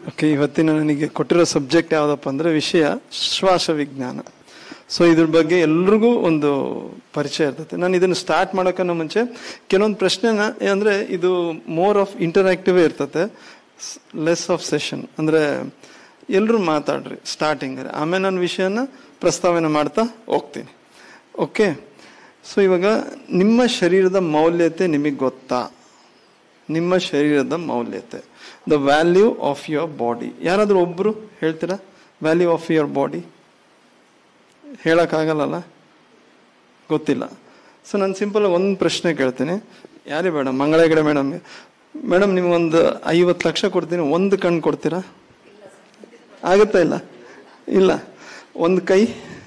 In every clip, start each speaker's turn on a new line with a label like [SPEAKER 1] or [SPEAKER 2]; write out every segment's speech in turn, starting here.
[SPEAKER 1] okay ಇವತ್ತಿನ ನನಗೆ ಕೊಟ್ಟಿರೋ ಸಬ್ಜೆಕ್ಟ್ ಯಾವುದಪ್ಪ ಅಂದರೆ ವಿಷಯ ಶ್ವಾಸ ವಿಜ್ಞಾನ ಸೊ ಇದ್ರ ಬಗ್ಗೆ ಎಲ್ರಿಗೂ ಒಂದು ಪರಿಚಯ ಇರ್ತದೆ ನಾನು ಇದನ್ನು ಸ್ಟಾರ್ಟ್ ಮಾಡೋಕ್ಕನ್ನ ಮುಂಚೆ ಕೆಲವೊಂದು ಪ್ರಶ್ನೆನ ಅಂದರೆ ಇದು ಮೋರ್ ಆಫ್ ಇಂಟರಾಕ್ಟಿವೇ ಇರ್ತದೆ ಲೆಸ್ ಆಫ್ ಸೆಷನ್ ಅಂದರೆ ಎಲ್ಲರೂ ಮಾತಾಡ್ರಿ ಸ್ಟಾರ್ಟಿಂಗ್ ಆಮೇಲೆ ನಾನು ವಿಷಯನ ಪ್ರಸ್ತಾವನೆ ಮಾಡ್ತಾ ಹೋಗ್ತೀನಿ ಓಕೆ ಸೊ ಇವಾಗ ನಿಮ್ಮ ಶರೀರದ ಮೌಲ್ಯತೆ ನಿಮಗೆ ಗೊತ್ತಾ ನಿಮ್ಮ ಶರೀರದ ಮೌಲ್ಯತೆ the value of your body ಯಾರಾದರೂ ಒಬ್ಬರು ಹೇಳ್ತೀರಾ ವ್ಯಾಲ್ಯೂ ಆಫ್ ಯುವರ್ ಬಾಡಿ ಹೇಳೋಕ್ಕಾಗಲ್ಲಲ್ಲ ಗೊತ್ತಿಲ್ಲ ಸೊ ನಾನು ಸಿಂಪಲ್ ಒಂದು ಪ್ರಶ್ನೆ ಕೇಳ್ತೀನಿ ಯಾರೇ ಬೇಡ ಮಂಗಳ ಹೆಗಡೆ ಮೇಡಮ್ಗೆ ಮೇಡಮ್ ನಿಮ್ಗೊಂದು ಐವತ್ತು ಲಕ್ಷ ಕೊಡ್ತೀನಿ ಒಂದು ಕಣ್ಣು ಕೊಡ್ತೀರಾ ಆಗುತ್ತಾ ಇಲ್ಲ ಇಲ್ಲ ಒಂದು ಕೈ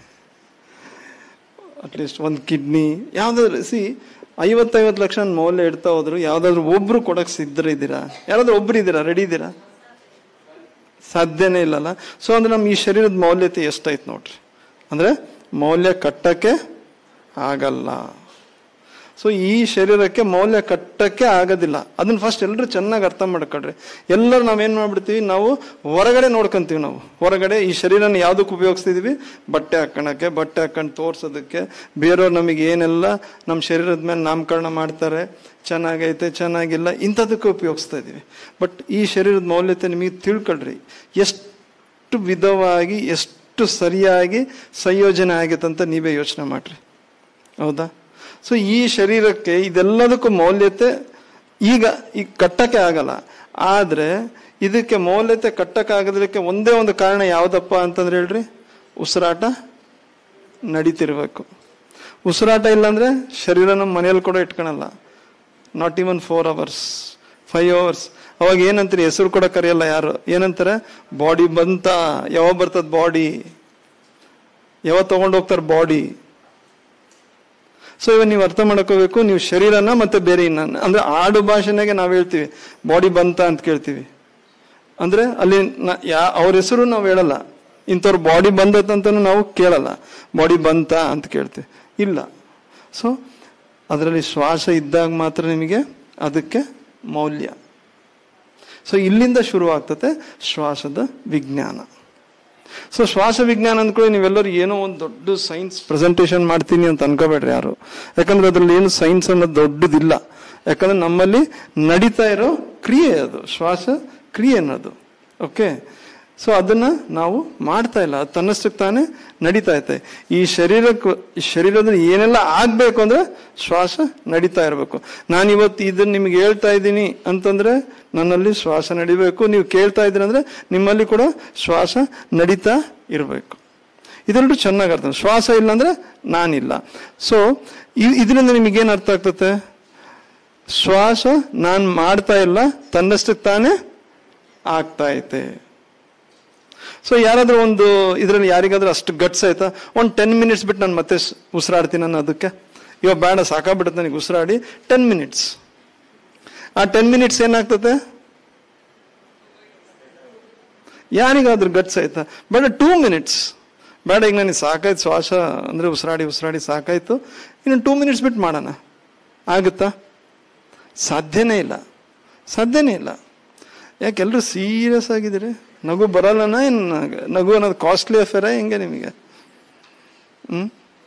[SPEAKER 1] ಅಟ್ಲೀಸ್ಟ್ ಒಂದು ಕಿಡ್ನಿ ಯಾವುದಾದ್ರು ಸಿ ಐವತ್ತೈವತ್ತು ಲಕ್ಷ ಮೌಲ್ಯ ಇಡ್ತಾ ಹೋದ್ರು ಯಾವ್ದಾದ್ರು ಒಬ್ರು ಕೊಡಕ್ ಸಿದ್ಧರಿದ್ದೀರಾ ಯಾರಾದ್ರೂ ಒಬ್ರು ಇದ್ದೀರಾ ರೆಡಿ ಇದ್ದೀರಾ ಸಾಧ್ಯನೇ ಇಲ್ಲಲ್ಲ ಸೊ ಅಂದ್ರೆ ನಮ್ಮ ಈ ಶರೀರದ ಮೌಲ್ಯತೆ ಎಷ್ಟೈತೆ ನೋಡ್ರಿ ಅಂದ್ರೆ ಮೌಲ್ಯ ಕಟ್ಟಕ್ಕೆ ಆಗಲ್ಲ ಸೊ ಈ ಶರೀರಕ್ಕೆ ಮೌಲ್ಯ ಕಟ್ಟಕ್ಕೆ ಆಗೋದಿಲ್ಲ ಅದನ್ನ ಫಸ್ಟ್ ಎಲ್ಲರೂ ಚೆನ್ನಾಗಿ ಅರ್ಥ ಮಾಡ್ಕೊಳ್ರಿ ಎಲ್ಲರೂ ನಾವೇನ್ ಮಾಡ್ಬಿಡ್ತೀವಿ ನಾವು ಹೊರಗಡೆ ನೋಡ್ಕೊಂತೀವಿ ನಾವು ಹೊರಗಡೆ ಈ ಶರೀರನ ಯಾವ್ದಕ್ಕೆ ಉಪಯೋಗಿಸ್ತಿದೀವಿ ಬಟ್ಟೆ ಹಾಕೋಣಕ್ಕೆ ಬಟ್ಟೆ ಹಾಕೊಂಡು ತೋರ್ಸೋದಕ್ಕೆ ಬೇರೆಯವ್ರು ನಮಗೆ ಏನೆಲ್ಲ ನಮ್ಮ ಶರೀರದ ಮೇಲೆ ನಾಮಕರಣ ಮಾಡ್ತಾರೆ ಚೆನ್ನಾಗೈತೆ ಚೆನ್ನಾಗಿಲ್ಲ ಇಂಥದಕ್ಕೆ ಉಪಯೋಗಿಸ್ತಾ ಇದೀವಿ ಬಟ್ ಈ ಶರೀರದ ಮೌಲ್ಯತೆ ನಿಮಗೆ ತಿಳ್ಕೊಳ್ರಿ ಎಷ್ಟು ವಿಧವಾಗಿ ಎಷ್ಟು ಸರಿಯಾಗಿ ಸಂಯೋಜನೆ ಆಗೈತೆ ಅಂತ ನೀವೇ ಯೋಚನೆ ಮಾಡ್ರಿ ಹೌದಾ ಸೊ ಈ ಶರೀರಕ್ಕೆ ಇದೆಲ್ಲದಕ್ಕೂ ಮೌಲ್ಯತೆ ಈಗ ಈಗ ಕಟ್ಟಕ್ಕೆ ಆಗಲ್ಲ ಆದ್ರೆ ಇದಕ್ಕೆ ಮೌಲ್ಯತೆ ಕಟ್ಟಕ್ಕೆ ಆಗದಕ್ಕೆ ಒಂದೇ ಒಂದು ಕಾರಣ ಯಾವ್ದಪ್ಪ ಅಂತಂದ್ರೆ ಹೇಳ್ರಿ ಉಸಿರಾಟ ನಡೀತಿರ್ಬೇಕು ಉಸಿರಾಟ ಇಲ್ಲಾಂದ್ರೆ ಶರೀರ ನಮ್ಮ ಮನೆಯಲ್ಲಿ ಕೂಡ ಇಟ್ಕೊಳಲ್ಲ not even four hours five hours ಅವಾಗ ಏನಂತೀರಿ ಹೆಸರು ಕೂಡ ಕರೆಯಲ್ಲ ಯಾರು ಏನಂತಾರೆ ಬಾಡಿ ಬಂತ ಯಾವಾಗ ಬರ್ತದ ಬಾಡಿ ಯಾವಾಗ ತಗೊಂಡು ಹೋಗ್ತಾರೆ ಬಾಡಿ ಸೊ ಇವಾಗ ನೀವು ಅರ್ಥ ಮಾಡ್ಕೋಬೇಕು ನೀವು ಶರೀರನ ಮತ್ತೆ ಬೇರೆ ಇನ್ನನ್ನ ಅಂದ್ರೆ ಆಡು ಭಾಷೆನಾಗೆ ನಾವು ಹೇಳ್ತೀವಿ ಬಾಡಿ ಬಂತ ಅಂತ ಕೇಳ್ತೀವಿ ಅಂದ್ರೆ ಅಲ್ಲಿ ಯಾ ಅವ್ರ ಹೆಸರು ನಾವು ಹೇಳಲ್ಲ ಇಂಥವ್ರ ಬಾಡಿ ಬಂದತ್ತಂತನೂ ನಾವು ಕೇಳಲ್ಲ ಬಾಡಿ ಬಂತ ಅಂತ ಕೇಳ್ತೀವಿ ಇಲ್ಲ ಸೊ ಅದರಲ್ಲಿ ಶ್ವಾಸ ಇದ್ದಾಗ ಮಾತ್ರ ನಿಮಗೆ ಅದಕ್ಕೆ ಮೌಲ್ಯ ಸೊ ಇಲ್ಲಿಂದ ಶುರು ಆಗ್ತದೆ ಶ್ವಾಸದ ವಿಜ್ಞಾನ ಸೊ ಶ್ವಾಸ ವಿಜ್ಞಾನ ಅಂದ್ಕೊಳ್ಳಿ ನೀವೆಲ್ಲರೂ ಏನೋ ಒಂದು ದೊಡ್ಡ ಸೈನ್ಸ್ ಪ್ರೆಸೆಂಟೇಶನ್ ಮಾಡ್ತೀನಿ ಅಂತ ಅನ್ಕೋಬೇಡ್ರಿ ಯಾರು ಯಾಕಂದ್ರೆ ಅದ್ರಲ್ಲಿ ಏನು ಸೈನ್ಸ್ ಅನ್ನೋದು ದೊಡ್ಡದಿಲ್ಲ ಯಾಕಂದ್ರೆ ನಮ್ಮಲ್ಲಿ ನಡೀತಾ ಇರೋ ಕ್ರಿಯೆ ಅದು ಶ್ವಾಸ ಕ್ರಿಯೆ ಅನ್ನೋದು ಓಕೆ ಸೊ ಅದನ್ನ ನಾವು ಮಾಡ್ತಾ ಇಲ್ಲ ಅದು ತನ್ನಷ್ಟಕ್ಕೆ ತಾನೇ ನಡೀತಾ ಐತೆ ಈ ಶರೀರಕ್ಕೆ ಈ ಶರೀರದಲ್ಲಿ ಏನೆಲ್ಲ ಆಗ್ಬೇಕು ಅಂದ್ರೆ ಶ್ವಾಸ ನಡೀತಾ ಇರಬೇಕು ನಾನು ಇವತ್ತು ಇದನ್ನ ನಿಮ್ಗೆ ಹೇಳ್ತಾ ಇದ್ದೀನಿ ಅಂತಂದ್ರೆ ನನ್ನಲ್ಲಿ ಶ್ವಾಸ ನಡಿಬೇಕು ನೀವು ಕೇಳ್ತಾ ಇದ್ದೀರಿ ಅಂದ್ರೆ ನಿಮ್ಮಲ್ಲಿ ಕೂಡ ಶ್ವಾಸ ನಡೀತಾ ಇರಬೇಕು ಇದೆರಡು ಚೆನ್ನಾಗಿ ಅರ್ಥ ಶ್ವಾಸ ಇಲ್ಲ ಅಂದ್ರೆ ನಾನಿಲ್ಲ ಸೊ ಇದರಿಂದ ನಿಮಗೇನು ಅರ್ಥ ಆಗ್ತತೆ ಶ್ವಾಸ ನಾನು ಮಾಡ್ತಾ ಇಲ್ಲ ತನ್ನಷ್ಟಕ್ಕೆ ತಾನೇ ಆಗ್ತಾ ಐತೆ ಸೊ ಯಾರಾದ್ರೂ ಒಂದು ಇದರಲ್ಲಿ ಯಾರಿಗಾದ್ರೂ ಅಷ್ಟು ಗಟ್ಸ್ ಆಯ್ತಾ ಒಂದು ಟೆನ್ ಮಿನಿಟ್ಸ್ ಬಿಟ್ಟು ನಾನು ಮತ್ತೆ ಉಸಿರಾಡ್ತೀನಿ ನಾನು ಅದಕ್ಕೆ ಇವಾಗ ಬೇಡ ಸಾಕಾಗ್ಬಿಡುತ್ತೆ ನನಗೆ ಉಸಿರಾಡಿ ಟೆನ್ ಮಿನಿಟ್ಸ್ ಆ ಟೆನ್ ಮಿನಿಟ್ಸ್ ಏನಾಗ್ತದೆ ಯಾರಿಗಾದ್ರೂ ಗಟ್ಸ್ ಆಯ್ತಾ ಬೇಡ ಟೂ ಮಿನಿಟ್ಸ್ ಬೇಡ ಈಗ ನನಗೆ ಸಾಕಾಯ್ತು ಶ್ವಾಸ ಅಂದ್ರೆ ಉಸಿರಾಡಿ ಉಸಿರಾಡಿ ಸಾಕಾಯ್ತು ಇನ್ನು ಟೂ ಮಿನಿಟ್ಸ್ ಬಿಟ್ಟು ಮಾಡೋಣ ಆಗುತ್ತಾ ಸಾಧ್ಯನೇ ಇಲ್ಲ ಸಾಧ್ಯನೇ ಇಲ್ಲ ಯಾಕೆಲ್ಲರೂ ಸೀರಿಯಸ್ ಆಗಿದ್ದೀರಿ ನಗು ಬರಲ್ಲನ ಏನು ನಗು ಅನ್ನೋದು ಕಾಸ್ಟ್ಲಿ ಅಫೇರ ಹೆಂಗೆ ನಿಮಗೆ hmm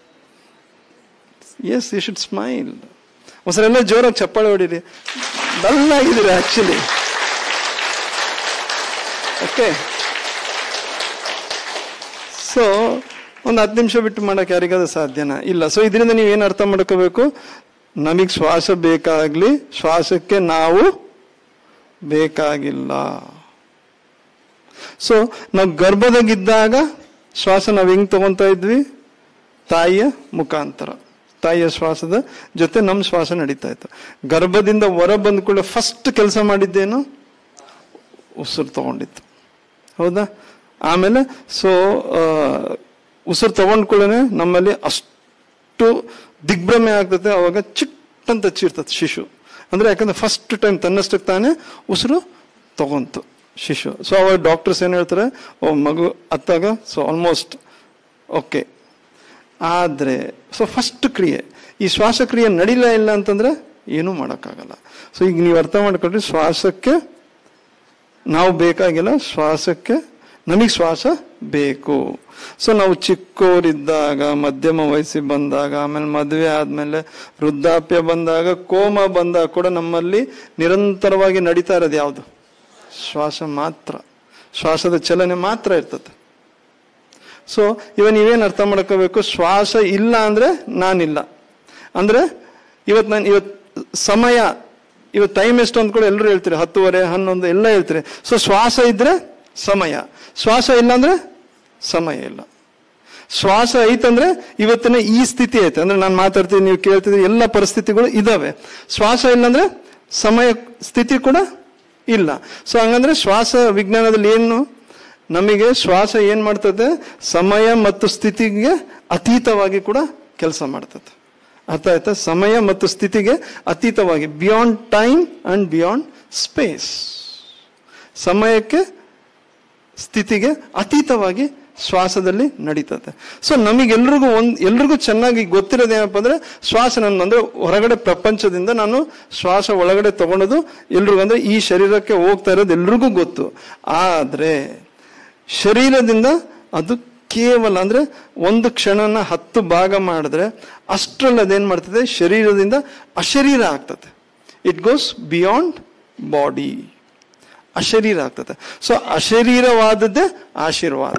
[SPEAKER 1] yes you should smile ಒಂದ್ಸಲ ಜೋರಾಗಿ ಚಪ್ಪಾಳೆ ಹೊಡೀರಿ ಡಲ್ ಆಗಿದ್ದೀರಿ ಆಕ್ಚುಲಿ ಓಕೆ ಸೊ ಒಂದು ಹತ್ತು ನಿಮಿಷ ಬಿಟ್ಟು ಮಾಡಕ್ಕೆ ಯಾರಿಗಾದ್ರೂ ಸಾಧ್ಯನಾ ಇಲ್ಲ ಸೊ ಇದರಿಂದ ನೀವು ಏನು ಅರ್ಥ ಮಾಡ್ಕೋಬೇಕು ನಮಗೆ ಶ್ವಾಸ ಬೇಕಾಗ್ಲಿ ಶ್ವಾಸಕ್ಕೆ ನಾವು ಬೇಕಾಗಿಲ್ಲ ಸೊ ನಾವು ಗರ್ಭದಾಗಿದ್ದಾಗ ಶ್ವಾಸ ನಾವು ಹೆಂಗ್ ತಗೊಂತಾ ಇದ್ವಿ ತಾಯಿಯ ಮುಖಾಂತರ ತಾಯಿಯ ಶ್ವಾಸದ ಜೊತೆ ನಮ್ಮ ಶ್ವಾಸ ನಡೀತಾ ಇತ್ತು ಗರ್ಭದಿಂದ ಹೊರ ಬಂದ ಕೂಡ ಫಸ್ಟ್ ಕೆಲಸ ಮಾಡಿದ್ದೇನು ಉಸಿರು ತಗೊಂಡಿತ್ತು ಹೌದಾ ಆಮೇಲೆ ಸೊ ಉಸಿರು ತಗೊಂಡ್ಕೊಳ್ಳೆ ನಮ್ಮಲ್ಲಿ ಅಷ್ಟು ದಿಗ್ಭ್ರಮೆ ಆಗ್ತದೆ ಅವಾಗ ಚಿಟ್ಟಂತ ಚೀರ್ತದೆ ಶಿಶು ಅಂದ್ರೆ ಯಾಕಂದ್ರೆ ಫಸ್ಟ್ ಟೈಮ್ ತನ್ನಷ್ಟಕ್ಕೆ ತಾನೇ ಉಸಿರು ತಗೊಂತು ಶಿಶು ಸೊ ಅವಾಗ ಡಾಕ್ಟರ್ಸ್ ಏನ್ ಹೇಳ್ತಾರೆ ಓ ಮಗು ಅತ್ತಾಗ ಸೊ ಆಲ್ಮೋಸ್ಟ್ ಓಕೆ ಆದ್ರೆ ಸೊ ಫಸ್ಟ್ ಕ್ರಿಯೆ ಈ ಶ್ವಾಸಕ್ರಿಯೆ ನಡಿಲೇ ಇಲ್ಲ ಅಂತಂದ್ರೆ ಏನೂ ಮಾಡೋಕ್ಕಾಗಲ್ಲ ಸೊ ಈಗ ನೀವು ಅರ್ಥ ಮಾಡ್ಕೊಂಡ್ರೆ ಶ್ವಾಸಕ್ಕೆ ನಾವು ಬೇಕಾಗಿಲ್ಲ ಶ್ವಾಸಕ್ಕೆ ನಮಗೆ ಶ್ವಾಸ ಬೇಕು ಸೊ ನಾವು ಚಿಕ್ಕವರಿದ್ದಾಗ ಮಧ್ಯಮ ವಯಸ್ಸಿ ಬಂದಾಗ ಆಮೇಲೆ ಮದುವೆ ಆದ್ಮೇಲೆ ವೃದ್ಧಾಪ್ಯ ಬಂದಾಗ ಕೋಮ ಬಂದಾಗ ಕೂಡ ನಮ್ಮಲ್ಲಿ ನಿರಂತರವಾಗಿ ನಡೀತಾ ಇರೋದು ಯಾವುದು ಶ್ವಾಸ ಮಾತ್ರ ಶ್ವಾಸದ ಚಲನೆ ಮಾತ್ರ ಇರ್ತದೆ ಸೊ ಇವ ನೀವೇನ್ ಅರ್ಥ ಮಾಡ್ಕೋಬೇಕು ಶ್ವಾಸ ಇಲ್ಲ ಅಂದ್ರೆ ನಾನಿಲ್ಲ ಅಂದ್ರೆ ಇವತ್ತು ನಾನು ಇವತ್ತು ಸಮಯ ಇವತ್ತು ಟೈಮ್ ಎಷ್ಟು ಅಂತ ಕೂಡ ಎಲ್ಲರೂ ಹೇಳ್ತೀರಿ ಹತ್ತುವರೆ ಹನ್ನೊಂದು ಎಲ್ಲ ಹೇಳ್ತೀರಿ ಸೊ ಶ್ವಾಸ ಇದ್ರೆ ಸಮಯ ಶ್ವಾಸ ಇಲ್ಲ ಅಂದ್ರೆ ಸಮಯ ಇಲ್ಲ ಶ್ವಾಸ ಐತಂದ್ರೆ ಇವತ್ತಿನ ಈ ಸ್ಥಿತಿ ಐತೆ ಅಂದ್ರೆ ನಾನು ಮಾತಾಡ್ತೀನಿ ನೀವು ಕೇಳ್ತಿದ್ರಿ ಎಲ್ಲ ಪರಿಸ್ಥಿತಿಗಳು ಇದಾವೆ ಶ್ವಾಸ ಇಲ್ಲಂದ್ರೆ ಸಮಯ ಸ್ಥಿತಿ ಕೂಡ ಇಲ್ಲ ಸೊ ಹಂಗಂದ್ರೆ ಶ್ವಾಸ ವಿಜ್ಞಾನದಲ್ಲಿ ಏನು ನಮಗೆ ಶ್ವಾಸ ಏನ್ ಮಾಡ್ತದೆ ಸಮಯ ಮತ್ತು ಸ್ಥಿತಿಗೆ ಅತೀತವಾಗಿ ಕೂಡ ಕೆಲಸ ಮಾಡ್ತದೆ ಅರ್ಥ ಆಯ್ತಾ ಸಮಯ ಮತ್ತು ಸ್ಥಿತಿಗೆ ಅತೀತವಾಗಿ beyond time and beyond space ಸಮಯಕ್ಕೆ ಸ್ಥಿತಿಗೆ ಅತೀತವಾಗಿ ಶ್ವಾಸದಲ್ಲಿ ನಡೀತದೆ ಸೊ ನಮಗೆಲ್ರಿಗೂ ಒಂದ್ ಎಲ್ರಿಗೂ ಚೆನ್ನಾಗಿ ಗೊತ್ತಿರೋದೇನಪ್ಪ ಅಂದ್ರೆ ಶ್ವಾಸ ನನ್ನ ಅಂದ್ರೆ ಹೊರಗಡೆ ಪ್ರಪಂಚದಿಂದ ನಾನು ಶ್ವಾಸ ಒಳಗಡೆ ತಗೊಳೋದು ಎಲ್ರಿಗೂ ಅಂದ್ರೆ ಈ ಶರೀರಕ್ಕೆ ಹೋಗ್ತಾ ಇರೋದು ಎಲ್ರಿಗೂ ಗೊತ್ತು ಆದ್ರೆ ಶರೀರದಿಂದ ಅದು ಕೇವಲ ಅಂದ್ರೆ ಒಂದು ಕ್ಷಣನ ಹತ್ತು ಭಾಗ ಮಾಡಿದ್ರೆ ಅಷ್ಟರಲ್ಲಿ ಅದೇನ್ ಮಾಡ್ತದೆ ಶರೀರದಿಂದ ಅಶರೀರ ಆಗ್ತದೆ ಇಟ್ ಗೋಸ್ ಬಿಯಾಂಡ್ ಬಾಡಿ ಅಶರೀರ ಆಗ್ತದೆ ಸೊ ಅಶರೀರವಾದದ್ದೇ ಆಶೀರ್ವಾದ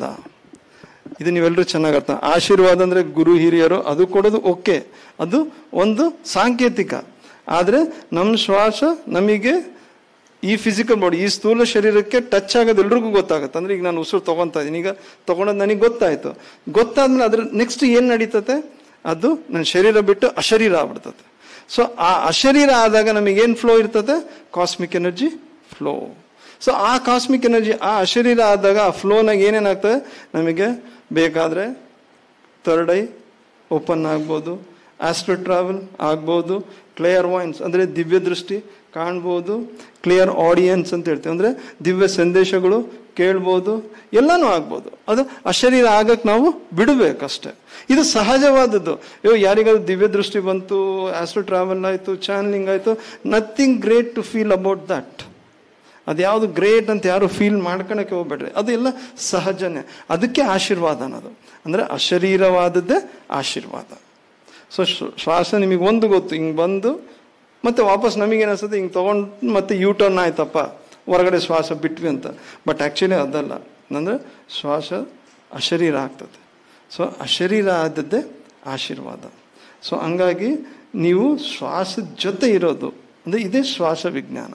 [SPEAKER 1] ಇದು ನೀವೆಲ್ಲರೂ ಚೆನ್ನಾಗಿ ಅರ್ಥ ಆಶೀರ್ವಾದ ಅಂದ್ರೆ ಗುರು ಹಿರಿಯರು ಅದು ಕೊಡೋದು ಓಕೆ ಅದು ಒಂದು ಸಾಂಕೇತಿಕ ಆದ್ರೆ ನಮ್ಮ ಶ್ವಾಸ ನಮಗೆ ಈ ಫಿಸಿಕಲ್ ಬಾಡಿ ಈ ಸ್ಥೂಲ ಶರೀರಕ್ಕೆ ಟಚ್ ಆಗೋದು ಎಲ್ರಿಗೂ ಗೊತ್ತಾಗುತ್ತೆ ಅಂದ್ರೆ ಈಗ ನಾನು ಉಸಿರು ತಗೊಂತಾ ಇದ್ದೀನಿ ಈಗ ತಗೊಳೋದು ನನಗೆ ಗೊತ್ತಾಯ್ತು ಗೊತ್ತಾದ್ಮೇಲೆ ಅದ್ರ ನೆಕ್ಸ್ಟ್ ಏನ್ ನಡೀತತೆ ಅದು ನನ್ನ ಶರೀರ ಬಿಟ್ಟು ಅಶರೀರ ಆಗ್ಬಿಡ್ತದೆ ಸೊ ಆ ಅಶರೀರ ಆದಾಗ ನಮಗೆ ಏನ್ ಫ್ಲೋ ಇರ್ತದೆ ಕಾಸ್ಮಿಕ್ ಎನರ್ಜಿ ಫ್ಲೋ ಸೊ ಆ ಕಾಸ್ಮಿಕ್ ಎನರ್ಜಿ ಆ ಅಶರೀರ ಆದಾಗ ಆ ಫ್ಲೋನಾಗ ಏನೇನಾಗ್ತದೆ ನಮಗೆ ಬೇಕಾದ್ರೆ ಥರ್ಡ್ ಐ ಓಪನ್ ಆಗ್ಬೋದು ಆಸ್ಟ್ರೋ ಟ್ರಾವೆಲ್ ಆಗ್ಬೋದು ಕ್ಲಿಯರ್ ವಾಯ್ನ್ಸ್ ಅಂದ್ರೆ ದಿವ್ಯ ದೃಷ್ಟಿ ಕಾಣ್ಬೋದು ಕ್ಲಿಯರ್ ಆಡಿಯನ್ಸ್ ಅಂತ ಹೇಳ್ತೀವಿ ಅಂದ್ರೆ ದಿವ್ಯ ಸಂದೇಶಗಳು ಕೇಳ್ಬೋದು ಎಲ್ಲಾನು ಆಗ್ಬೋದು ಅದು ಅಶರೀರ ಆಗಕ್ ನಾವು ಬಿಡಬೇಕಷ್ಟೆ ಇದು ಸಹಜವಾದದ್ದು ಅಯ್ಯೋ ಯಾರಿಗಾದ್ರು ದಿವ್ಯ ದೃಷ್ಟಿ ಬಂತು ಆಸ್ಟ್ರೋ ಟ್ರಾವೆಲ್ ಆಯ್ತು ಚಾನಲಿಂಗ್ ಆಯ್ತು nothing great to feel about that ಅದ್ಯಾವುದು ಗ್ರೇಟ್ ಅಂತ ಯಾರು ಫೀಲ್ ಮಾಡ್ಕೊಳಕ್ಕೆ ಹೋಗ್ಬೇಡ್ರಿ ಅದು ಎಲ್ಲ ಸಹಜನೇ ಅದಕ್ಕೆ ಆಶೀರ್ವಾದ ಅನ್ನೋದು ಅಂದ್ರೆ ಅಶರೀರವಾದದ್ದೇ ಆಶೀರ್ವಾದ ಸೊ ಶ್ವಾಸ ನಿಮಗೆ ಒಂದು ಗೊತ್ತು ಹಿಂಗ್ ಬಂದು ಮತ್ತೆ ವಾಪಸ್ ನಮಗೇನು ಅನ್ಸುತ್ತೆ ಹಿಂಗೆ ತಗೊಂಡು ಮತ್ತೆ ಯೂ ಟರ್ನ್ ಆಯ್ತಪ್ಪ ಹೊರಗಡೆ ಶ್ವಾಸ ಬಿಟ್ವಿ ಅಂತ ಬಟ್ ಆ್ಯಕ್ಚುಲಿ ಅದಲ್ಲ ಅಂದ್ರೆ ಶ್ವಾಸ ಅಶರೀರ ಆಗ್ತದೆ ಸೊ ಅಶರೀರ ಆದದ್ದೇ ಆಶೀರ್ವಾದ ಸೊ ಹಂಗಾಗಿ ನೀವು ಶ್ವಾಸದ ಜೊತೆ ಇರೋದು ಅಂದರೆ ಇದೇ ಶ್ವಾಸ ವಿಜ್ಞಾನ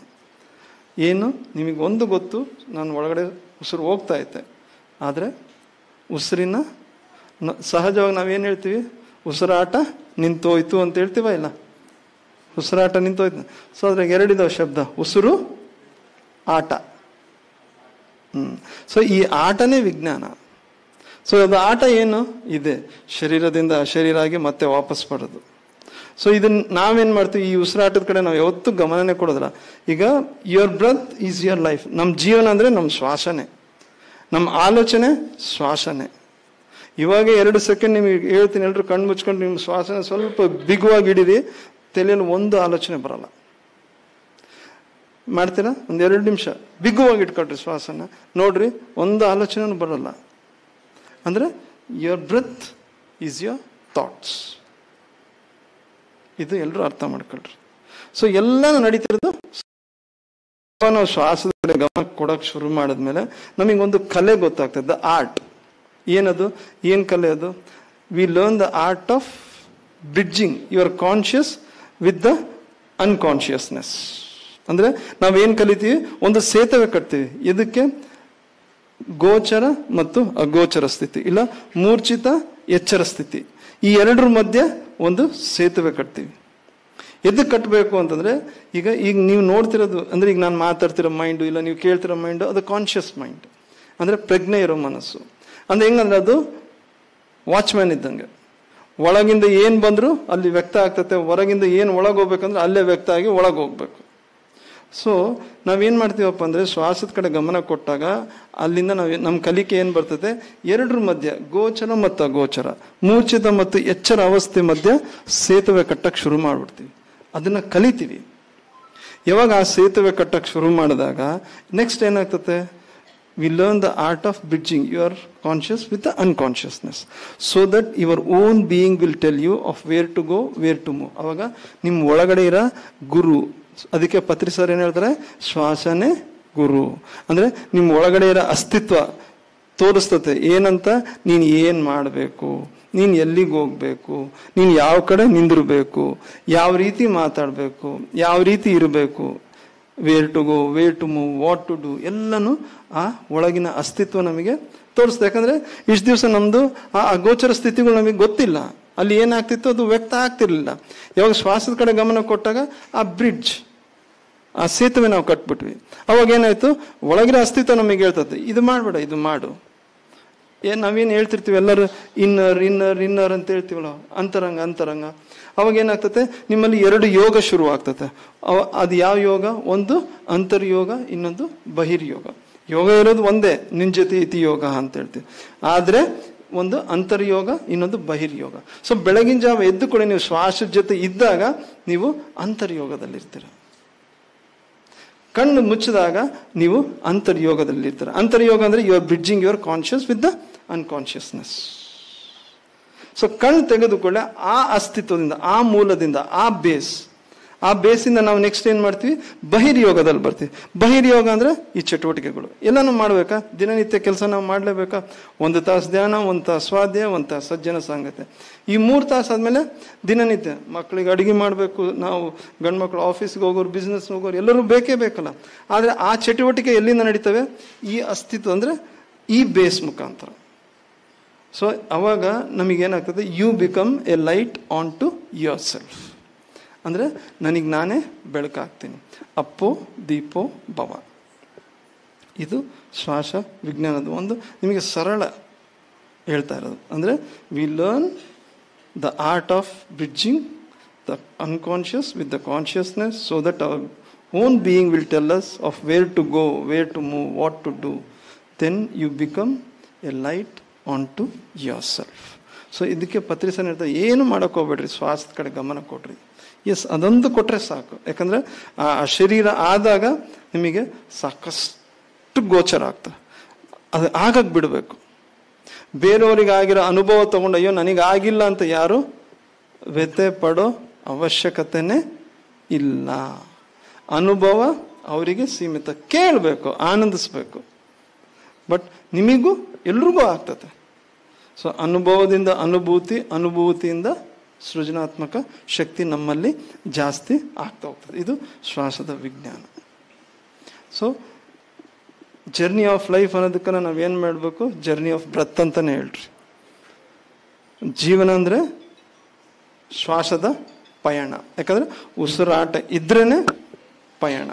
[SPEAKER 1] ಏನು ನಿಮಗೆ ಒಂದು ಗೊತ್ತು ನಾನು ಒಳಗಡೆ ಉಸಿರು ಹೋಗ್ತಾ ಐತೆ ಆದರೆ ಉಸಿರಿನ ನ- ಸಹಜವಾಗಿ ನಾವೇನು ಹೇಳ್ತೀವಿ ಉಸಿರಾಟ ನಿಂತೋಯ್ತು ಅಂತ ಹೇಳ್ತೀವ ಇಲ್ಲ ಉಸಿರಾಟ ನಿಂತೋಯ್ತು ಸೊ ಅದ್ರಾಗ ಎರಡಿದಾವೆ ಶಬ್ದ ಉಸಿರು ಆಟ ಹ್ಮ್ ಸೊ ಈ ಆಟನೇ ವಿಜ್ಞಾನ ಸೊ ಅದು ಆಟ ಏನು ಇದೆ ಶರೀರದಿಂದ ಅಶರೀರ ಆಗಿ ಮತ್ತೆ ವಾಪಸ್ ಬರೋದು ಸೊ ಇದನ್ನ ನಾವೇನ್ ಮಾಡ್ತೀವಿ ಈ ಉಸಿರಾಟದ ಕಡೆ ನಾವು ಯಾವತ್ತೂ ಗಮನನೇ ಕೊಡೋದಿಲ್ಲ ಈಗ your breath is your life ನಮ್ಮ ಜೀವನ ಅಂದ್ರೆ ನಮ್ಮ ಶ್ವಾಸನೆ ನಮ್ಮ ಆಲೋಚನೆ ಶ್ವಾಸನೆ ಇವಾಗ ಎರಡು ಸೆಕೆಂಡ್ ನಿಮಗೆ ಹೇಳ್ತೀನಿ ಎಲ್ಲರೂ ಕಣ್ಣು ಮುಚ್ಕೊಂಡು ನಿಮ್ಮ ಶ್ವಾಸನ ಸ್ವಲ್ಪ ಬಿಗುವಾಗಿ ಹಿಡೀರಿ ತಲೆಯಲ್ಲಿ ಒಂದು ಆಲೋಚನೆ ಬರಲ್ಲ ಮಾಡ್ತೀರಾ ಒಂದು ಎರಡು ನಿಮಿಷ ಬಿಗುವಾಗಿ ಇಟ್ಕೊಳ್ರಿ ಶ್ವಾಸನ ನೋಡ್ರಿ ಒಂದು ಆಲೋಚನೆ ಬರಲ್ಲ ಅಂದ್ರೆ your breath is your thoughts ಇದು ಎಲ್ಲರೂ ಅರ್ಥ ಮಾಡ್ಕೊಳ್ರಿ ಸೊ ಎಲ್ಲಾನು ನಡೀತಿರೋದು ನಾವು ಶ್ವಾಸದ ಕಡೆ ಗಮನ ಕೊಡಕ್ ಶುರು ಮಾಡಿದ್ಮೇಲೆ ನಮಗೆ ಒಂದು ಕಲೆ ಗೊತ್ತಾಗ್ತದೆ ದ ಆರ್ಟ್ ಏನದು ಏನ್ ಕಲೆ ಅದು we learn the art of bridging your conscious with the unconsciousness ಅಂದ್ರೆ ನಾವೇನ್ ಕಲಿತೀವಿ ಒಂದು ಸೇತುವೆ ಕಟ್ತೀವಿ ಇದಕ್ಕೆ ಗೋಚರ ಮತ್ತು ಅಗೋಚರ ಸ್ಥಿತಿ ಇಲ್ಲ ಮೂರ್ಛಿತ ಎಚ್ಚರ ಸ್ಥಿತಿ ಈ ಎರಡರ ಮಧ್ಯೆ ಒಂದು ಸೇತುವೆ ಕಟ್ತೀವಿ ಎದಕ್ಕೆ ಕಟ್ಟಬೇಕು ಅಂತಂದ್ರೆ ಈಗ ಈಗ ನೀವು ನೋಡ್ತಿರೋದು ಅಂದ್ರೆ ಈಗ ನಾನು ಮಾತಾಡ್ತಿರೋ ಮೈಂಡು ಇಲ್ಲ ನೀವು ಕೇಳ್ತಿರೋ ಮೈಂಡು ಅದು ಕಾನ್ಶಿಯಸ್ ಮೈಂಡ್ ಅಂದ್ರೆ ಪ್ರಜ್ಞೆ ಇರೋ ಮನಸ್ಸು ಅಂದ್ರೆ ಹೆಂಗಂದ್ರೆ ಅದು ವಾಚ್ಮ್ಯಾನ್ ಇದ್ದಂಗೆ ಒಳಗಿಂದ ಏನ್ ಬಂದ್ರು ಅಲ್ಲಿ ವ್ಯಕ್ತ ಆಗ್ತತೆ ಹೊರಗಿಂದ ಏನ್ ಒಳಗೆ ಹೋಗ್ಬೇಕಂದ್ರೆ ಅಲ್ಲೇ ವ್ಯಕ್ತ ಆಗಿ ಒಳಗೆ ಹೋಗ್ಬೇಕು ಸೊ ನಾವೇನ್ ಮಾಡ್ತೀವಪ್ಪ ಅಂದ್ರೆ ಶ್ವಾಸದ ಕಡೆ ಗಮನ ಕೊಟ್ಟಾಗ ಅಲ್ಲಿಂದ ನಾವು ನಮ್ಮ ಕಲಿಕೆ ಏನ್ ಬರ್ತದೆ ಎರಡರ ಮಧ್ಯೆ ಗೋಚರ ಮತ್ತು ಅಗೋಚರ ಮೂರ್ಛಿತ ಮತ್ತು ಎಚ್ಚರ ಅವಸ್ಥೆ ಮಧ್ಯೆ ಸೇತುವೆ ಕಟ್ಟಕ್ಕೆ ಶುರು ಮಾಡ್ಬಿಡ್ತೀವಿ ಅದನ್ನ ಕಲಿತೀವಿ ಯಾವಾಗ ಆ ಸೇತುವೆ ಕಟ್ಟಕ್ಕೆ ಶುರು ಮಾಡಿದಾಗ ನೆಕ್ಸ್ಟ್ ಏನಾಗ್ತದೆ we learn the art of bridging you are conscious with the unconsciousness so that your own being will tell you of where to go where to move ಅವಾಗ ನಿಮ್ಮ ಒಳಗಡೆ ಇರೋ ಗುರು ಅದಕ್ಕೆ ಪತ್ರಿ ಸರ್ ಏನು ಹೇಳ್ತಾರೆ ಶ್ವಾಸನೇ ಗುರು ಅಂದ್ರೆ ನಿಮ್ಮ ಒಳಗಡೆ ಇರೋ ಅಸ್ತಿತ್ವ ತೋರಿಸ್ತತೆ ಏನಂತ ನೀನು ಏನು ಮಾಡಬೇಕು ನೀನು ಎಲ್ಲಿಗೆ ಹೋಗ್ಬೇಕು ನೀನು ಯಾವ ಕಡೆ ನಿಂದಿರಬೇಕು ಯಾವ ರೀತಿ ಮಾತಾಡಬೇಕು ಯಾವ ರೀತಿ ಇರಬೇಕು where to go where to move what to do ಎಲ್ಲನೂ ಆ ಒಳಗಿನ ಅಸ್ತಿತ್ವ ನಮಗೆ ತೋರಿಸ್ತದೆ ಯಾಕಂದ್ರೆ ಇಷ್ಟು ದಿವಸ ನಮ್ದು ಆ ಅಗೋಚರ ಸ್ಥಿತಿಗಳು ನಮಗೆ ಗೊತ್ತಿಲ್ಲ ಅಲ್ಲಿ ಏನಾಗ್ತಿತ್ತು ಅದು ವ್ಯಕ್ತ ಆಗ್ತಿರ್ಲಿಲ್ಲ ಯಾವಾಗ ಶ್ವಾಸದ ಕಡೆ ಗಮನ ಕೊಟ್ಟಾಗ ಆ ಬ್ರಿಡ್ಜ್ ಆ ಸೇತುವೆ ನಾವು ಕಟ್ಬಿಟ್ವಿ ಅವಾಗ ಏನಾಯ್ತು ಒಳಗಿನ ಅಸ್ತಿತ್ವ ನಮಗೆ ಹೇಳ್ತದೆ ಇದು ಮಾಡಬೇಡ ಇದು ಮಾಡು ಏನ್ ನಾವೇನು ಹೇಳ್ತಿರ್ತೀವಿ ಎಲ್ಲರೂ ಇನ್ನರ್ ಇನ್ನರ್ ಇನ್ನರ್ ಅಂತ ಹೇಳ್ತೀವಲ್ಲ ಅಂತರಂಗ ಅಂತರಂಗ ಅವಾಗ ಏನಾಗ್ತತೆ ನಿಮ್ಮಲ್ಲಿ ಎರಡು ಯೋಗ ಶುರು ಆಗ್ತತೆ ಅವ- ಅದು ಯಾವ ಯೋಗ ಒಂದು ಅಂತರ್ಯೋಗ ಇನ್ನೊಂದು ಬಹಿರ್ಯೋಗ ಯೋಗ ಇರೋದು ಒಂದೇ ನಿನ್ ಜೊತೆ ಇತಿ ಯೋಗ ಅಂತ ಹೇಳ್ತೀವಿ ಆದ್ರೆ ಒಂದು ಅಂತರ್ಯೋಗ ಇನ್ನೊಂದು ಬಹಿರ್ಯೋಗ ಸೊ ಬೆಳಗಿನ ಜಾವ ಎದ್ದು ಕೂಡ ನೀವು ಶ್ವಾಸದ ಜೊತೆ ಇದ್ದಾಗ ನೀವು ಅಂತರ್ಯೋಗದಲ್ಲಿರ್ತೀರ ಕಣ್ಣು ಮುಚ್ಚಿದಾಗ ನೀವು ಅಂತರ್ಯೋಗದಲ್ಲಿರ್ತೀರ ಅಂತರ್ಯೋಗ ಅಂದ್ರೆ you are bridging your conscious with the unconsciousness so ಕಣ್ಣು ತೆಗೆದುಕೊಳ್ಳೆ ಆ ಅಸ್ತಿತ್ವದಿಂದ ಆ ಮೂಲದಿಂದ ಆ ಬೇಸ್ ಆ ಬೇಸಿಂದ ನಾವು ನೆಕ್ಸ್ಟ್ ಏನ್ ಮಾಡ್ತೀವಿ ಬಹಿರ್ಯೋಗದಲ್ಲಿ ಬರ್ತೀವಿ ಬಹಿರ್ಯೋಗ ಅಂದ್ರೆ ಈ ಚಟುವಟಿಕೆಗಳು ಎಲ್ಲಾನು ಮಾಡ್ಬೇಕಾ ದಿನನಿತ್ಯ ಕೆಲಸ ನಾವು ಮಾಡ್ಲೇಬೇಕಾ ಒಂದು ತಾಸು ಧ್ಯಾನ ಒಂದು ತಾಸು ಸ್ವಾಧ್ಯಾಯ ಒಂದು ತಾಸು ಸಜ್ಜನ ಸಂಗತಿ ಈ ಮೂರು ತಾಸು ಆದ್ಮೇಲೆ ದಿನನಿತ್ಯ ಮಕ್ಕಳಿಗೆ ಅಡಿಗೆ ಮಾಡಬೇಕು ನಾವು ಗಂಡ್ಮಕ್ಳು ಆಫೀಸ್ಗೆ ಹೋಗೋರು ಬಿಸ್ನೆಸ್ ಹೋಗೋರು ಎಲ್ಲರೂ ಬೇಕೇ ಬೇಕಲ್ಲ ಆದ್ರೆ ಆ ಚಟುವಟಿಕೆ ಎಲ್ಲಿಂದ ನಡೀತವೆ ಈ ಅಸ್ತಿತ್ವ ಅಂದ್ರೆ ಈ ಬೇಸ್ ಮುಖಾಂತರ ಸೊ ಅವಾಗ ನಮಗೇನಾಗ್ತದೆ you become a light on to yourself ಅಂದರೆ ನನಗೆ ನಾನೇ ಬೆಳಕಾಗ್ತೀನಿ ಅಪ್ಪೋ ದೀಪೋ ಭವ ಇದು ಶ್ವಾಸ ವಿಜ್ಞಾನದ ಒಂದು ನಿಮಗೆ ಸರಳ ಹೇಳ್ತಾ ಇರೋದು ಅಂದರೆ we learn the art of bridging the unconscious with the consciousness so that our own being will tell us of where to go where to move what to do then you become a light on to yourself so ಇದಕ್ಕೆ ಪತ್ರಿಸನ್ ಹೇಳ್ತಾರೆ ಏನು ಮಾಡೋಕೆ ಹೋಗ್ಬೇಡ್ರಿ ಶ್ವಾಸದ ಕಡೆ ಗಮನ ಕೊಡ್ರಿ S ಅದೊಂದು ಕೊಟ್ರೆ ಸಾಕು ಯಾಕಂದ್ರೆ ಆ ಶರೀರ ಆದಾಗ ನಿಮಗೆ ಸಾಕಷ್ಟು ಗೋಚರ ಆಗ್ತದೆ ಅದು ಆಗಕ್ಕೆ ಬಿಡಬೇಕು ಬೇರೆಯವರಿಗೆ ಆಗಿರೋ ಅನುಭವ ತಗೊಂಡು ಅಯ್ಯೋ ನನಗೆ ಆಗಿಲ್ಲ ಅಂತ ಯಾರು ವ್ಯಥೆ ಪಡೋ ಅವಶ್ಯಕತೆನೇ ಇಲ್ಲ ಅನುಭವ ಅವರಿಗೆ ಸೀಮಿತ ಕೇಳಬೇಕು ಆನಂದಿಸ್ಬೇಕು ಬಟ್ ನಿಮಗೂ ಎಲ್ರಿಗೂ ಆಗ್ತದೆ ಸೊ ಅನುಭವದಿಂದ ಅನುಭೂತಿ ಅನುಭೂತಿಯಿಂದ ಸೃಜನಾತ್ಮಕ ಶಕ್ತಿ ನಮ್ಮಲ್ಲಿ ಜಾಸ್ತಿ ಆಗ್ತಾ ಹೋಗ್ತದೆ ಇದು ಶ್ವಾಸದ ವಿಜ್ಞಾನ ಸೊ ಜರ್ನಿ ಆಫ್ ಲೈಫ್ ಅನ್ನೋದಕ್ಕೆ ನಾವೇನು ಮಾಡಬೇಕು ಜರ್ನಿ ಆಫ್ ಬ್ರತ್ ಅಂತಾನೆ ಹೇಳ್ರಿ ಜೀವನ ಅಂದರೆ ಶ್ವಾಸದ ಪಯಣ ಯಾಕಂದ್ರೆ ಉಸಿರಾಟ ಇದ್ರೇನೆ ಪಯಣ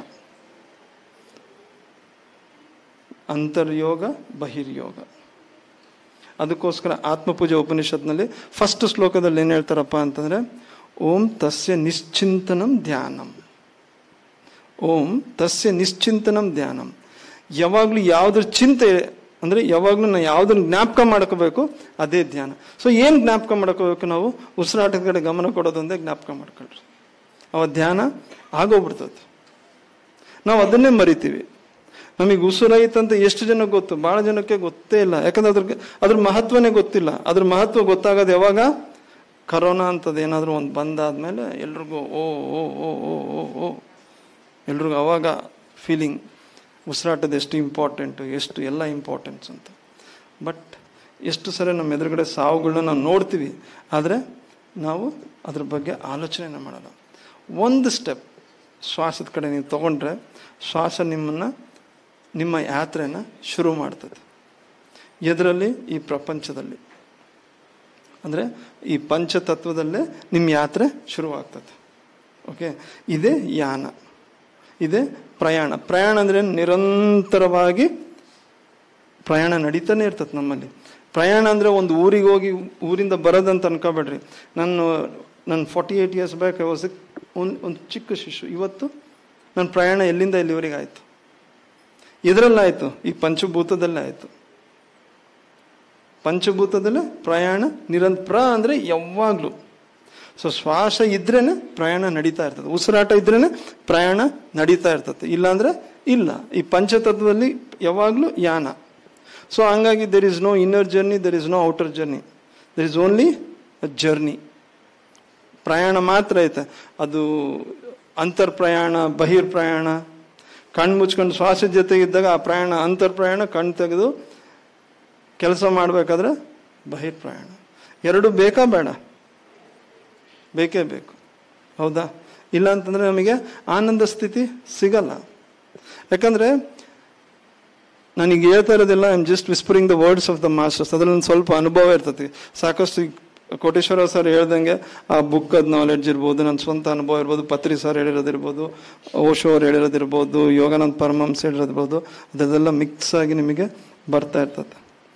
[SPEAKER 1] ಅಂತರ್ಯೋಗ ಬಹಿರ್ಯೋಗ ಅದಕ್ಕೋಸ್ಕರ ಆತ್ಮಪೂಜೆ ಉಪನಿಷತ್ನಲ್ಲಿ ಫಸ್ಟ್ ಶ್ಲೋಕದಲ್ಲಿ ಏನು ಹೇಳ್ತಾರಪ್ಪ ಅಂತಂದ್ರೆ ಓಂ ತಸ್ಯ ನಿಶ್ಚಿಂತನಂ ಧ್ಯಾನಂ ಓಂ ತಸ್ಯ ನಿಶ್ಚಿಂತನಂ ಧ್ಯಾನಂ ಯಾವಾಗಲೂ ಯಾವುದ್ರ ಚಿಂತೆ ಅಂದ್ರೆ ಯಾವಾಗಲೂ ನಾವು ಯಾವುದನ್ನ ಜ್ಞಾಪಕ ಮಾಡ್ಕೋಬೇಕು ಅದೇ ಧ್ಯಾನ ಸೊ ಏನು ಜ್ಞಾಪಕ ಮಾಡ್ಕೋಬೇಕು ನಾವು ಉಸಿರಾಟದ ಕಡೆ ಗಮನ ಕೊಡೋದೊಂದೇ ಜ್ಞಾಪಕ ಮಾಡ್ಕೊಳ್ರಿ ಅವ ಧ್ಯಾನ ಆಗೋಗ್ಬಿಡ್ತದೆ ನಾವು ಅದನ್ನೇ ಮರಿತೀವಿ ನಮಗೆ ಉಸಿರಾಯ್ತಂತ ಎಷ್ಟು ಜನ ಗೊತ್ತು ಬಹಳ ಜನಕ್ಕೆ ಗೊತ್ತೇ ಇಲ್ಲ ಯಾಕಂದ್ರೆ ಅದ್ರ ಅದ್ರ ಮಹತ್ವನೇ ಗೊತ್ತಿಲ್ಲ ಅದ್ರ ಮಹತ್ವ ಗೊತ್ತಾಗೋದು ಯಾವಾಗ ಕರೋನಾ ಅಂತದ್ದು ಏನಾದರೂ ಒಂದು ಬಂದಾದ್ಮೇಲೆ ಎಲ್ರಿಗೂ ಓ ಓ ಓ ಓ ಓ ಓ ಎಲ್ರಿಗೂ ಅವಾಗ ಫೀಲಿಂಗ್ ಉಸಿರಾಟದ ಎಷ್ಟು ಇಂಪಾರ್ಟೆಂಟು ಎಷ್ಟು ಎಲ್ಲ ಇಂಪಾರ್ಟೆನ್ಸ್ ಅಂತ ಬಟ್ ಎಷ್ಟು ಸರಿ ನಮ್ಮ ಎದುರುಗಡೆ ಸಾವುಗಳನ್ನ ನಾವು ನೋಡ್ತೀವಿ ಆದರೆ ನಾವು ಅದ್ರ ಬಗ್ಗೆ ಆಲೋಚನೆ ಮಾಡಲ್ಲ ಒಂದು ಸ್ಟೆಪ್ ಶ್ವಾಸದ ಕಡೆ ನೀವು ತಗೊಂಡ್ರೆ ಶ್ವಾಸ ನಿಮ್ಮನ್ನು ನಿಮ್ಮ ಯಾತ್ರೆನ ಶುರು ಮಾಡ್ತದೆ ಎದರಲ್ಲಿ ಈ ಪ್ರಪಂಚದಲ್ಲಿ ಅಂದರೆ ಈ ಪಂಚತತ್ವದಲ್ಲೇ ನಿಮ್ಮ ಯಾತ್ರೆ ಶುರುವಾಗ್ತದೆ ಓಕೆ ಇದೇ ಯಾನ ಇದೇ ಪ್ರಯಾಣ ಪ್ರಯಾಣ ಅಂದರೆ ನಿರಂತರವಾಗಿ ಪ್ರಯಾಣ ನಡೀತಾನೆ ಇರ್ತದೆ ನಮ್ಮಲ್ಲಿ ಪ್ರಯಾಣ ಅಂದರೆ ಒಂದು ಊರಿಗೆ ಹೋಗಿ ಊರಿಂದ ಬರೋದಂತ ಅನ್ಕೋಬೇಡ್ರಿ ನಾನು ನನ್ನ forty eight years back was ಒಂದು ಒಂದು ಚಿಕ್ಕ ಶಿಶು ಇವತ್ತು ನನ್ನ ಪ್ರಯಾಣ ಎಲ್ಲಿಂದ ಎಲ್ಲಿವರೆಗೆ ಆಯಿತು ಇದರಲ್ಲಾಯಿತು ಈ ಪಂಚಭೂತದಲ್ಲೇ ಆಯಿತು ಪಂಚಭೂತದಲ್ಲೇ ಪ್ರಯಾಣ ನಿರಂತರ ಪ್ರ ಅಂದರೆ ಯಾವಾಗಲೂ ಸೊ ಶ್ವಾಸ ಇದ್ರೇನೆ ಪ್ರಯಾಣ ನಡೀತಾ ಇರ್ತದೆ ಉಸಿರಾಟ ಇದ್ರೇನೆ ಪ್ರಯಾಣ ನಡೀತಾ ಇರ್ತದೆ ಇಲ್ಲಾಂದ್ರೆ ಇಲ್ಲ ಈ ಪಂಚತತ್ವದಲ್ಲಿ ಯಾವಾಗಲೂ ಯಾನ ಸೊ ಹಂಗಾಗಿ there is no inner journey there is no outer journey there is only a journey ಪ್ರಯಾಣ ಮಾತ್ರ ಐತೆ ಅದು ಅಂತರ್ ಪ್ರಯಾಣ ಬಹಿರ್ ಪ್ರಯಾಣ ಕಣ್ಣು ಮುಚ್ಕೊಂಡು ಶ್ವಾಸದ ಜೊತೆಗೆ ಇದ್ದಾಗ ಆ ಪ್ರಯಾಣ ಅಂತರ್ ಪ್ರಯಾಣ ಕಣ್ಣು ತೆಗೆದು ಕೆಲಸ ಮಾಡಬೇಕಾದ್ರೆ ಬಹಿರ್ ಪ್ರಯಾಣ ಎರಡು ಬೇಕಾ ಬೇಡ ಬೇಕೇ ಬೇಕು ಹೌದಾ ಇಲ್ಲ ಅಂತಂದ್ರೆ ನಮಗೆ ಆನಂದ ಸ್ಥಿತಿ ಸಿಗಲ್ಲ ಯಾಕಂದ್ರೆ ನನಗೆ ಹೇಳ್ತಾ ಇರೋದಿಲ್ಲ I am just whispering the words of the masters ಅದ್ರಲ್ಲಿ ಒಂದು ಸ್ವಲ್ಪ ಅನುಭವ ಇರ್ತದೆ ಸಾಕಷ್ಟು ಈ ಕೋಟೇಶ್ವರ ಸರ್ ಹೇಳ್ದಂಗೆ ಆ ಬುಕ್ ಅದ್ ನಾಲೆಡ್ಜ್ ಇರ್ಬೋದು ನನ್ನ ಸ್ವಂತ ಅನುಭವ ಇರ್ಬೋದು ಪತ್ರಿ ಸರ್ ಹೇಳಿರೋದಿರ್ಬೋದು ಓಶೋ ಅವ್ರು ಹೇಳಿರೋದಿರ್ಬೋದು ಯೋಗಾನಂದ್ ಪರಮಹಂಸ ಹೇಳಿರೋದಿರ್ಬೋದು ಅದೆಲ್ಲ ಮಿಕ್ಸ್ ಆಗಿ ನಿಮಗೆ ಬರ್ತಾ ಇರ್ತದೆ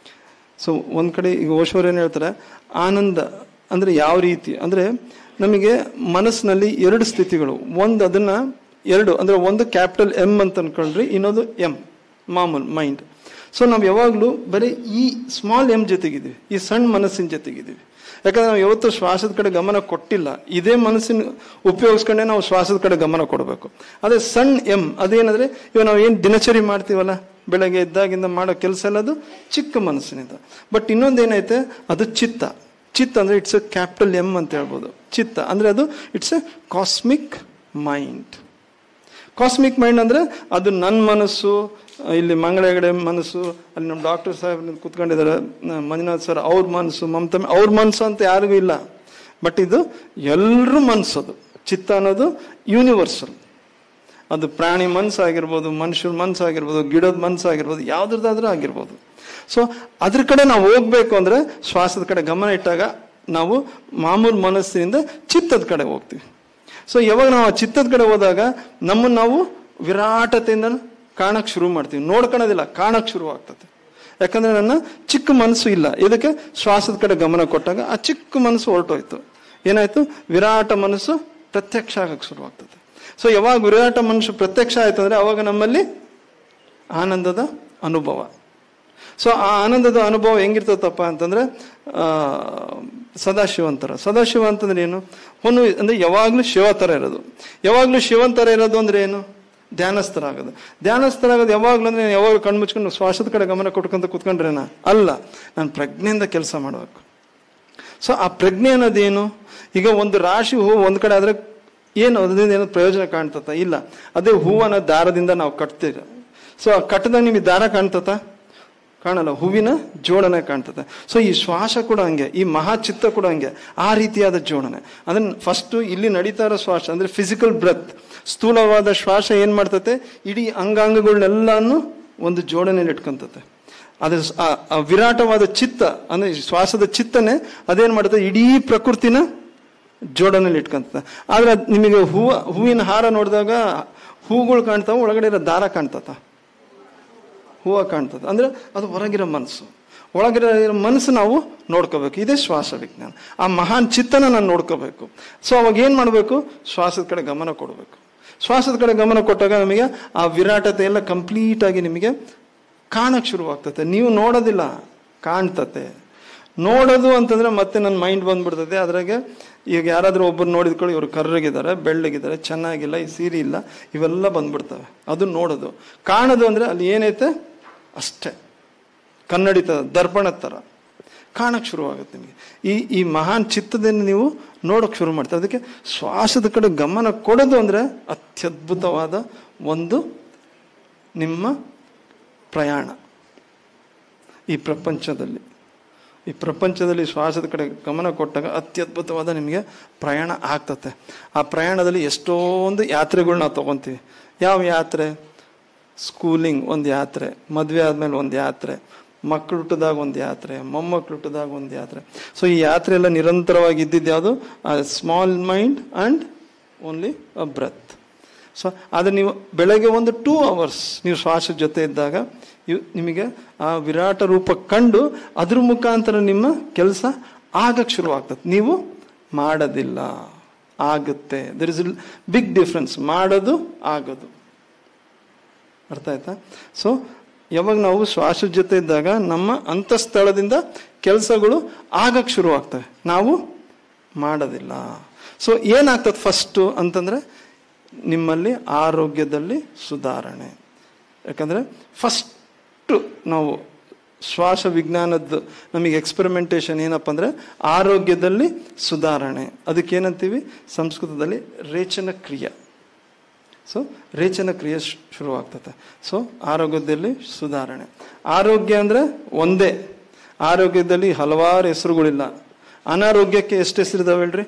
[SPEAKER 1] ಸೊ ಒಂದ್ ಕಡೆ ಈಗ ಓಶೋ ಅವ್ರು ಏನ್ ಹೇಳ್ತಾರೆ ಆನಂದ ಅಂದ್ರೆ ಯಾವ ರೀತಿ ಅಂದ್ರೆ ನಮಗೆ ಮನಸ್ಸಿನಲ್ಲಿ ಎರಡು ಸ್ಥಿತಿಗಳು ಒಂದು ಅದನ್ನ ಎರಡು ಅಂದ್ರೆ ಒಂದು ಕ್ಯಾಪಿಟಲ್ ಎಂ ಅಂತ ಅನ್ಕೊಂಡ್ರಿ ಇನ್ನೊಂದು ಎಂ ಮಾಮೂಲ್ ಮೈಂಡ್ ಸೊ ನಾವು ಯಾವಾಗಲೂ ಬರೀ ಈ ಸ್ಮಾಲ್ ಎಂ ಜೊತೆಗಿದ್ದೀವಿ ಈ ಸಣ್ಣ ಮನಸ್ಸಿನ ಜೊತೆಗಿದ್ದೀವಿ ಯಾಕಂದ್ರೆ ನಾವು ಯಾವತ್ತೂ ಶ್ವಾಸದ ಕಡೆ ಗಮನ ಕೊಟ್ಟಿಲ್ಲ ಇದೇ ಮನಸ್ಸಿನ ಉಪಯೋಗಿಸ್ಕೊಂಡೆ ನಾವು ಶ್ವಾಸದ ಕಡೆ ಗಮನ ಕೊಡಬೇಕು ಅದೇ ಸಣ್ಣ ಎಂ ಅದೇನಂದ್ರೆ ಇವಾಗ ನಾವು ಏನು ದಿನಚರಿ ಮಾಡ್ತೀವಲ್ಲ ಬೆಳಗ್ಗೆ ಎದ್ದಾಗಿಂದ ಮಾಡೋ ಕೆಲಸ ಎಲ್ಲ ಅದು ಚಿಕ್ಕ ಮನಸ್ಸಿನಿಂದ ಬಟ್ ಇನ್ನೊಂದೇನೈತೆ ಅದು ಚಿತ್ತ ಚಿತ್ತ ಅಂದ್ರೆ ಇಟ್ಸ್ ಎ ಕ್ಯಾಪಿಟಲ್ ಎಂ ಅಂತ ಹೇಳ್ಬೋದು ಚಿತ್ತ ಅಂದ್ರೆ ಅದು it's a cosmic mind cosmic mind ಅಂದ್ರೆ ಅದು ನನ್ನ ಮನಸ್ಸು ಇಲ್ಲಿ ಮಂಗಳ ಹೆಗಡೆ ಮನಸ್ಸು ಅಲ್ಲಿ ನಮ್ಮ ಡಾಕ್ಟರ್ ಸಾಹೇಬ್ ಕೂತ್ಕೊಂಡಿದ್ದಾರೆ ನ- ಮಂಜುನಾಥ್ ಸರ್ ಅವ್ರ ಮನಸ್ಸು ಮಮತಾ ಅವ್ರ ಮನಸ್ಸು ಅಂತ ಯಾರಿಗೂ ಇಲ್ಲ ಬಟ್ ಇದು ಎಲ್ಲರ ಮನಸ್ಸು ಅದು ಚಿತ್ತ ಅನ್ನೋದು ಯೂನಿವರ್ಸಲ್ ಅದು ಪ್ರಾಣಿ ಮನಸ್ಸಾಗಿರ್ಬೋದು ಮನುಷ್ಯರ ಮನಸ್ಸಾಗಿರ್ಬೋದು ಗಿಡದ ಮನಸ್ಸಾಗಿರ್ಬೋದು ಯಾವ್ದ್ರದ್ದಾದ್ರೂ ಆಗಿರ್ಬೋದು ಸೊ ಅದ್ರ ಕಡೆ ನಾವು ಹೋಗ್ಬೇಕು ಅಂದ್ರೆ ಶ್ವಾಸದ ಕಡೆ ಗಮನ ಇಟ್ಟಾಗ ನಾವು ಮಾಮೂಲು ಮನಸ್ಸಿನಿಂದ ಚಿತ್ತದ ಕಡೆ ಹೋಗ್ತೀವಿ ಸೊ ಯಾವಾಗ ನಾವು ಆ ಚಿತ್ತದ ಕಡೆ ಹೋದಾಗ ನಮ್ಮನ್ನು ನಾವು ವಿರಾಟತೆಯಿಂದ ಕಾಣಕ್ ಶುರು ಮಾಡ್ತೀವಿ ನೋಡ್ಕೊಳೋದಿಲ್ಲ ಕಾಣಕ್ ಶುರು ಆಗ್ತದೆ ಯಾಕಂದ್ರೆ ನನ್ನ ಚಿಕ್ಕ ಮನಸ್ಸು ಇಲ್ಲ ಇದಕ್ಕೆ ಶ್ವಾಸದ ಕಡೆ ಗಮನ ಕೊಟ್ಟಾಗ ಆ ಚಿಕ್ಕ ಮನಸ್ಸು ಹೊರಟೋಯ್ತು ಏನಾಯ್ತು ವಿರಾಟ ಮನಸ್ಸು ಪ್ರತ್ಯಕ್ಷ ಆಗಕ್ಕೆ ಶುರು ಆಗ್ತದೆ ಸೊ ಯಾವಾಗ ವಿರಾಟ ಮನಸ್ಸು ಪ್ರತ್ಯಕ್ಷ ಆಯ್ತು ಅಂದ್ರೆ ಅವಾಗ ನಮ್ಮಲ್ಲಿ ಆನಂದದ ಅನುಭವ ಸೊ ಆ ಆನಂದದ ಅನುಭವ ಹೆಂಗಿರ್ತದಪ್ಪ ಅಂತಂದ್ರೆ ಆ ಸದಾಶಿವಂತರ ಸದಾಶಿವ ಅಂತಂದ್ರೆ ಏನು ಹೊನ್ನು ಅಂದ್ರೆ ಯಾವಾಗ್ಲೂ ಶಿವ ತರ ಇರೋದು ಯಾವಾಗ್ಲೂ ಶಿವನ್ ತರ ಇರೋದು ಅಂದ್ರೆ ಏನು ಧ್ಯಾನಸ್ಥರಾಗೋದು ಧ್ಯಾನಸ್ಥರಾಗೋದು ಯಾವಾಗ್ಲೂ ಅಂದ್ರೆ ಯಾವಾಗ ಕಣ್ಣು ಮುಚ್ಕೊಂಡು ಶ್ವಾಸದ ಕಡೆ ಗಮನ ಕೊಟ್ಕೊಂತ ಕೂತ್ಕೊಂಡ್ರೇನಾ ಅಲ್ಲ ನಾನು ಪ್ರಜ್ಞೆಯಿಂದ ಕೆಲಸ ಮಾಡಬೇಕು ಸೊ ಆ ಪ್ರಜ್ಞೆ ಅನ್ನೋದೇನು ಈಗ ಒಂದು ರಾಶಿ ಹೂವು ಒಂದ್ ಕಡೆ ಆದ್ರೆ ಏನು ಅದರಿಂದ ಏನೋ ಪ್ರಯೋಜನ ಕಾಣ್ತತ ಇಲ್ಲ ಅದೇ ಹೂವನ್ನ ದಾರದಿಂದ ನಾವು ಕಟ್ತೀವಿ ಸೊ ಆ ಕಟ್ಟದಾಗ ನಿಮಗೆ ದಾರ ಕಾಣ್ತತ ಕಾಣಲ್ಲ ಹೂವಿನ ಜೋಡಣೆ ಕಾಣ್ತದೆ ಸೊ ಈ ಶ್ವಾಸ ಕೂಡ ಹಂಗೆ ಈ ಮಹಾಚಿತ್ತ ಕೂಡ ಹಂಗೆ ಆ ರೀತಿಯಾದ ಜೋಡಣೆ ಅದನ್ನ ಫಸ್ಟ್ ಇಲ್ಲಿ ನಡೀತಾ ಇರೋ ಶ್ವಾಸ ಅಂದ್ರೆ ಫಿಸಿಕಲ್ ಬ್ರೆತ್ ಸ್ಥೂಲವಾದ ಶ್ವಾಸ ಏನ್ ಮಾಡ್ತತೆ ಇಡೀ ಅಂಗಾಂಗಗಳನ್ನೆಲ್ಲಾನು ಒಂದು ಜೋಡಣೆಯಲ್ಲಿ ಇಟ್ಕೊಂತತೆ ಅದ್ರ ಸ್- ಆ- ಆ ವಿರಾಟವಾದ ಚಿತ್ತ ಅಂದ್ರೆ ಈ ಶ್ವಾಸದ ಚಿತ್ತನೆ ಅದೇನ್ ಮಾಡುತ್ತೆ ಇಡೀ ಪ್ರಕೃತಿನ ಜೋಡಣೆಯಲ್ಲಿ ಇಟ್ಕೊಂತದೆ ಆದ್ರೆ ಅದ್ ನಿಮಗೆ ಹೂವ ಹೂವಿನ ಹಾರ ನೋಡಿದಾಗ ಹೂಗಳು ಕಾಣ್ತಾವ ಒಳಗಡೆ ಇರೋ ದಾರ ಕಾಣ್ತತ ಹೂವ ಕಾಣ್ತದೆ ಅಂದ್ರೆ ಅದು ಹೊರಗಿರೋ ಮನಸ್ಸು ಒಳಗಿರೋ ಇರೋ ಮನಸ್ಸು ನಾವು ನೋಡ್ಕೋಬೇಕು ಇದೇ ಶ್ವಾಸ ವಿಜ್ಞಾನ ಆ ಮಹಾನ್ ಚಿತ್ತನ ನಾನು ನೋಡ್ಕೋಬೇಕು ಸೊ ಅವಾಗ ಏನ್ ಮಾಡಬೇಕು ಶ್ವಾಸದ ಕಡೆ ಗಮನ ಕೊಡಬೇಕು ಶ್ವಾಸದ ಕಡೆ ಗಮನ ಕೊಟ್ಟಾಗ ನಮಗೆ ಆ ವಿರಾಟತೆ ಎಲ್ಲ ಕಂಪ್ಲೀಟ್ ಆಗಿ ನಿಮಗೆ ಕಾಣಕ್ ಶುರುವಾಗ್ತತೆ ನೀವು ನೋಡೋದಿಲ್ಲ ಕಾಣ್ತತೆ ನೋಡೋದು ಅಂತಂದ್ರೆ ಮತ್ತೆ ನನ್ನ ಮೈಂಡ್ ಬಂದ್ಬಿಡ್ತದೆ ಅದ್ರಾಗೆ ಈಗ ಯಾರಾದ್ರೂ ಒಬ್ಬರು ನೋಡಿದ್ಕೊಳ್ಳಿ ಇವ್ರು ಕರ್ರಗಿದ್ದಾರೆ ಬೆಳ್ಳಗಿದ್ದಾರೆ ಚೆನ್ನಾಗಿಲ್ಲ ಈ ಸೀರೆ ಇಲ್ಲ ಇವೆಲ್ಲ ಬಂದ್ಬಿಡ್ತವೆ ಅದು ನೋಡೋದು ಕಾಣೋದು ಅಂದ್ರೆ ಅಲ್ಲಿ ಏನೈತೆ ಅಷ್ಟೇ ಕನ್ನಡಿತ ದರ್ಪಣದ ಥರ ಕಾಣಕ್ ಶುರುವಾಗುತ್ತೆ ನಿಮಗೆ ಈ ಈ ಮಹಾನ್ ಚಿತ್ತದಿಂದ ನೀವು ನೋಡಕ್ ಶುರು ಮಾಡ್ತಾರೆ ಅದಕ್ಕೆ ಶ್ವಾಸದ ಕಡೆ ಗಮನ ಕೊಡೋದು ಅಂದ್ರೆ ಅತ್ಯದ್ಭುತವಾದ ಒಂದು ನಿಮ್ಮ ಪ್ರಯಾಣ ಈ ಪ್ರಪಂಚದಲ್ಲಿ ಈ ಪ್ರಪಂಚದಲ್ಲಿ ಶ್ವಾಸದ ಕಡೆ ಗಮನ ಕೊಟ್ಟಾಗ ಅತ್ಯದ್ಭುತವಾದ ನಿಮಗೆ ಪ್ರಯಾಣ ಆಗ್ತತೆ ಆ ಪ್ರಯಾಣದಲ್ಲಿ ಎಷ್ಟೊಂದು ಯಾತ್ರೆಗಳು ನಾವು ತಗೊಂತೀವಿ ಯಾವ ಯಾತ್ರೆ ಸ್ಕೂಲಿಂಗ್ ಒಂದು ಯಾತ್ರೆ ಮದುವೆ ಆದ್ಮೇಲೆ ಒಂದು ಯಾತ್ರೆ ಮಕ್ಕಳು ಹುಟ್ಟಿದಾಗ ಒಂದು ಯಾತ್ರೆ ಮೊಮ್ಮಕ್ಕಳು ಹುಟ್ಟಿದಾಗ ಒಂದು ಯಾತ್ರೆ ಸೊ ಈ ಯಾತ್ರೆ ಎಲ್ಲ ನಿರಂತರವಾಗಿ ಇದ್ದಿದ್ದು ಯಾವುದು small mind and only a breath so ಆದರೆ ನೀವು ಬೆಳಗ್ಗೆ ಒಂದು ಟೂ ಅವರ್ಸ್ ನೀವು ಶ್ವಾಸ ಜೊತೆ ಇದ್ದಾಗ ಇವ್ ನಿಮಗೆ ಆ ವಿರಾಟ ರೂಪ ಕಂಡು ಅದ್ರ ಮುಖಾಂತರ ನಿಮ್ಮ ಕೆಲಸ ಆಗಕ್ಕೆ ಶುರು ಆಗ್ತದೆ ನೀವು ಮಾಡೋದಿಲ್ಲ ಆಗುತ್ತೆ ದರ್ ಇಸ್ ಬಿಗ್ ಡಿಫ್ರೆನ್ಸ್ ಮಾಡೋದು ಆಗೋದು ಅರ್ಥ ಆಯ್ತಾ ಸೊ ಯಾವಾಗ ನಾವು ಶ್ವಾಸ ಜೊತೆ ಇದ್ದಾಗ ನಮ್ಮ ಅಂತಃಸ್ಥಳದಿಂದ ಕೆಲಸಗಳು ಆಗಕ್ಕೆ ಶುರು ಆಗ್ತವೆ ನಾವು ಮಾಡೋದಿಲ್ಲ ಸೊ ಏನಾಗ್ತದೆ ಫಸ್ಟು ಅಂತಂದ್ರೆ ನಿಮ್ಮಲ್ಲಿ ಆರೋಗ್ಯದಲ್ಲಿ ಸುಧಾರಣೆ ಯಾಕಂದ್ರೆ ಫಸ್ಟ್ ನಾವು ಶ್ವಾಸ ವಿಜ್ಞಾನದ ನಮಗೆ ಎಕ್ಸ್ಪೆರಿಮೆಂಟೇಷನ್ ಏನಪ್ಪ ಅಂದ್ರೆ ಆರೋಗ್ಯದಲ್ಲಿ ಸುಧಾರಣೆ ಅದಕ್ಕೆ ಏನಂತೀವಿ ಸಂಸ್ಕೃತದಲ್ಲಿ ರೇಚನ ಕ್ರಿಯೆ ಸೊ ರೇಚನ ಕ್ರಿಯೆ ಶು- ಶುರುವಾಗ್ತದೆ ಸೊ ಆರೋಗ್ಯದಲ್ಲಿ ಸುಧಾರಣೆ ಆರೋಗ್ಯ ಅಂದ್ರೆ ಒಂದೇ ಆರೋಗ್ಯದಲ್ಲಿ ಹಲವಾರು ಹೆಸರುಗಳಿಲ್ಲ ಅನಾರೋಗ್ಯಕ್ಕೆ ಎಷ್ಟು ಹೆಸರಿದಾವೆ ಹೇಳ್ರಿ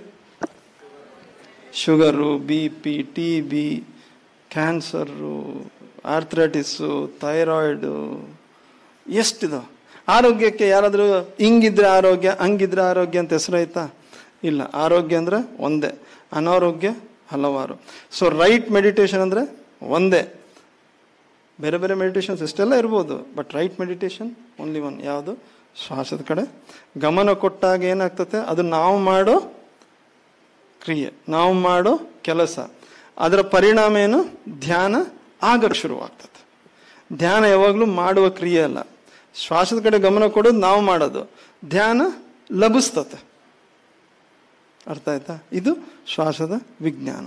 [SPEAKER 1] sugar B P T B cancer arthritis thyroid ಎಷ್ಟಿದೆ ಆರೋಗ್ಯಕ್ಕೆ ಯಾರಾದರೂ ಹಿಂಗಿದ್ರೆ ಆರೋಗ್ಯ ಹಂಗಿದ್ರೆ ಆರೋಗ್ಯ ಅಂತ ಹೆಸರು ಆಯ್ತಾ ಇಲ್ಲ ಆರೋಗ್ಯ ಅಂದ್ರೆ ಒಂದೇ ಅನಾರೋಗ್ಯ ಹಲವಾರು ಸೊ ರೈಟ್ ಮೆಡಿಟೇಷನ್ ಅಂದ್ರೆ ಒಂದೇ ಬೇರೆ ಬೇರೆ ಮೆಡಿಟೇಷನ್ಸ್ ಎಷ್ಟೆಲ್ಲ ಇರ್ಬೋದು but right meditation only one ಯಾವುದು ಶ್ವಾಸದ ಕಡೆ ಗಮನ ಕೊಟ್ಟಾಗ ಏನಾಗ್ತತೆ ಅದು ನಾವು ಮಾಡೋ ಕ್ರಿಯೆ ನಾವು ಮಾಡೋ ಕೆಲಸ ಅದರ ಪರಿಣಾಮ ಏನು ಧ್ಯಾನ ಆಗಕ್ಕೆ ಶುರುವಾಗ್ತದೆ ಧ್ಯಾನ ಯಾವಾಗಲೂ ಮಾಡುವ ಕ್ರಿಯೆ ಅಲ್ಲ ಶ್ವಾಸದ ಕಡೆ ಗಮನ ಕೊಡೋದು ನಾವು ಮಾಡೋದು ಧ್ಯಾನ ಲಭಿಸ್ತತೆ ಅರ್ಥ ಆಯ್ತಾ ಇದು ಶ್ವಾಸದ ವಿಜ್ಞಾನ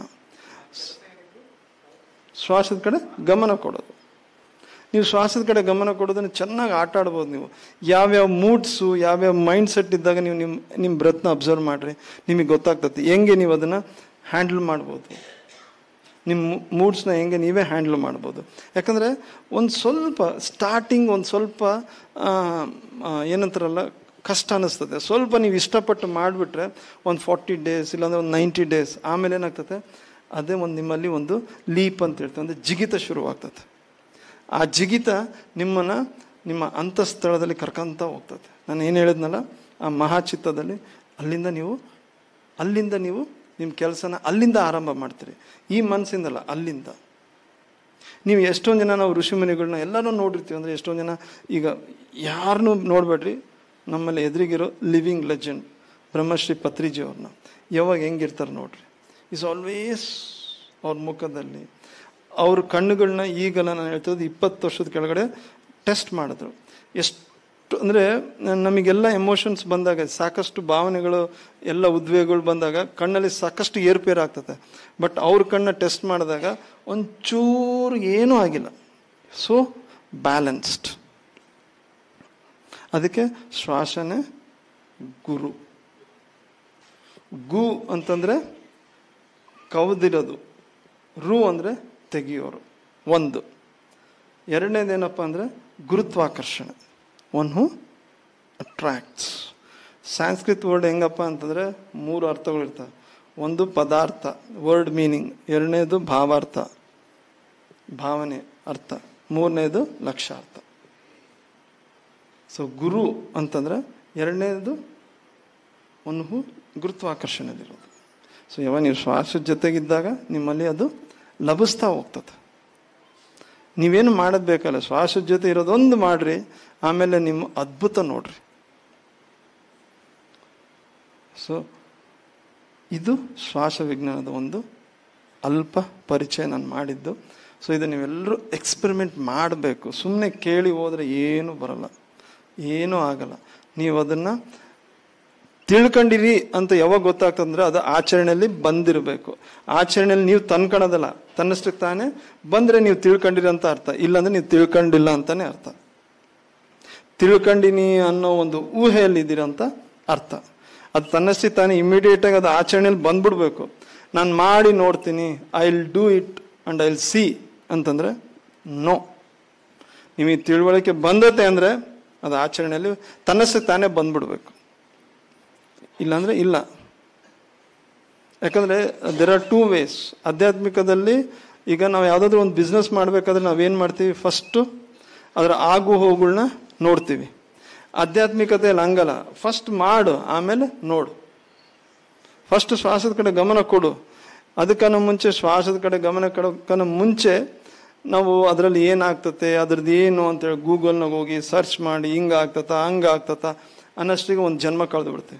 [SPEAKER 1] ಶ್ವಾಸದ ಕಡೆ ಗಮನ ಕೊಡೋದು ನೀವು ಶ್ವಾಸದ ಕಡೆ ಗಮನ ಕೊಡೋದನ್ನು ಚೆನ್ನಾಗಿ ಆಟ ಆಡ್ಬೋದು ನೀವು ಯಾವ್ಯಾವ ಮೂಡ್ಸು ಯಾವ್ಯಾವ ಮೈಂಡ್ ಸೆಟ್ ಇದ್ದಾಗ ನೀವು ನಿಮ್ಮ ನಿಮ್ಮ ಬ್ರೆತ್ನ ಅಬ್ಸರ್ವ್ ಮಾಡ್ರಿ ನಿಮಗೆ ಗೊತ್ತಾಗ್ತದೆ ಹೆಂಗೆ ನೀವು ಅದನ್ನು ಹ್ಯಾಂಡಲ್ ಮಾಡ್ಬೋದು ನಿಮ್ಮ ಮೂಡ್ಸ್ನ ಹೆಂಗೆ ನೀವೇ ಹ್ಯಾಂಡಲ್ ಮಾಡ್ಬೋದು ಯಾಕಂದರೆ ಒಂದು ಸ್ವಲ್ಪ ಸ್ಟಾರ್ಟಿಂಗ್ ಒಂದು ಸ್ವಲ್ಪ ಆ, ಆ, ಏನಂತಾರಲ್ಲ ಕಷ್ಟ ಅನ್ನಿಸ್ತದೆ ಸ್ವಲ್ಪ ನೀವು ಇಷ್ಟಪಟ್ಟು ಮಾಡಿಬಿಟ್ರೆ ಒಂದು ಫಾರ್ಟಿ ಡೇಸ್ ಇಲ್ಲಾಂದ್ರೆ ಒಂದು ನೈಂಟಿ ಡೇಸ್ ಆಮೇಲೆ ಏನಾಗ್ತದೆ ಅದೇ ಒಂದು ನಿಮ್ಮಲ್ಲಿ ಒಂದು ಲೀಪ್ ಅಂತ ಹೇಳ್ತದೆ ಅಂದರೆ ಜಿಗಿತ ಶುರುವಾಗ್ತದೆ ಆ ಜಿಗಿತ ನಿಮ್ಮನ್ನ ನಿಮ್ಮ ಅಂತಃಸ್ಥಳದಲ್ಲಿ ಕರ್ಕೊಂತ ಹೋಗ್ತದೆ ನಾನು ಏನು ಹೇಳಿದ್ನಲ್ಲ ಆ ಮಹಾಚಿತ್ತದಲ್ಲಿ ಅಲ್ಲಿಂದ ನೀವು ಅಲ್ಲಿಂದ ನೀವು ನಿಮ್ಮ ಕೆಲಸನ ಅಲ್ಲಿಂದ ಆರಂಭ ಮಾಡ್ತೀರಿ ಈ ಮನಸ್ಸಿಂದಲ್ಲ ಅಲ್ಲಿಂದ ನೀವು ಎಷ್ಟೊಂದು ಜನ ನಾವು ಋಷಿಮುನಿಗಳನ್ನ ಎಲ್ಲರೂ ನೋಡಿರ್ತೀವಿ ಅಂದರೆ ಎಷ್ಟೊಂದು ಜನ ಈಗ ಯಾರನ್ನೂ ನೋಡಬೇಡ್ರಿ ನಮ್ಮಲ್ಲಿ ಎದುರಿಗಿರೋ ಲಿವಿಂಗ್ ಲೆಜೆಂಡ್ ಬ್ರಹ್ಮಶ್ರೀ ಪತ್ರಿಜಿ ಅವ್ರನ್ನ ಯಾವಾಗ ಹೆಂಗಿರ್ತಾರೆ ನೋಡ್ರಿ ಇಸ್ ಆಲ್ವೇಸ್ ಅವ್ರ ಮುಖದಲ್ಲಿ ಅವ್ರ ಕಣ್ಣುಗಳನ್ನ ಈಗಲ್ಲ ನಾನು ಹೇಳ್ತಿರೋದು ಇಪ್ಪತ್ತು ವರ್ಷದ ಕೆಳಗಡೆ ಟೆಸ್ಟ್ ಮಾಡಿದ್ರು ಎಷ್ಟು ಅಂದರೆ ನಮಗೆಲ್ಲ ಎಮೋಷನ್ಸ್ ಬಂದಾಗ ಸಾಕಷ್ಟು ಭಾವನೆಗಳು ಎಲ್ಲ ಉದ್ವೇಗಗಳು ಬಂದಾಗ ಕಣ್ಣಲ್ಲಿ ಸಾಕಷ್ಟು ಏರುಪೇರು ಆಗ್ತದೆ ಬಟ್ ಅವ್ರ ಕಣ್ಣ ಟೆಸ್ಟ್ ಮಾಡಿದಾಗ ಒಂಚೂರು ಏನೂ ಆಗಿಲ್ಲ ಸೊ ಬ್ಯಾಲೆನ್ಸ್ಡ್ ಅದಕ್ಕೆ ಶ್ವಾಸನೆ ಗುರು ಗು ಅಂತಂದ್ರೆ ಕವದಿರೋದು ರು ಅಂದ್ರೆ ತೆಗಿಯೋರು ಒಂದು ಎರಡನೇದೇನಪ್ಪ ಅಂದ್ರೆ ಗುರುತ್ವಾಕರ್ಷಣೆ one who attracts Sanskrit word ಹೆಂಗಪ್ಪ ಅಂತಂದ್ರೆ ಮೂರು ಅರ್ಥಗಳಿರ್ತವೆ ಒಂದು ಪದಾರ್ಥ ವರ್ಡ್ ಮೀನಿಂಗ್ ಎರಡನೇದು ಭಾವಾರ್ಥ ಭಾವನೆ ಅರ್ಥ ಮೂರನೇದು ಲಕ್ಷ್ಯಾರ್ಥ ಸೊ ಗುರು ಅಂತಂದ್ರೆ ಎರಡನೇದು ಒಂದು ಹೂ ಗುರುತ್ವಾಕರ್ಷಣೆಯಲ್ಲಿರೋದು ಸೊ ಯಾವಾಗ ನೀವು ಶ್ವಾಸದ ಜೊತೆಗಿದ್ದಾಗ ನಿಮ್ಮಲ್ಲಿ ಅದು ಲಭಿಸ್ತಾ ಹೋಗ್ತದೆ ನೀವೇನು ಮಾಡೋದು ಬೇಕಲ್ಲ ಶ್ವಾಸದ ಜೊತೆ ಇರೋದೊಂದು ಮಾಡ್ರಿ ಆಮೇಲೆ ನಿಮ್ಮ ಅದ್ಭುತ ನೋಡ್ರಿ ಸೊ ಇದು ಶ್ವಾಸ ವಿಜ್ಞಾನದ ಒಂದು ಅಲ್ಪ ಪರಿಚಯ ನಾನು ಮಾಡಿದ್ದು ಸೊ ಇದು ನೀವೆಲ್ಲರೂ ಎಕ್ಸ್ಪೆರಿಮೆಂಟ್ ಮಾಡಬೇಕು ಸುಮ್ಮನೆ ಕೇಳಿ ಹೋದರೆ ಏನೂ ಬರಲ್ಲ ಏನೂ ಆಗಲ್ಲ ನೀವು ಅದನ್ನು ತಿಳ್ಕೊಂಡಿರಿ ಅಂತ ಯಾವಾಗ ಗೊತ್ತಾಗ್ತದಂದ್ರೆ ಅದು ಆಚರಣೆಯಲ್ಲಿ ಬಂದಿರಬೇಕು ಆಚರಣೆಯಲ್ಲಿ ನೀವು ತಂದ್ಕೊಳೋದಲ್ಲ ತನ್ನಷ್ಟಕ್ಕೆ ತಾನೇ ಬಂದರೆ ನೀವು ತಿಳ್ಕೊಂಡಿರಿ ಅಂತ ಅರ್ಥ ಇಲ್ಲಾಂದ್ರೆ ನೀವು ತಿಳ್ಕೊಂಡಿಲ್ಲ ಅಂತಾನೆ ಅರ್ಥ ತಿಳ್ಕೊಂಡಿನಿ ಅನ್ನೋ ಒಂದು ಊಹೆಯಲ್ಲಿ ಇದ್ದೀರ ಅಂತ ಅರ್ಥ ಅದು ತನ್ನಷ್ಟಕ್ಕೆ ತಾನೇ ಇಮಿಡಿಯೇಟ್ ಆಗಿ ಅದು ಆಚರಣೆಯಲ್ಲಿ ಬಂದ್ಬಿಡ್ಬೇಕು ನಾನು ಮಾಡಿ ನೋಡ್ತೀನಿ I will do it and I will see ಅಂತಂದ್ರೆ ನೋ ನಿಮಗೆ ತಿಳುವಳಿಕೆ ಬಂದತೆ ಅಂದರೆ ಅದು ಆಚರಣೆಯಲ್ಲಿ ತನ್ನಷ್ಟಕ್ಕೆ ತಾನೇ ಬಂದ್ಬಿಡ್ಬೇಕು ಇಲ್ಲಾಂದ್ರೆ ಇಲ್ಲ ಯಾಕಂದ್ರೆ ದೇರ್ ಆರ್ ಟೂ ವೇಸ್ ಆಧ್ಯಾತ್ಮಿಕದಲ್ಲಿ ಈಗ ನಾವು ಯಾವುದಾದ್ರೂ ಒಂದು ಬಿಸ್ನೆಸ್ ಮಾಡಬೇಕಾದ್ರೆ ನಾವೇನು ಮಾಡ್ತೀವಿ ಫಸ್ಟು ಅದರ ಆಗು ಹೋಗುಗಳನ್ನ ನೋಡ್ತೀವಿ ಆಧ್ಯಾತ್ಮಿಕತೆಯಲ್ಲಿ ಹಂಗಲ್ಲ ಫಸ್ಟ್ ಮಾಡು ಆಮೇಲೆ ನೋಡು ಫಸ್ಟ್ ಶ್ವಾಸದ ಕಡೆ ಗಮನ ಕೊಡು ಅದಕ್ಕನ್ನ ಮುಂಚೆ ಶ್ವಾಸದ ಕಡೆ ಗಮನ ಕೊಡೋಕ್ಕನ್ನ ಮುಂಚೆ ನಾವು ಅದರಲ್ಲಿ ಏನಾಗ್ತತೆ ಅದ್ರದ್ದು ಏನು ಅಂತೇಳಿ ಗೂಗಲ್ನಾಗ ಹೋಗಿ ಸರ್ಚ್ ಮಾಡಿ ಹಿಂಗೆ ಆಗ್ತತ ಹಂಗೆ ಆಗ್ತತ ಅನ್ನೋಷ್ಟಿಗೆ ಒಂದು ಜನ್ಮ ಕಳೆದು ಬಿಡ್ತೀವಿ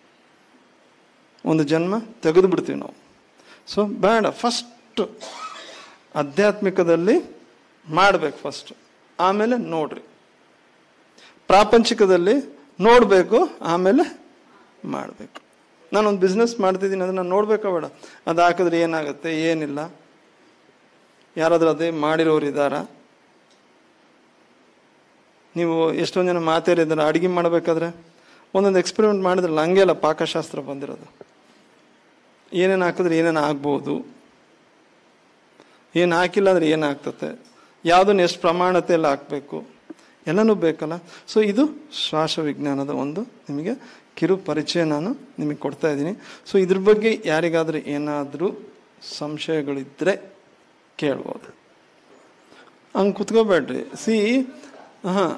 [SPEAKER 1] ಒಂದು ಜನ್ಮ ತೆಗೆದು ಬಿಡ್ತೀವಿ ನಾವು ಸೊ ಬೇಡ ಫಸ್ಟ್ ಆಧ್ಯಾತ್ಮಿಕದಲ್ಲಿ ಮಾಡಬೇಕು ಫಸ್ಟ್ ಆಮೇಲೆ ನೋಡ್ರಿ ಪ್ರಾಪಂಚಿಕದಲ್ಲಿ ನೋಡಬೇಕು ಆಮೇಲೆ ಮಾಡಬೇಕು ನಾನೊಂದು ಬಿಸ್ನೆಸ್ ಮಾಡ್ತಿದ್ದೀನಿ ಅಂದ್ರೆ ನಾನು ನೋಡ್ಬೇಕಾ ಬೇಡ ಅದು ಹಾಕಿದ್ರೆ ಏನಾಗುತ್ತೆ ಏನಿಲ್ಲ ಯಾರಾದ್ರೂ ಅದೇ ಮಾಡಿರೋರು ಇದ್ದಾರಾ ನೀವು ಎಷ್ಟೊಂದು ಜನ ಮಾತೇರಿದ್ದಾರೆ ಅಡುಗೆ ಮಾಡಬೇಕಾದ್ರೆ ಒಂದೊಂದು ಎಕ್ಸ್ಪೆರಿಮೆಂಟ್ ಮಾಡಿದ್ರಲ್ಲ ಹಂಗೆ ಅಲ್ಲ ಪಾಕಶಾಸ್ತ್ರ ಬಂದಿರೋದು ಏನೇನು ಹಾಕಿದ್ರೆ ಏನೇನು ಆಗ್ಬೋದು ಏನು ಹಾಕಿಲ್ಲ ಅಂದ್ರೆ ಏನಾಗ್ತತೆ ಯಾವುದನ್ನು ಎಷ್ಟು ಪ್ರಮಾಣತೆಯಲ್ಲಿ ಹಾಕಬೇಕು ಎಲ್ಲನೂ ಬೇಕಲ್ಲ ಸೊ ಇದು ಶ್ವಾಸ ವಿಜ್ಞಾನದ ಒಂದು ನಿಮಗೆ ಕಿರು ಪರಿಚಯ ನಾನು ನಿಮಗೆ ಕೊಡ್ತಾ ಇದ್ದೀನಿ ಸೊ ಇದ್ರ ಬಗ್ಗೆ ಯಾರಿಗಾದ್ರೂ ಏನಾದರೂ ಸಂಶಯಗಳಿದ್ದರೆ ಕೇಳ್ಬೋದು ಹಂಗೆ ಕುತ್ಕೋಬೇಡ್ರಿ ಸಿ ಹಾಂ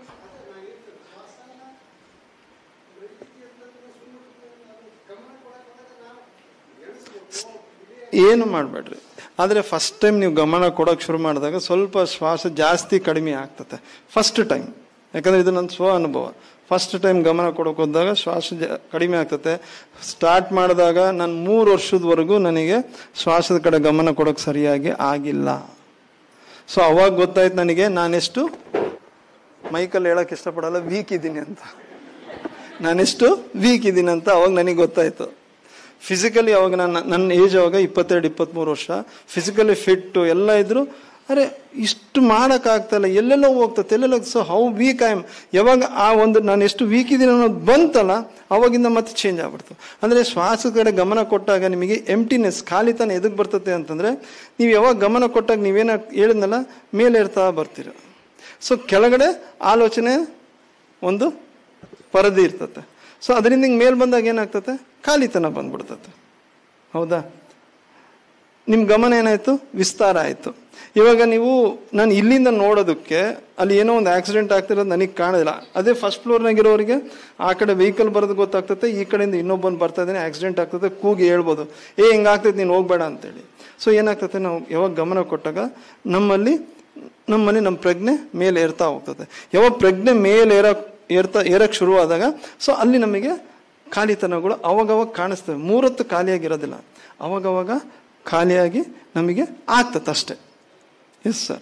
[SPEAKER 1] ಏನು ಮಾಡಬೇಡ್ರಿ ಆದರೆ ಫಸ್ಟ್ ಟೈಮ್ ನೀವು ಗಮನ ಕೊಡೋಕೆ ಶುರು ಮಾಡಿದಾಗ ಸ್ವಲ್ಪ ಶ್ವಾಸ ಜಾಸ್ತಿ ಕಡಿಮೆ ಆಗ್ತದೆ ಫಸ್ಟ್ ಟೈಮ್ ಯಾಕಂದ್ರೆ ಇದು ನನ್ನ ಸ್ವ ಅನುಭವ ಫಸ್ಟ್ ಟೈಮ್ ಗಮನ ಕೊಡೋಕೆ ಹೋದಾಗ ಶ್ವಾಸ ಜ- ಕಡಿಮೆ ಆಗ್ತದೆ ಸ್ಟಾರ್ಟ್ ಮಾಡಿದಾಗ ನಾನು ಮೂರು ವರ್ಷದವರೆಗೂ ನನಗೆ ಶ್ವಾಸದ ಕಡೆ ಗಮನ ಕೊಡೋಕೆ ಸರಿಯಾಗಿ ಆಗಿಲ್ಲ ಸೊ ಅವಾಗ ಗೊತ್ತಾಯ್ತು ನನಗೆ ನಾನೆಷ್ಟು ಮೈಕಲ್ಲಿ ಹೇಳಕ್ ಇಷ್ಟಪಡಲ್ಲ ವೀಕ್ ಇದ್ದೀನಿ ಅಂತ ನಾನೆಷ್ಟು ವೀಕ್ ಇದ್ದೀನಿ ಅಂತ ಅವಾಗ ನನಗೆ ಗೊತ್ತಾಯ್ತು ಫಿಸಿಕಲಿ ಅವಾಗ ನನ್ನ ನನ್ನ ಏಜ್ ಅವಾಗ ಇಪ್ಪತ್ತೆರಡು ಇಪ್ಪತ್ತ್ಮೂರು ವರ್ಷ ಫಿಸಿಕಲಿ ಫಿಟ್ಟು ಎಲ್ಲ ಇದ್ರು ಅರೆ ಇಷ್ಟು ಮಾಡೋಕ್ಕಾಗ್ತಲ್ಲ ಎಲ್ಲೆಲ್ಲೋ ಹೋಗ್ತದೆ ಎಲ್ಲೆಲ್ಲೋ so how weak I am ಯಾವಾಗ ಆ ಒಂದು ನಾನು ಎಷ್ಟು ವೀಕ್ ಇದ್ದೀನಿ ಅನ್ನೋದು ಬಂತಲ್ಲ ಅವಾಗಿಂದ ಮತ್ತೆ ಚೇಂಜ್ ಆಗ್ಬಿಡ್ತು ಅಂದರೆ ಶ್ವಾಸದ ಕಡೆ ಗಮನ ಕೊಟ್ಟಾಗ ನಿಮಗೆ ಎಂಟಿನೆಸ್ ಖಾಲಿತನ ಎದಕ್ಕೆ ಬರ್ತದೆ ಅಂತಂದರೆ ನೀವು ಯಾವಾಗ ಗಮನ ಕೊಟ್ಟಾಗ ನೀವೇನ ಹೇಳಿದ್ನಲ್ಲ ಮೇಲೆ ಇರ್ತಾ ಬರ್ತೀರ ಸೊ ಕೆಳಗಡೆ ಆಲೋಚನೆ ಒಂದು ಪರದೆ ಇರ್ತತೆ ಸೊ ಅದರಿಂದ ಹಿಂಗೆ ಮೇಲೆ ಬಂದಾಗ ಏನಾಗ್ತತೆ ಖಾಲಿತನ ಬಂದ್ಬಿಡ್ತತೆ ಹೌದಾ ನಿಮ್ಮ ಗಮನ ಏನಾಯ್ತು ವಿಸ್ತಾರ ಆಯಿತು ಇವಾಗ ನೀವು ನಾನು ಇಲ್ಲಿಂದ ನೋಡೋದಕ್ಕೆ ಅಲ್ಲಿ ಏನೋ ಒಂದು ಆಕ್ಸಿಡೆಂಟ್ ಆಗ್ತಿರೋದು ನನಗೆ ಕಾಣೋದಿಲ್ಲ ಅದೇ ಫಸ್ಟ್ ಫ್ಲೋರ್ನಾಗಿರೋರಿಗೆ ಆ ಕಡೆ ವೆಹಿಕಲ್ ಬರೋದು ಗೊತ್ತಾಗ್ತದೆ ಈ ಕಡೆಯಿಂದ ಇನ್ನೊಬ್ಬನು ಬರ್ತಾ ಇದ್ದಾನೆ ಆಕ್ಸಿಡೆಂಟ್ ಆಗ್ತದೆ ಕೂಗಿ ಹೇಳ್ಬೋದು ಏ ಹಿಂಗಾಗ್ತೈತೆ ನೀನು ಹೋಗ್ಬೇಡ ಅಂತೇಳಿ ಸೊ ಏನಾಗ್ತದೆ ನಾವು ಯಾವಾಗ ಗಮನ ಕೊಟ್ಟಾಗ ನಮ್ಮಲ್ಲಿ ನಮ್ಮಲ್ಲಿ ನಮ್ಮ ಪ್ರಜ್ಞೆ ಮೇಲೆ ಏರ್ತಾ ಹೋಗ್ತದೆ ಯಾವಾಗ ಪ್ರಜ್ಞೆ ಮೇಲೆ ಏರ ಏರ್ತಾ ಏರಕ್ಕೆ ಶುರುವಾದಾಗ ಸೊ ಅಲ್ಲಿ ನಮಗೆ ಖಾಲಿತನಗಳು ಅವಾಗವಾಗ ಕಾಣಿಸ್ತವೆ ಮೂರತ್ತು ಖಾಲಿಯಾಗಿರೋದಿಲ್ಲ ಅವಾಗವಾಗ ಖಾಲಿಯಾಗಿ ನಮಗೆ ಆಗ್ತದೆ ಅಷ್ಟೆ ಎಸ್ ಸರ್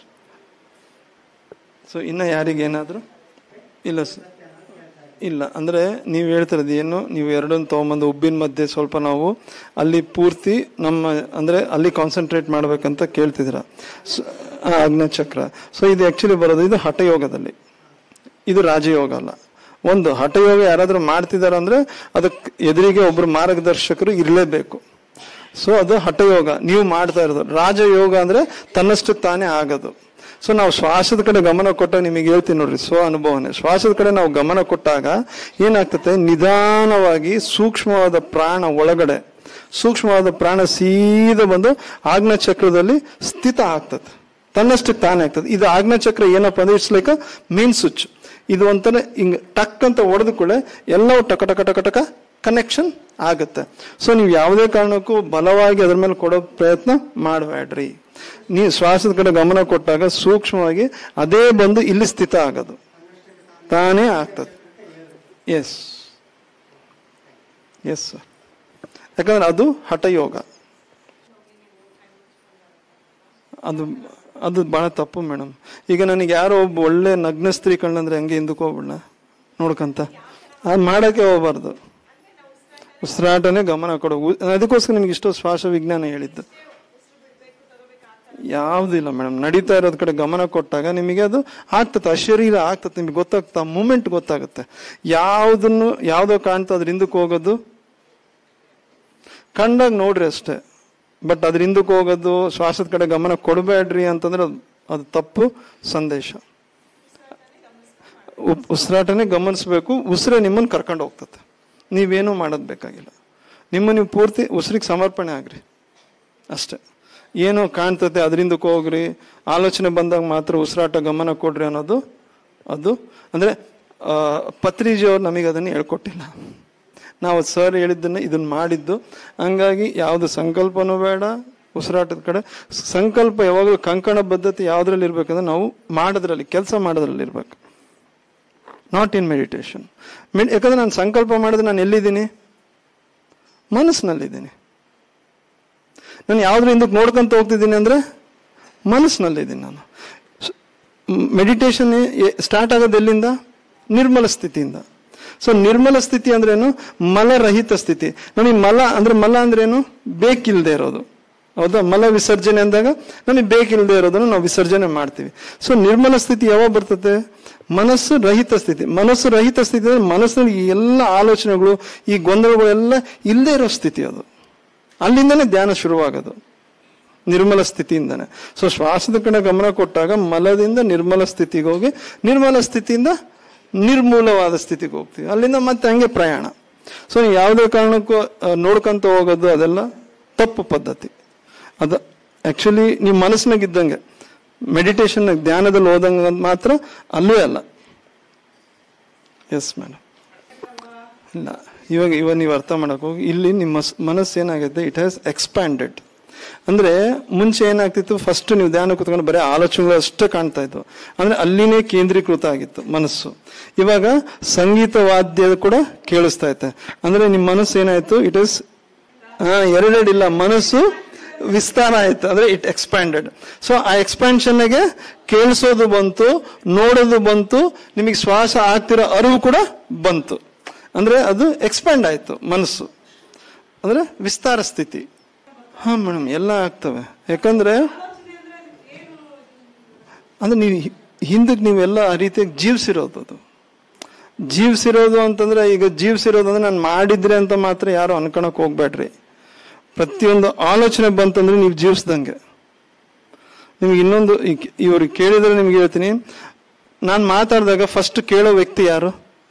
[SPEAKER 1] ಸೊ ಇನ್ನು ಯಾರಿಗೇನಾದರೂ ಇಲ್ಲ ಸರ್ ಇಲ್ಲ ಅಂದರೆ ನೀವು ಹೇಳ್ತಿರೋದು ಏನು ನೀವು ಎರಡನ್ನು ತೊಗೊಂಬಂದು ಉಬ್ಬಿನ ಮಧ್ಯೆ ಸ್ವಲ್ಪ ನಾವು ಅಲ್ಲಿ ಪೂರ್ತಿ ನಮ್ಮ ಅಂದರೆ ಅಲ್ಲಿ ಕಾನ್ಸಂಟ್ರೇಟ್ ಮಾಡ್ಬೇಕಂತ ಕೇಳ್ತಿದ್ದೀರ ಚಕ್ರ ಸೊ ಇದು ಆ್ಯಕ್ಚುಲಿ ಬರೋದು ಇದು ಹಠಯೋಗದಲ್ಲಿ ಇದು ರಾಜಯೋಗ ಅಲ್ಲ ಒಂದು ಹಠಯೋಗ ಯಾರಾದರೂ ಮಾಡ್ತಿದಾರ ಅಂದ್ರೆ ಅದಕ್ಕೆ ಎದುರಿಗೆ ಒಬ್ರು ಮಾರ್ಗದರ್ಶಕರು ಇರಲೇಬೇಕು ಸೊ ಅದು ಹಠಯೋಗ ನೀವು ಮಾಡ್ತಾ ಇರೋದು ರಾಜಯೋಗ ಅಂದ್ರೆ ತನ್ನಷ್ಟಕ್ಕೆ ತಾನೇ ಆಗೋದು ಸೊ ನಾವು ಶ್ವಾಸದ ಕಡೆ ಗಮನ ಕೊಟ್ಟಾಗ ನಿಮಗೆ ಹೇಳ್ತೀನಿ ನೋಡ್ರಿ ಸ್ವ ಅನುಭವನೆ ಶ್ವಾಸದ ಕಡೆ ನಾವು ಗಮನ ಕೊಟ್ಟಾಗ ಏನಾಗ್ತದೆ ನಿಧಾನವಾಗಿ ಸೂಕ್ಷ್ಮವಾದ ಪ್ರಾಣ ಒಳಗಡೆ ಸೂಕ್ಷ್ಮವಾದ ಪ್ರಾಣ ಸೀದಾ ಬಂದು ಆಜ್ಞಾ ಚಕ್ರದಲ್ಲಿ ಸ್ಥಿತ ಆಗ್ತದೆ ತನ್ನಷ್ಟಕ್ಕೆ ತಾನೇ ಆಗ್ತದೆ ಇದು ಆಜ್ಞಾ ಚಕ್ರ ಏನಪ್ಪ ಅಂದ್ರೆ ಇಟ್ಸ್ ಲೈಕ್ ಮೇನ್ ಸ್ವಿಚ್ ಇದು ಒಂಥರ ಹಿಂಗ್ ಟಕ್ ಅಂತ ಹೊಡೆದ ಕೂಡಲೇ ಎಲ್ಲವೂ ಟಕ ಟಕ ಟಕ ಟಕ ಕನೆಕ್ಷನ್ ಆಗುತ್ತೆ ಸೊ ನೀವು ಯಾವುದೇ ಕಾರಣಕ್ಕೂ ಬಲವಾಗಿ ಅದ್ರ ಮೇಲೆ ಕೊಡೋ ಪ್ರಯತ್ನ ಮಾಡಬೇಡ್ರಿ ನೀವು ಶ್ವಾಸದ ಕಡೆ ಗಮನ ಕೊಟ್ಟಾಗ ಸೂಕ್ಷ್ಮವಾಗಿ ಅದೇ ಬಂದು ಇಲ್ಲಿ ಸ್ಥಿತ ಆಗೋದು ತಾನೇ ಆಗ್ತದೆ ಎಸ್ ಎಸ್ ಸರ್ ಯಾಕಂದ್ರೆ ಅದು ಹಠಯೋಗ ಅದು ಅದು ಬಹಳ ತಪ್ಪು ಮೇಡಮ್ ಈಗ ನನಗೆ ಯಾರೋ ಒಬ್ಬ ಒಳ್ಳೆ ನಗ್ನ ಸ್ತ್ರೀ ಕಂಡ್ರೆ ಹಂಗೆ ಹಿಂದಕ್ಕೆ ಹೋಗ್ಬಿಡ ನೋಡ್ಕಂತ ಅದು ಮಾಡೋಕ್ಕೆ ಹೋಗ್ಬಾರ್ದು ಉಸಿರಾಟನೇ ಗಮನ ಕೊಡು ಉ- ಅದಕ್ಕೋಸ್ಕರ ನಿಮ್ಗೆ ಇಷ್ಟೋ ಶ್ವಾಸ ವಿಜ್ಞಾನ ಹೇಳಿದ್ದು ಯಾವುದಿಲ್ಲ ಮೇಡಮ್ ನಡೀತಾ ಇರೋದ್ ಕಡೆ ಗಮನ ಕೊಟ್ಟಾಗ ನಿಮಗೆ ಅದು ಆಗ್ತದೆ ಆ ಶರೀರ ಆಗ್ತದೆ ನಿಮ್ಗೆ ಗೊತ್ತಾಗ್ತಾ ಮೂಮೆಂಟ್ ಗೊತ್ತಾಗುತ್ತೆ ಯಾವುದನ್ನು ಯಾವುದೋ ಕಾಣ್ತಾ ಅದ್ರ ಹಿಂದಕ್ಕೆ ಹೋಗೋದು ಕಂಡಾಗ ನೋಡ್ರಿ ಅಷ್ಟೇ ಬಟ್ ಅದ್ರ ಹಿಂದಕ್ಕೆ ಹೋಗೋದು ಶ್ವಾಸದ ಕಡೆ ಗಮನ ಕೊಡಬೇಡ್ರಿ ಅಂತಂದ್ರೆ ಅದು- ಅದು ತಪ್ಪು ಸಂದೇಶ ಉಪ್- ಉಸಿರಾಟನೇ ಗಮನಿಸ್ಬೇಕು ಉಸಿರೇ ನಿಮ್ಮನ್ನು ಕರ್ಕೊಂಡು ಹೋಗ್ತದೆ ನೀವೇನೂ ಮಾಡೋದು ಬೇಕಾಗಿಲ್ಲ ನಿಮ್ಮ ನೀವು ಪೂರ್ತಿ ಉಸಿರಿಗೆ ಸಮರ್ಪಣೆ ಆಗ್ರಿ ಅಷ್ಟೇ ಏನೋ ಕಾಣ್ತದೆ ಅದರಿಂದಕ್ಕೆ ಹೋಗ್ರಿ ಆಲೋಚನೆ ಬಂದಾಗ ಮಾತ್ರ ಉಸಿರಾಟ ಗಮನ ಕೊಡ್ರಿ ಅನ್ನೋದು ಅದು ಅಂದರೆ ಪತ್ರಿಜಿಯವ್ರು ನಮಗೆ ಅದನ್ನು ಹೇಳ್ಕೊಟ್ಟಿಲ್ಲ ನಾವು ಸರ್ ಹೇಳಿದ್ದನ್ನು ಇದನ್ನು ಮಾಡಿದ್ದು ಹಂಗಾಗಿ ಯಾವುದು ಸಂಕಲ್ಪನೂ ಬೇಡ ಉಸಿರಾಟದ ಕಡೆ ಸಂಕಲ್ಪ ಯಾವಾಗಲೂ ಕಂಕಣ ಬದ್ಧತೆ ಯಾವುದ್ರಲ್ಲಿ ಇರ್ಬೇಕಂದ್ರೆ ನಾವು ಮಾಡೋದ್ರಲ್ಲಿ ಕೆಲಸ ಮಾಡೋದ್ರಲ್ಲಿ ಇರ್ಬೇಕು ನಾಟ್ ಇನ್ ಮೆಡಿಟೇಷನ್ ಮೆಡ್ ಯಾಕಂದ್ರೆ ನಾನು ಸಂಕಲ್ಪ ಮಾಡಿದ್ರೆ ನಾನು ಎಲ್ಲಿದ್ದೀನಿ ಮನಸ್ಸಿನಲ್ಲಿದ್ದೀನಿ ನಾನು ಯಾವ್ದ್ರ ಹಿಂದಕ್ಕೆ ನೋಡ್ಕೊಂತ ಹೋಗ್ತಿದ್ದೀನಿ ಅಂದ್ರೆ ಮನಸ್ಸಿನಲ್ಲಿದ್ದೀನಿ ನಾನು ಮೆಡಿಟೇಷನ್ ಸ್ಟಾರ್ಟ್ ಆಗೋದು ಎಲ್ಲಿಂದ ನಿರ್ಮಲ ಸ್ಥಿತಿಯಿಂದ ಸೊ ನಿರ್ಮಲ ಸ್ಥಿತಿ ಅಂದ್ರೇನು ಮಲರಹಿತ ಸ್ಥಿತಿ ನನಗೆ ಮಲ ಅಂದ್ರೆ ಮಲ ಅಂದ್ರೇನು ಬೇಕಿಲ್ದೆ ಇರೋದು ಹೌದಾ ಮಲ ವಿಸರ್ಜನೆ ಅಂದಾಗ ನನಗೆ ಬೇಕಿಲ್ಲದೆ ಇರೋದನ್ನು ನಾವು ವಿಸರ್ಜನೆ ಮಾಡ್ತೀವಿ ಸೊ ನಿರ್ಮಲ ಸ್ಥಿತಿ ಯಾವಾಗ ಬರ್ತದೆ ಮನಸ್ಸು ರಹಿತ ಸ್ಥಿತಿ ಮನಸ್ಸು ರಹಿತ ಸ್ಥಿತಿ ಅಂದ್ರೆ ಮನಸ್ಸಿನಲ್ಲಿ ಈ ಎಲ್ಲ ಆಲೋಚನೆಗಳು ಈ ಗೊಂದಲಗಳು ಎಲ್ಲ ಇಲ್ಲದೆ ಇರೋ ಸ್ಥಿತಿ ಅದು ಅಲ್ಲಿಂದನೇ ಧ್ಯಾನ ಶುರುವಾಗೋದು ನಿರ್ಮಲ ಸ್ಥಿತಿಯಿಂದನೇ ಸೊ ಶ್ವಾಸದ ಕಡೆ ಗಮನ ಕೊಟ್ಟಾಗ ಮಲದಿಂದ ನಿರ್ಮಲ ಸ್ಥಿತಿಗೆ ಹೋಗಿ ನಿರ್ಮಲ ಸ್ಥಿತಿಯಿಂದ ನಿರ್ಮೂಲವಾದ ಸ್ಥಿತಿಗೆ ಹೋಗ್ತೀವಿ ಅಲ್ಲಿಂದ ಮತ್ತೆ ಹಂಗೆ ಪ್ರಯಾಣ ಸೊ ಯಾವುದೇ ಕಾರಣಕ್ಕೂ ಆ, ನೋಡ್ಕೊಂತ ಹೋಗೋದು ಅದೆಲ್ಲ ತಪ್ಪು ಪದ್ಧತಿ ಅದು ಆಕ್ಚುಲಿ ನೀವು ಮನಸ್ಸಿನಾಗ ಇದ್ದಂಗೆ ಮೆಡಿಟೇಷನ್ ಧ್ಯಾನದಲ್ಲಿ ಹೋದಂಗೆ ಮಾತ್ರ ಅಲ್ಲೂ ಅಲ್ಲ ಎಸ್ ಮೇಡಮ್ ಇಲ್ಲ ಇವಾಗ ಇವಾಗ ನೀವು ಅರ್ಥ ಮಾಡಕ್ ಹೋಗಿ ಇಲ್ಲಿ ನಿಮ್ಮ ಸ್- ಮನಸ್ಸು ಏನಾಗುತ್ತೆ ಇಟ್ ಹ್ಯಾಸ್ ಎಕ್ಸ್ಪ್ಯಾಂಡೆಡ್ ಅಂದ್ರೆ ಮುಂಚೆ ಏನಾಗ್ತಿತ್ತು ಫಸ್ಟ್ ನೀವು ಧ್ಯಾನ ಕುತ್ಕೊಂಡು ಬರೀ ಆಲೋಚನೆಗಳು ಅಷ್ಟೇ ಕಾಣ್ತಾ ಇತ್ತು ಅಂದ್ರೆ ಅಲ್ಲಿನೇ ಕೇಂದ್ರೀಕೃತ ಆಗಿತ್ತು ಮನಸ್ಸು ಇವಾಗ ಸಂಗೀತ ವಾದ್ಯ ಕೂಡ ಕೇಳಿಸ್ತಾ ಐತೆ ಅಂದ್ರೆ ನಿಮ್ಮ ಮನಸ್ಸು ಏನಾಯ್ತು ಇಟ್ ಇಸ್ ಎರಡೆರಡಿಲ್ಲ ಮನಸ್ಸು ವಿಸ್ತಾರ ಆಯ್ತು ಅಂದ್ರೆ ಇಟ್ ಎಕ್ಸ್ಪ್ಯಾಂಡೆಡ್ ಸೊ ಆ ಎಕ್ಸ್ಪ್ಯಾನ್ಷನ್ಗೆ ಕೇಳಿಸೋದು ಬಂತು ನೋಡೋದು ಬಂತು ನಿಮಗೆ ಶ್ವಾಸ ಆಗ್ತಿರೋ ಅರಿವು ಕೂಡ ಬಂತು ಅಂದ್ರೆ ಅದು ಎಕ್ಸ್ಪ್ಯಾಂಡ್ ಆಯ್ತು ಮನಸ್ಸು ಅಂದ್ರೆ ವಿಸ್ತಾರ ಸ್ಥಿತಿ ಹಾ ಮೇಡಮ್ ಎಲ್ಲ ಆಗ್ತವೆ ಯಾಕಂದ್ರೆ ಅಂದ್ರೆ ನೀವು ಹಿ- ಹಿಂದಕ್ಕೆ ನೀವೆಲ್ಲ ಆ ರೀತಿಯಾಗಿ ಜೀವಿಸಿರೋದು ಅದು ಜೀವಿಸಿರೋದು ಅಂತಂದ್ರೆ ಈಗ ಜೀವಿಸಿರೋದು ಅಂದ್ರೆ ನಾನು ಮಾಡಿದ್ರೆ ಅಂತ ಮಾತ್ರ ಯಾರು ಅನ್ಕೊಳಕ್ ಹೋಗ್ಬೇಡ್ರಿ ಪ್ರತಿಯೊಂದು ಆಲೋಚನೆ ಬಂತಂದ್ರೆ ನೀವು ಜೀವಿಸ್ದಂಗೆ ನಿಮ್ಗೆ ಇನ್ನೊಂದು ಇವ್ರಿಗೆ ಕೇಳಿದ್ರೆ ನಿಮ್ಗೆ ಹೇಳ್ತೀನಿ ನಾನು ಮಾತಾಡಿದಾಗ ಫಸ್ಟ್ ಕೇಳೋ ವ್ಯಕ್ತಿ ಯಾರು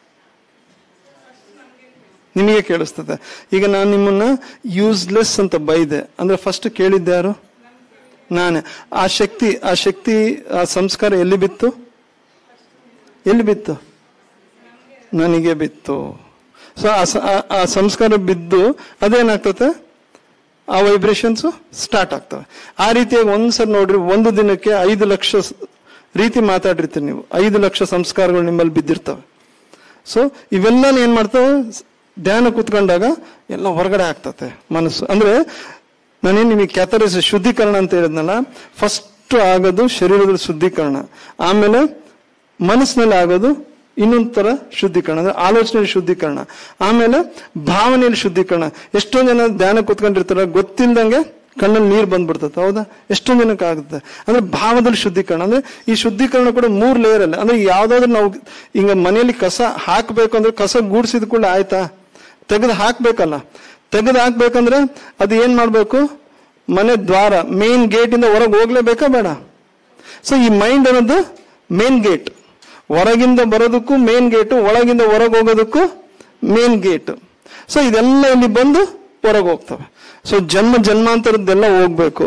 [SPEAKER 1] ನಿಮಗೆ ಕೇಳಿಸ್ತದೆ ಈಗ ನಾನು ನಿಮ್ಮನ್ನ ಯೂಸ್ಲೆಸ್ ಅಂತ ಬೈದೆ ಅಂದ್ರೆ ಫಸ್ಟ್ ಕೇಳಿದ್ದೆ ಯಾರು ನಾನೇ ಆ ಶಕ್ತಿ ಆ ಶಕ್ತಿ ಆ ಸಂಸ್ಕಾರ ಎಲ್ಲಿ ಬಿತ್ತು ಎಲ್ಲಿ ಬಿತ್ತು ನನಗೆ ಬಿತ್ತು ಸೊ ಆ ಸಂಸ್ಕಾರ ಬಿದ್ದು ಅದೇನಾಗ್ತದೆ ಆ ವೈಬ್ರೇಷನ್ಸ್ ಸ್ಟಾರ್ಟ್ ಆಗ್ತವೆ ಆ ರೀತಿಯಾಗಿ ಒಂದ್ಸರಿ ನೋಡ್ರಿ ಒಂದು ದಿನಕ್ಕೆ ಐದು ಲಕ್ಷ ಸ್- ರೀತಿ ಮಾತಾಡಿರ್ತೀರಿ ನೀವು ಐದು ಲಕ್ಷ ಸಂಸ್ಕಾರಗಳು ನಿಮ್ಮಲ್ಲಿ ಬಿದ್ದಿರ್ತವೆ ಸೊ ಇವೆಲ್ಲ ಏನ್ ಮಾಡ್ತಾವೆ ಸ್- ಧ್ಯಾನ ಕೂತ್ಕೊಂಡಾಗ ಎಲ್ಲ ಹೊರಗಡೆ ಆಗ್ತತೆ ಮನಸ್ಸು ಅಂದ್ರೆ ನಾನೇನ್ ನಿಮಗೆ ಕ್ಯಾಥರಿಸ್ ಶುದ್ಧೀಕರಣ ಅಂತ ಹೇಳಿದ್ನಲ್ಲ ಫಸ್ಟ್ ಆಗೋದು ಶರೀರದ ಶುದ್ಧೀಕರಣ ಆಮೇಲೆ ಮನಸ್ಸಿನಲ್ಲಿ ಆಗೋದು ಇನ್ನೊಂದ್ ತರ ಶುದ್ಧೀಕರಣ ಅಂದ್ರೆ ಆಲೋಚನೆಯಲ್ಲಿ ಶುದ್ಧೀಕರಣ ಆಮೇಲೆ ಭಾವನೆಯಲ್ಲಿ ಶುದ್ಧೀಕರಣ ಎಷ್ಟೊಂದ್ ಜನ ಧ್ಯಾನ ಕೂತ್ಕೊಂಡಿರ್ತಾರ ಗೊತ್ತಿಲ್ದಂಗೆ ಕಣ್ಣಲ್ಲಿ ನೀರು ಬಂದ್ಬಿಡ್ತದೆ ಹೌದಾ ಎಷ್ಟೊಂದ್ ಜನಕ್ಕೆ ಆಗುತ್ತೆ ಅಂದ್ರೆ ಭಾವದಲ್ಲಿ ಶುದ್ಧೀಕರಣ ಅಂದ್ರೆ ಈ ಶುದ್ಧೀಕರಣ ಕೂಡ ಮೂರ್ ಲೇಯರ್ ಅಲ್ಲಿ ಅಂದ್ರೆ ಯಾವ್ದಾದ್ರು ನಾವು ಹಿಂಗ ಮನೆಯಲ್ಲಿ ಕಸ ಹಾಕ್ಬೇಕು ಅಂದ್ರೆ ಕಸ ಗೂಡ್ಸಿದ ಕೂಡ ಆಯ್ತಾ ತೆಗೆದು ಹಾಕ್ಬೇಕಲ್ಲ ತೆಗೆದು ಹಾಕ್ಬೇಕಂದ್ರೆ ಅದು ಏನ್ ಮಾಡ್ಬೇಕು ಮನೆ ದ್ವಾರ ಮೇನ್ ಗೇಟ್ ಇಂದ ಹೊರಗೆ ಹೋಗ್ಲೇಬೇಕಾ ಬೇಡ ಸೊ ಈ ಮೈಂಡ್ ಅನ್ನೋದು ಮೇನ್ ಗೇಟ್ ಹೊರಗಿಂದ ಬರೋದಕ್ಕೂ ಮೇನ್ ಗೇಟು ಒಳಗಿಂದ ಹೊರಗೆ ಹೋಗೋದಕ್ಕೂ ಮೇನ್ ಗೇಟ್ ಸೊ ಇದೆಲ್ಲ ಇಲ್ಲಿ ಬಂದು ಹೊರಗೆ ಹೋಗ್ತವೆ ಸೊ ಜನ್ಮ ಜನ್ಮಾಂತರದ್ದೆಲ್ಲ ಹೋಗ್ಬೇಕು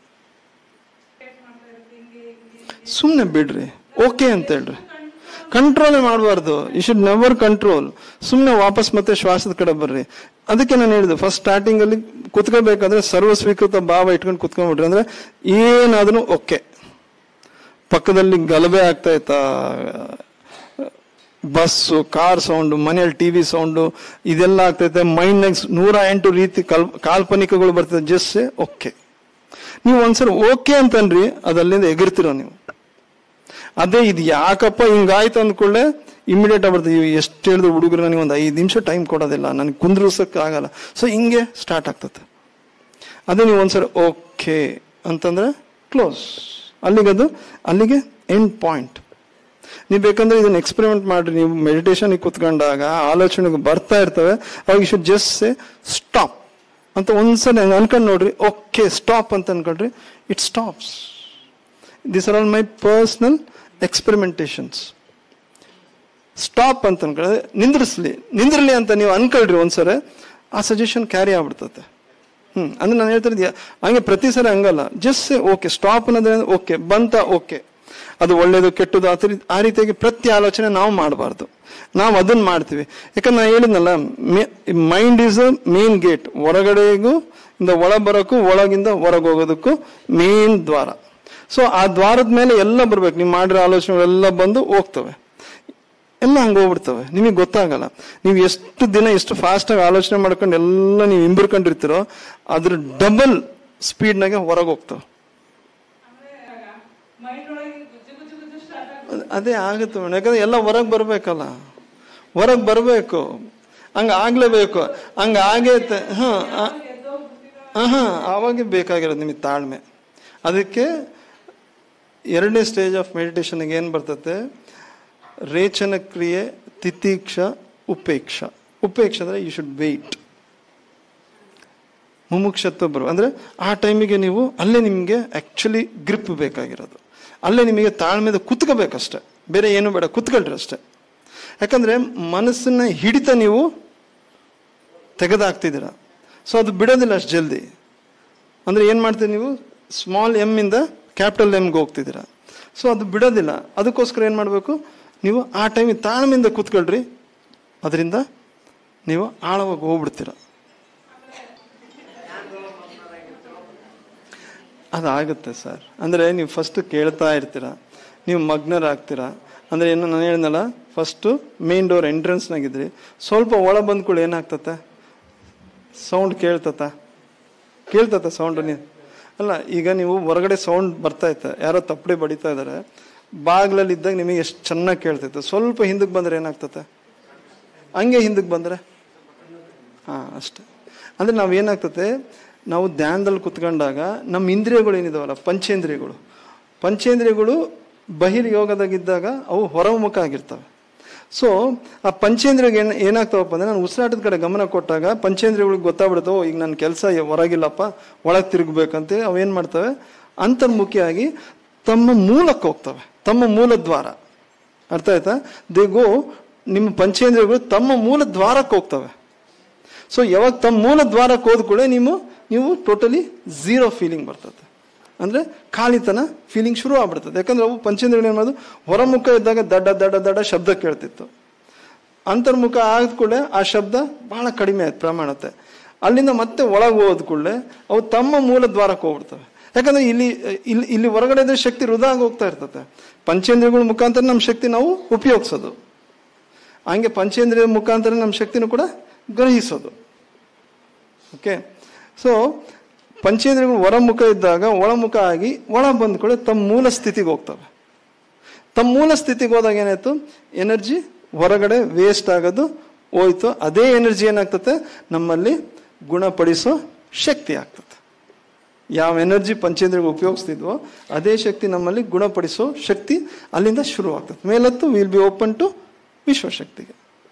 [SPEAKER 1] ಸುಮ್ಮನೆ ಬಿಡ್ರಿ ಓಕೆ ಅಂತ ಹೇಳ್ರಿ ಕಂಟ್ರೋಲ್ ಮಾಡಬಾರ್ದು ಯು ಶುಡ್ ನೆವರ್ ಕಂಟ್ರೋಲ್ ಸುಮ್ಮನೆ ವಾಪಸ್ ಮತ್ತೆ ಶ್ವಾಸದ ಕಡೆ ಬರ್ರಿ ಅದಕ್ಕೆ ನಾನು ಹೇಳಿದೆ ಫಸ್ಟ್ ಸ್ಟಾರ್ಟಿಂಗ್ ಅಲ್ಲಿ ಕುತ್ಕೋಬೇಕಾದ್ರೆ ಸರ್ವ ಸ್ವೀಕೃತ ಭಾವ ಇಟ್ಕೊಂಡು ಕುತ್ಕೊಂಡ್ಬಿಟ್ರಿ ಅಂದ್ರೆ ಏನಾದ್ರೂ ಓಕೆ ಪಕ್ಕದಲ್ಲಿ ಗಲಭೆ ಆಗ್ತಾ ಇತ್ತಾ ಬಸ್ಸು ಕಾರ್ ಸೌಂಡು ಮನೆಯಲ್ಲಿ ಟಿವಿ ಸೌಂಡು ಇದೆಲ್ಲ ಆಗ್ತೈತೆ ಮೈಂಡ್ ನೂರ ಎಂಟು ರೀತಿ ಕಲ್ ಕಾಲ್ಪನಿಕಗಳು ಬರ್ತದೆ ಜಸ್ಟ್ ಓಕೆ ನೀವು ಒಂದ್ಸರಿ ಓಕೆ ಅಂತನ್ರಿ ಅದಲ್ಲಿಂದ ಎಗರ್ತಿರೋ ನೀವು ಅದೇ ಇದು ಯಾಕಪ್ಪ ಹಿಂಗಾಯ್ತು ಅಂದ್ಕೊಳ್ಳೆ ಇಮಿಡಿಯೇಟ್ ಆಗ್ಬಿಡ್ತೀವಿ ಎಷ್ಟು ಹೇಳಿದ್ರು ಹುಡುಗರು ನನಗೆ ಒಂದು ಐದು ನಿಮಿಷ ಟೈಮ್ ಕೊಡೋದಿಲ್ಲ ನನಗೆ ಕುಂದ್ರಸಕ್ಕೆ ಆಗಲ್ಲ ಸೊ ಹಿಂಗೆ ಸ್ಟಾರ್ಟ್ ಆಗ್ತದೆ ಅದೇ ನೀವು ಒಂದ್ಸರಿ ಓಕೆ ಅಂತಂದ್ರೆ ಕ್ಲೋಸ್ ಅಲ್ಲಿಗದು ಅಲ್ಲಿಗೆ ಎಂಡ್ ಪಾಯಿಂಟ್ ನೀವು ಬೇಕಂದ್ರೆ ಇದನ್ನ ಎಕ್ಸ್ಪೆರಿಮೆಂಟ್ ಮಾಡ್ರಿ ನೀವು ಮೆಡಿಟೇಷನ್ ಕುತ್ಕೊಂಡಾಗ ಆಲೋಚನೆಗೆ ಬರ್ತಾ ಇರ್ತವೆ ಅವಾಗ you should just say stop ಅಂತ ಒಂದ್ಸಲ ಅನ್ಕೊಂಡ್ ನೋಡ್ರಿ ಓಕೆ ಸ್ಟಾಪ್ ಅಂತ ಅನ್ಕೊಂಡ್ರಿ it stops this are all my personal experimentations stop ಅಂತ ಅನ್ಕೊಂಡ್ರೆ ನಿಂದ್ರಿಸ್ಲಿ ನಿಂದ್ರಲಿ ಅಂತ ನೀವು ಅನ್ಕೊಳ್ರಿ ಒಂದ್ಸರಿ ಆ ಸಜೆಷನ್ ಕ್ಯಾರಿ ಆಗ್ಬಿಡ್ತತೆ ಹ್ಮ್ ಅಂದ್ರೆ ನಾನು ಹೇಳ್ತಾ ಇದ್ದೆ ಹಂಗೆ ಪ್ರತಿ ಸಲ ಹಂಗಲ್ಲ ಜಸ್ಟ್ ಓಕೆ ಸ್ಟಾಪ್ ಅನ್ನೋದ್ರೆ ಓಕೆ ಬಂತ ಓಕೆ ಅದು ಒಳ್ಳೇದು ಕೆಟ್ಟದು ಆ ರೀತಿ ಆ ರೀತಿಯಾಗಿ ಪ್ರತಿ ಆಲೋಚನೆ ನಾವು ಮಾಡಬಾರ್ದು ನಾವು ಅದನ್ನ ಮಾಡ್ತೀವಿ ಯಾಕಂದ್ರೆ ನಾನು ಹೇಳಿದ್ನಲ್ಲ mind is a main gate ಹೊರಗಡೆಗೂ ಇಂದ ಒಳ ಬರೋಕ್ಕೂ ಒಳಗಿಂದ ಹೊರಗೆ ಹೋಗೋದಕ್ಕೂ ಮೇನ್ ದ್ವಾರ ಸೊ ಆ ದ್ವಾರದ ಮೇಲೆ ಎಲ್ಲ ಬರ್ಬೇಕು ನೀವು ಮಾಡಿರೋ ಆಲೋಚನೆಗಳೆಲ್ಲ ಬಂದು ಹೋಗ್ತವೆ ಎಲ್ಲ ಹಂಗೆ ಹೋಗ್ಬಿಡ್ತವೆ ನಿಮಗೆ ಗೊತ್ತಾಗಲ್ಲ ನೀವು ಎಷ್ಟು ದಿನ ಎಷ್ಟು ಫಾಸ್ಟ್ ಆಗಿ ಆಲೋಚನೆ ಮಾಡ್ಕೊಂಡು ಎಲ್ಲ ನೀವು ಇಂಬಿರ್ಕೊಂಡಿರ್ತೀರೋ ಅದ್ರ ಡಬಲ್ ಸ್ಪೀಡ್ನಾಗೆ ಹೊರಗೆ ಹೋಗ್ತವೆ
[SPEAKER 2] ಮೈಂಡ್ ಒಳಗೆ ಗುಜ್ಜು ಗುಜ್ಜು ಗುಜ್ಜು ಸ್ಟಾರ್ಟ್ ಆಗುತ್ತೆ
[SPEAKER 1] ಅದ್- ಅದೇ ಆಗುತ್ತೆ ಮೇಡಮ್ ಯಾಕಂದ್ರೆ ಎಲ್ಲ ಹೊರಗೆ ಬರ್ಬೇಕಲ್ಲ ಹೊರಗೆ ಬರಬೇಕು ಹಂಗ ಆಗ್ಲೇಬೇಕು ಹಂಗ ಆಗೈತೆ ಹಾ ಆ- ಹಾ ಆವಾಗ ಬೇಕಾಗಿರೋದು ನಿಮಗೆ ತಾಳ್ಮೆ ಅದಕ್ಕೆ ಎರಡನೇ ಸ್ಟೇಜ್ ಆಫ್ ಮೆಡಿಟೇಷನ್ಗೆ ಏನು ಬರ್ತತೆ ರೇಚನ ಕ್ರಿಯೆ ತಿತೀಕ್ಷ ಉಪೇಕ್ಷ ಉಪೇಕ್ಷ ಅಂದರೆ ಯು ಶುಡ್ ವೆಯ್ಟ್ ಮುಮುಕ್ಷತ್ವ ಬರುವ ಅಂದರೆ ಆ ಟೈಮಿಗೆ ನೀವು ಅಲ್ಲೇ ನಿಮಗೆ ಆ್ಯಕ್ಚುಲಿ ಗ್ರಿಪ್ ಬೇಕಾಗಿರೋದು ಅಲ್ಲೇ ನಿಮಗೆ ತಾಳ್ಮೆದ ಕುತ್ಕೋಬೇಕಷ್ಟೆ ಬೇರೆ ಏನು ಬೇಡ ಕುತ್ಕೊಳ್ರಿ ಅಷ್ಟೆ ಯಾಕಂದರೆ ಮನಸ್ಸನ್ನ ಹಿಡಿತ ನೀವು ತೆಗೆದಾಕ್ತಿದ್ದೀರ ಸೊ ಅದು ಬಿಡೋದಿಲ್ಲ ಅಷ್ಟು ಜಲ್ದಿ ಅಂದರೆ ಏನು ಮಾಡ್ತೀರಿ ನೀವು ಸ್ಮಾಲ್ ಎಮ್ಮಿಂದ ಕ್ಯಾಪಿಟಲ್ ಎಮ್ಗೆ ಹೋಗ್ತಿದ್ದೀರ ಸೊ ಅದು ಬಿಡೋದಿಲ್ಲ ಅದಕ್ಕೋಸ್ಕರ ಏನು ಮಾಡಬೇಕು ನೀವು ಆ ಟೈಮಿಗೆ ತಾಳ್ಮೆಯಿಂದ ಕೂತ್ಕೊಳ್ರಿ ಅದರಿಂದ ನೀವು ಆಳವಾಗಿ ಹೋಗ್ಬಿಡ್ತೀರ ಅದಾಗುತ್ತೆ ಸರ್ ಅಂದರೆ ನೀವು ಫಸ್ಟ್ ಕೇಳ್ತಾ ಇರ್ತೀರ ನೀವು ಮಗ್ನರಾಗ್ತೀರಾ ಅಂದರೆ ಏನು ನಾನು ಹೇಳಿದ್ನಲ್ಲ ಫಸ್ಟು ಮೇನ್ ಡೋರ್ ಎಂಟ್ರೆನ್ಸ್ನಾಗಿದ್ರಿ ಸ್ವಲ್ಪ ಒಳ ಬಂದ್ಕೊಳ್ಳಿ ಏನಾಗ್ತತೆ ಸೌಂಡ್ ಕೇಳ್ತತ ಕೇಳ್ತತ ಸೌಂಡ್ ನೀವು ಅಲ್ಲ ಈಗ ನೀವು ಹೊರಗಡೆ ಸೌಂಡ್ ಬರ್ತಾ ಇತ್ತು ಯಾರೋ ತಪ್ಪಡಿ ಬಡಿತಾ ಇದ್ದಾರೆ ಬಾಗ್ಲಲ್ಲಿ ಇದ್ದಾಗ ನಿಮಗೆ ಎಷ್ಟು ಚೆನ್ನಾಗಿ ಕೇಳ್ತೈತೆ ಸ್ವಲ್ಪ ಹಿಂದಕ್ಕೆ ಬಂದ್ರೆ ಏನಾಗ್ತತೆ ಹಂಗೆ ಹಿಂದಕ್ಕೆ ಬಂದರೆ ಹಾಂ ಅಷ್ಟೆ ಅಂದರೆ ನಾವು ಏನಾಗ್ತತೆ ನಾವು ಧ್ಯಾನದಲ್ಲಿ ಕುತ್ಕೊಂಡಾಗ ನಮ್ಮ ಇಂದ್ರಿಯಗಳು ಏನಿದಾವಲ್ಲ ಪಂಚೇಂದ್ರಿಯಗಳು ಪಂಚೇಂದ್ರಿಯಗಳು ಬಹಿರ್ ಯೋಗದಾಗಿದ್ದಾಗ ಅವು ಹೊರಮುಖ ಆಗಿರ್ತವೆ ಸೊ ಆ ಪಂಚೇಂದ್ರಿಯಗೆ ಏನು ಏನಾಗ್ತಾವಪ್ಪ ಅಂದರೆ ನಾನು ಉಸಿರಾಟದ ಕಡೆ ಗಮನ ಕೊಟ್ಟಾಗ ಪಂಚೇಂದ್ರಿಯಗಳಿಗೆ ಗೊತ್ತಾಗ್ಬಿಡುತ್ತೆ ಓ ಈಗ ನನ್ನ ಕೆಲಸ ಹೊರಗಿಲ್ಲಪ್ಪ ಒಳಗೆ ತಿರುಗಬೇಕಂತ ಅವು ಏನು ಮಾಡ್ತವೆ ಅಂತರ್ಮುಖಿಯಾಗಿ ತಮ್ಮ ಮೂಲಕ್ಕೆ ಹೋಗ್ತವೆ ತಮ್ಮ ಮೂಲ ದ್ವಾರ ಅರ್ಥ ಆಯ್ತಾ ದೇ ಗೋ ನಿಮ್ಮ ಪಂಚೇಂದ್ರಿಯಗಳು ತಮ್ಮ ಮೂಲ ದ್ವಾರಕ್ಕೆ ಹೋಗ್ತವೆ ಸೊ ಯಾವಾಗ ತಮ್ಮ ಮೂಲ ದ್ವಾರಕ್ಕೆ ಹೋದ ಕೂಡ ನೀವು ನೀವು ಟೋಟಲಿ ಝೀರೋ ಫೀಲಿಂಗ್ ಬರ್ತದೆ ಅಂದರೆ ಖಾಲಿತನ ಫೀಲಿಂಗ್ ಶುರು ಆಗ್ಬಿಡ್ತದೆ ಯಾಕಂದ್ರೆ ಅವು ಪಂಚೇಂದ್ರಿಯಗಳು ಏನು ಮಾಡೋದು ಹೊರಮುಖ ಇದ್ದಾಗ ದಡ್ಡ ದಡ್ಡ ದಡ್ಡ ಶಬ್ದ ಕೇಳ್ತಿತ್ತು ಅಂತರ್ಮುಖ ಆದ ಕೂಡಲೇ ಆ ಶಬ್ದ ಬಹಳ ಕಡಿಮೆ ಆಯ್ತು ಪ್ರಮಾಣತೆ ಅಲ್ಲಿಂದ ಮತ್ತೆ ಒಳಗೆ ಹೋದ ಕೂಡಲೇ ಅವು ತಮ್ಮ ಮೂಲ ದ್ವಾರಕ್ಕೆ ಹೋಗ್ಬಿಡ್ತವೆ ಯಾಕಂದ್ರೆ ಇಲ್ಲಿ ಇಲ್ಲಿ ಇಲ್ಲಿ ಹೊರಗಡೆ ಇದ್ರೆ ಶಕ್ತಿ ವೃಧಾ ಆಗಿ ಹೋಗ್ತಾ ಇರ್ತದೆ ಪಂಚೇಂದ್ರಿಯಗಳ ಮುಖಾಂತರ ನಮ್ಮ ಶಕ್ತಿ ನಾವು ಉಪಯೋಗಿಸೋದು ಹಂಗೆ ಪಂಚೇಂದ್ರಿಯ ಮುಖಾಂತರ ನಮ್ಮ ಶಕ್ತಿನೂ ಕೂಡ ಗ್ರಹಿಸೋದು ಓಕೆ ಸೊ ಪಂಚೇಂದ್ರಿಯಗಳು ಹೊರಮುಖ ಇದ್ದಾಗ ಒಳಮುಖ ಆಗಿ ಒಳ ಬಂದ್ಕೊಳ್ಳಿ ತಮ್ಮ ಮೂಲ ಸ್ಥಿತಿಗೆ ಹೋಗ್ತವೆ ತಮ್ಮ ಮೂಲ ಸ್ಥಿತಿಗೆ ಹೋದಾಗ ಏನಾಯ್ತು ಎನರ್ಜಿ ಹೊರಗಡೆ ವೇಸ್ಟ್ ಆಗೋದು ಹೋಯ್ತು ಅದೇ ಎನರ್ಜಿ ಏನಾಗ್ತದೆ ನಮ್ಮಲ್ಲಿ ಗುಣಪಡಿಸೋ ಶಕ್ತಿ ಆಗ್ತದೆ ಯಾವ ಎನರ್ಜಿ ಪಂಚೇಂದ್ರಿಯಗಳು ಉಪಯೋಗಿಸ್ತಿದ್ವೋ ಅದೇ ಶಕ್ತಿ ನಮ್ಮಲ್ಲಿ ಗುಣಪಡಿಸೋ ಶಕ್ತಿ ಅಲ್ಲಿಂದ ಶುರು ಆಗ್ತದೆ ಮೇಲತ್ತು ವಿಲ್ ಬಿ ಓಪನ್ ಟು ವಿಶ್ವಶಕ್ತಿಗೆ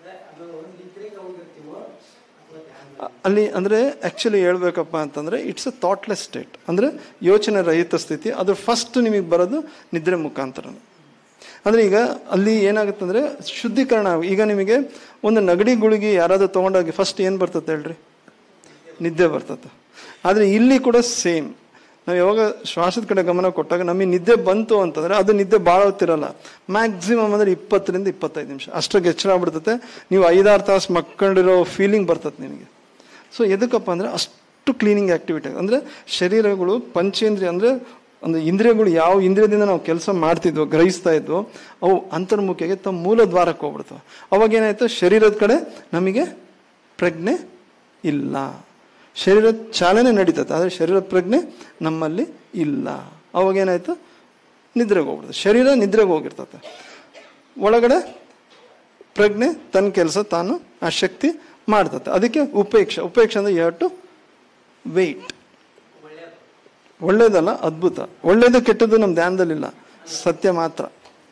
[SPEAKER 1] ಅಲ್ಲಿ ಅಂದರೆ ಆ್ಯಕ್ಚುಲಿ ಹೇಳ್ಬೇಕಪ್ಪ ಅಂತಂದರೆ ಇಟ್ಸ್ ಅ ಥಾಟ್ಲೆಸ್ ಸ್ಟೇಟ್ ಅಂದರೆ ಯೋಚನೆ ರಹಿತ ಸ್ಥಿತಿ ಅದು ಫಸ್ಟ್ ನಿಮಗೆ ಬರೋದು ನಿದ್ರೆ ಮುಖಾಂತರ ಅಂದರೆ ಈಗ ಅಲ್ಲಿ ಏನಾಗುತ್ತೆ ಅಂದರೆ ಶುದ್ಧೀಕರಣ ಈಗ ನಿಮಗೆ ಒಂದು ನಗಡಿ ಗುಳಿಗೆ ಯಾರಾದರೂ ತೊಗೊಂಡೋಗಿ ಫಸ್ಟ್ ಏನು ಬರ್ತದೆ ಹೇಳ್ರಿ ನಿದ್ದೆ ಬರ್ತದೆ ಆದರೆ ಇಲ್ಲಿ ಕೂಡ ಸೇಮ್ ನಾವು ಯಾವಾಗ ಶ್ವಾಸದ ಕಡೆ ಗಮನ ಕೊಟ್ಟಾಗ ನಮಗೆ ನಿದ್ದೆ ಬಂತು ಅಂತಂದರೆ ಅದು ನಿದ್ದೆ ಭಾಳ ಹೊತ್ತಿರಲ್ಲ ಮ್ಯಾಕ್ಸಿಮಮ್ ಅಂದರೆ ಇಪ್ಪತ್ತರಿಂದ ಇಪ್ಪತ್ತೈದು ನಿಮಿಷ ಅಷ್ಟಾಗಿ ಎಚ್ಚರ ಆಗ್ಬಿಡ್ತತೆ ನೀವು ಐದಾರು ತಾಸು ಮಕ್ಕೊಂಡಿರೋ ಫೀಲಿಂಗ್ ಬರ್ತದೆ ನಿಮಗೆ ಸೊ ಎದಕ್ಕಪ್ಪ ಅಂದರೆ ಅಷ್ಟು ಕ್ಲೀನಿಂಗ್ ಆ್ಯಕ್ಟಿವಿಟಿ ಅಂದರೆ ಶರೀರಗಳು ಪಂಚೇಂದ್ರಿಯ ಅಂದರೆ ಒಂದು ಇಂದ್ರಿಯಗಳು ಯಾವ ಇಂದ್ರಿಯದಿಂದ ನಾವು ಕೆಲಸ ಮಾಡ್ತಿದ್ವೋ ಗ್ರಹಿಸ್ತಾ ಇದ್ವೋ ಅವು ಅಂತರ್ಮುಖಿಯಾಗಿ ತಮ್ಮ ಮೂಲ ದ್ವಾರಕ್ಕೆ ಹೋಗ್ಬಿಡ್ತವೆ ಅವಾಗ ಏನಾಯ್ತು ಶರೀರದ ಕಡೆ ನಮಗೆ ಪ್ರಜ್ಞೆ ಇಲ್ಲ ಶರೀರದ ಚಾಲನೆ ನಡೀತದೆ ಆದರೆ ಶರೀರದ ಪ್ರಜ್ಞೆ ನಮ್ಮಲ್ಲಿ ಇಲ್ಲ ಅವಾಗ ಏನಾಯ್ತು ನಿದ್ರೆಗೆ ಹೋಗ್ಬಿಡ್ತದೆ ಶರೀರ ನಿದ್ರೆಗೆ ಹೋಗಿರ್ತದೆ ಒಳಗಡೆ ಪ್ರಜ್ಞೆ ತನ್ನ ಕೆಲಸ ತಾನು ಆ ಶಕ್ತಿ ಮಾಡ್ತದೆ ಅದಕ್ಕೆ ಉಪೇಕ್ಷ ಉಪೇಕ್ಷ ಅಂದ್ರೆ ಯು ಟು ವೆಯ್ಟ್ ಒಳ್ಳೇದಲ್ಲ ಅದ್ಭುತ ಒಳ್ಳೇದು ಕೆಟ್ಟದ್ದು ನಮ್ಮ ಧ್ಯಾನದಲ್ಲಿಲ್ಲ ಸತ್ಯ ಮಾತ್ರ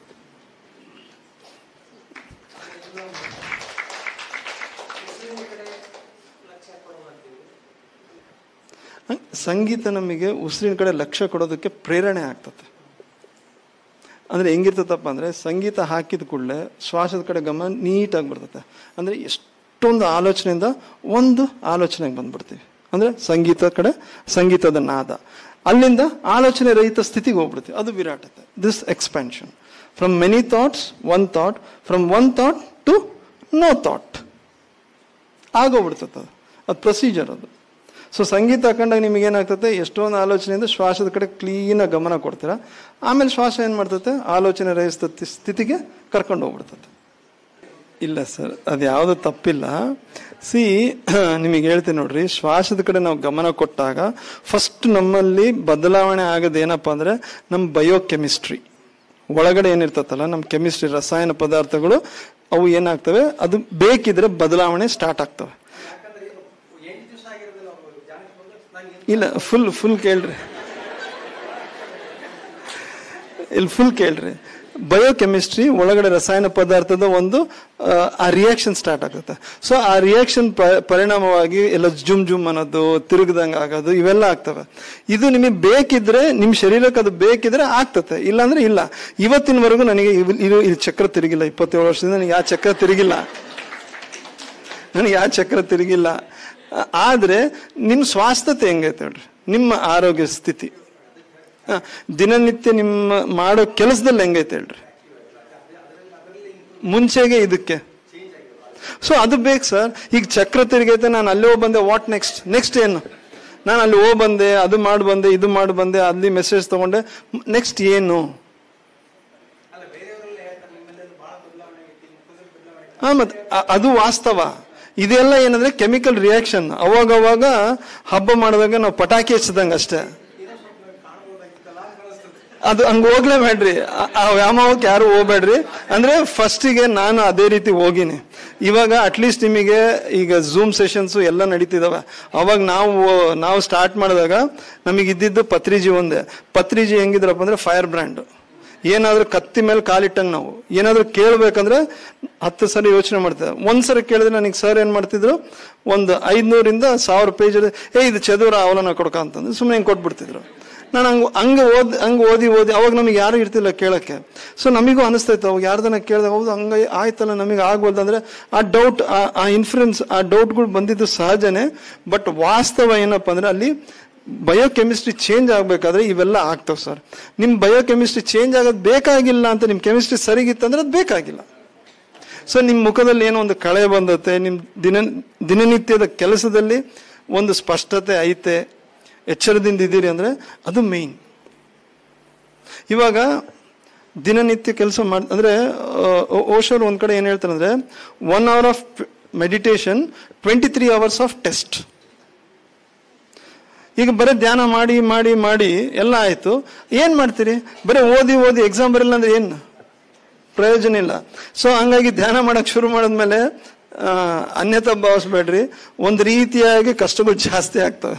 [SPEAKER 1] ಸಂಗೀತ ನಮಗೆ ಉಸಿರಿನ ಕಡೆ ಲಕ್ಷ್ಯ ಕೊಡೋದಕ್ಕೆ ಪ್ರೇರಣೆ ಆಗ್ತದೆ ಅಂದರೆ ಹೆಂಗಿರ್ತದಪ್ಪ ಅಂದರೆ ಸಂಗೀತ ಹಾಕಿದ ಕೂಡಲೇ ಶ್ವಾಸದ ಕಡೆ ಗಮನ ನೀಟಾಗಿ ಬರ್ತದೆ ಅಂದರೆ ಎಷ್ಟೊಂದು ಆಲೋಚನೆಯಿಂದ ಒಂದು ಆಲೋಚನೆಗೆ ಬಂದ್ಬಿಡ್ತೀವಿ ಅಂದರೆ ಸಂಗೀತ ಕಡೆ ಸಂಗೀತದ ನಾದ ಅಲ್ಲಿಂದ ಆಲೋಚನೆ ರಹಿತ ಸ್ಥಿತಿಗೆ ಹೋಗ್ಬಿಡ್ತೀವಿ ಅದು ವಿರಾಟತೆ this expansion from many thoughts one thought from one thought to no thought ಆಗೋಗ್ಬಿಡ್ತದೆ ಅದು ಅದು ಪ್ರೊಸೀಜರ್ ಅದು ಸೊ ಸಂಗೀತ ಹಾಕೊಂಡಾಗ ನಿಮಗೆ ಏನಾಗ್ತದೆ ಎಷ್ಟೊಂದು ಆಲೋಚನೆಯಿಂದ ಶ್ವಾಸದ ಕಡೆ ಕ್ಲೀನಾಗಿ ಗಮನ ಕೊಡ್ತೀರಾ ಆಮೇಲೆ ಶ್ವಾಸ ಏನು ಮಾಡ್ತದೆ ಆಲೋಚನೆ ರಹಿತ ಸ್ಥಿತಿಗೆ ಕರ್ಕೊಂಡು ಹೋಗ್ಬಿಡ್ತದೆ ಇಲ್ಲ ಸರ್ ಅದು ಯಾವುದು ತಪ್ಪಿಲ್ಲ ಸಿ ನಿಮಗೆ ಹೇಳ್ತೀನಿ ನೋಡ್ರಿ ಶ್ವಾಸದ ಕಡೆ ನಾವು ಗಮನ ಕೊಟ್ಟಾಗ ಫಸ್ಟ್ ನಮ್ಮಲ್ಲಿ ಬದಲಾವಣೆ ಆಗೋದು ಏನಪ್ಪ ಅಂದರೆ ನಮ್ಮ ಬಯೋಕೆಮಿಸ್ಟ್ರಿ ಒಳಗಡೆ ಏನಿರ್ತತ್ತಲ್ಲ ನಮ್ಮ ಕೆಮಿಸ್ಟ್ರಿ ರಸಾಯನ ಪದಾರ್ಥಗಳು ಅವು ಏನಾಗ್ತವೆ ಅದು ಬೇಕಿದ್ರೆ ಬದಲಾವಣೆ ಸ್ಟಾರ್ಟ್ ಆಗ್ತವೆ
[SPEAKER 2] ಯಾಕಂದ್ರೆ ಇದು ಎಂಟು ದಿವಸ ಆಗಿರೋದಿಲ್ಲ ಅವರು ಜಾನಕ್ಕೆ ಬಂದು ನಂಗೆ
[SPEAKER 1] ಇಲ್ಲ ಫುಲ್ ಫುಲ್ ಕೇಳ್ರಿ ಇಲ್ಲಿ ಫುಲ್ ಕೇಳ್ರಿ ಬಯೋಕೆಮಿಸ್ಟ್ರಿ ಒಳಗಡೆ ರಸಾಯನ ಪದಾರ್ಥದ ಒಂದು ಆ, ಆ ರಿಯಾಕ್ಷನ್ ಸ್ಟಾರ್ಟ್ ಆಗುತ್ತೆ ಸೊ ಆ ರಿಯಾಕ್ಷನ್ ಪರಿಣಾಮವಾಗಿ ಎಲ್ಲ ಜುಮ್ ಜುಮ್ ಅನ್ನೋದು ತಿರುಗದಂಗೆ ಆಗೋದು ಇವೆಲ್ಲ ಆಗ್ತವೆ ಇದು ನಿಮಗೆ ಬೇಕಿದ್ರೆ ನಿಮ್ಮ ಶರೀರಕ್ಕೆ ಅದು ಬೇಕಿದ್ರೆ ಆಗ್ತತೆ ಇಲ್ಲಾಂದ್ರೆ ಇಲ್ಲ ಇವತ್ತಿನವರೆಗೂ ನನಗೆ ಇವ್- ಇದು ಇದು ಚಕ್ರ ತಿರುಗಿಲ್ಲ ಇಪ್ಪತ್ತೇಳು ವರ್ಷದಿಂದ ನನಗೆ ಯಾವ ಚಕ್ರ ತಿರುಗಿಲ್ಲ ನನಗೆ ಯಾವ ಚಕ್ರ ತಿರುಗಿಲ್ಲ ಆ- ಆದ್ರೆ ನಿಮ್ಮ ಸ್ವಾಸ್ಥ್ಯತೆ ಹೆಂಗೈತೆ ಹೇಳ್ರಿ ನಿಮ್ಮ ಆರೋಗ್ಯ ಸ್ಥಿತಿ ಆ, ದಿನನಿತ್ಯ ನಿಮ್ಮ ಮಾಡೋ ಕೆಲಸದಲ್ಲಿ ಹೆಂಗೈತೆ ಹೇಳ್ರಿ ಮುಂಚೆಗೆ ಇದಕ್ಕೆ ಸೊ ಅದು ಬೇಕು ಸರ್ ಈಗ ಚಕ್ರ ತಿರುಗೈತೆ ನಾನು ಅಲ್ಲಿ ಹೋಗಿ ಬಂದೆ ವಾಟ್ ನೆಕ್ಸ್ಟ್ ನೆಕ್ಸ್ಟ್ ಏನು ನಾನು ಅಲ್ಲಿ ಹೋಗಿ ಬಂದೆ ಅದು ಮಾಡಿ ಬಂದೆ ಇದು ಮಾಡಿ ಬಂದೆ ಅಲ್ಲಿ ಮೆಸೇಜ್ ತಗೊಂಡೆ ನೆಕ್ಸ್ಟ್ ಏನು
[SPEAKER 2] ಅಲ್ಲ ಬೇರೆಯವರೆಲ್ಲ ಹೇಳ್ತಾರೆ ನಿಮ್ಮಲ್ಲಿ ಬಹಳ ಬದಲಾವಣೆ ಆಗೈತಿ ಮುಖದಲ್ಲಿ ಬದಲಾವಣೆ
[SPEAKER 1] ಹಾ ಮತ್ತೆ ಅ- ಅದು ವಾಸ್ತವ ಇದೆಲ್ಲ ಏನಂದ್ರೆ ಕೆಮಿಕಲ್ ರಿಯಾಕ್ಷನ್ ಅವಾಗ ಅವಾಗ ಹಬ್ಬ ಮಾಡಿದಾಗ ನಾವು ಪಟಾಕಿ ಹಚ್ಚದಂಗ ಅಷ್ಟೇ ಅದು ಹಂಗ ಹೋಗ್ಲೇಬೇಡ್ರಿ ಆ- ಆ ವ್ಯಾಮೋಹಕ್ಕೆ ಯಾರು ಹೋಗ್ಬೇಡ್ರಿ ಅಂದ್ರೆ ಫಸ್ಟಿಗೆ ನಾನು ಅದೇ ರೀತಿ ಹೋಗಿನಿ ಇವಾಗ ಅಟ್ಲೀಸ್ಟ್ ನಿಮಗೆ ಈಗ ಝೂಮ್ ಸೆಷನ್ಸ್ ಎಲ್ಲ ನಡೀತಿದಾವೆ ಅವಾಗ ನಾವು ನಾವು ಸ್ಟಾರ್ಟ್ ಮಾಡಿದಾಗ ನಮಗೆ ಇದ್ದಿದ್ದು ಪತ್ರಿಜಿ ಒಂದೇ ಪತ್ರಿಜಿ ಹೆಂಗಿದ್ರಪ್ಪ ಅಂದ್ರೆ ಫೈರ್ ಬ್ರ್ಯಾಂಡ್ ಏನಾದ್ರೂ ಕತ್ತಿ ಮೇಲೆ ಕಾಲಿಟ್ಟಂಗೆ ನಾವು ಏನಾದ್ರೂ ಕೇಳ್ಬೇಕಂದ್ರೆ ಹತ್ತು ಸರಿ ಯೋಚನೆ ಮಾಡ್ತೇವೆ ಒಂದ್ಸರಿ ಕೇಳಿದ್ರೆ ನನಗೆ ಸರ್ ಏನ್ ಮಾಡ್ತಿದ್ರು ಒಂದು ಐದ್ನೂರಿಂದ ಸಾವಿರ ಪೇಜ್ ಏ ಇದು ಚದುರ ಅವಲನ ಕೊಡ್ಕ ಅಂತಂದ್ರೆ ಸುಮ್ಮನೆ ಹಿಂಗೆ ಕೊಟ್ಬಿಡ್ತಿದ್ರು ನಾನು ಹಂಗ ಹಂಗ ಓದ್ ಹಂಗ ಓದಿ ಓದಿ ಅವಾಗ ನಮಗೆ ಯಾರು ಇರ್ತಿಲ್ಲ ಕೇಳಕ್ಕೆ ಸೊ ನಮಗೂ ಅನಿಸ್ತೈತೆ ಅವಾಗ ಯಾರ್ದನ್ನ ಕೇಳಿದಾಗ ಹೌದು ಹಂಗ ಆಯ್ತಲ್ಲ ನಮಗೆ ಆಗ್ವಲ್ದು ಅಂದ್ರೆ ಆ ಡೌಟ್ ಆ ಇನ್ಫ್ಲುಯೆನ್ಸ್ ಆ ಡೌಟ್ಗಳು ಬಂದಿದ್ದು ಸಹಜನೇ ಬಟ್ ವಾಸ್ತವ ಏನಪ್ಪ ಅಂದ್ರೆ ಅಲ್ಲಿ ಬಯೋಕೆಮಿಸ್ಟ್ರಿ ಚೇಂಜ್ ಆಗ್ಬೇಕಾದ್ರೆ ಇವೆಲ್ಲ ಆಗ್ತಾವ ಸರ್ ನಿಮ್ ಬಯೋಕೆಮಿಸ್ಟ್ರಿ ಚೇಂಜ್ ಆಗೋದು ಬೇಕಾಗಿಲ್ಲ ಅಂತ ನಿಮ್ ಕೆಮಿಸ್ಟ್ರಿ ಸರಿಗಿತ್ತಂದ್ರೆ ಅದು ಬೇಕಾಗಿಲ್ಲ ಸೊ ನಿಮ್ ಮುಖದಲ್ಲಿ ಏನೋ ಒಂದು ಕಳೆ ಬಂದತ್ತೆ ನಿಮ್ ದಿನ ದಿನನಿತ್ಯದ ಕೆಲಸದಲ್ಲಿ ಒಂದು ಸ್ಪಷ್ಟತೆ ಐತೆ ಎಚ್ಚರದಿಂದ ಇದ್ದೀರಿ ಅಂದ್ರೆ ಅದು ಮೇನ್ ಇವಾಗ ದಿನನಿತ್ಯ ಕೆಲಸ ಮಾಡ್ ಅಂದ್ರೆ ಓಶೋರ್ ಒಂದ್ ಕಡೆ ಏನ್ ಹೇಳ್ತಾರೆ ಅಂದ್ರೆ one hour of meditation twenty three hours of test ಈಗ ಬರೀ ಧ್ಯಾನ ಮಾಡಿ ಮಾಡಿ ಮಾಡಿ ಎಲ್ಲ ಆಯ್ತು ಏನ್ ಮಾಡ್ತೀರಿ ಬರೀ ಓದಿ ಓದಿ ಎಕ್ಸಾಮ್ ಬರಲ್ಲ ಅಂದ್ರೆ ಏನ್ ಪ್ರಯೋಜನ ಇಲ್ಲ ಸೊ ಹಂಗಾಗಿ ಧ್ಯಾನ ಮಾಡಕ್ ಶುರು ಮಾಡಿದ್ಮೇಲೆ ಆ, ಅನ್ಯತಾ ಭಾವಿಸ್ಬೇಡ್ರಿ ಒಂದು ರೀತಿಯಾಗಿ ಕಷ್ಟಗಳು ಜಾಸ್ತಿ ಆಗ್ತವೆ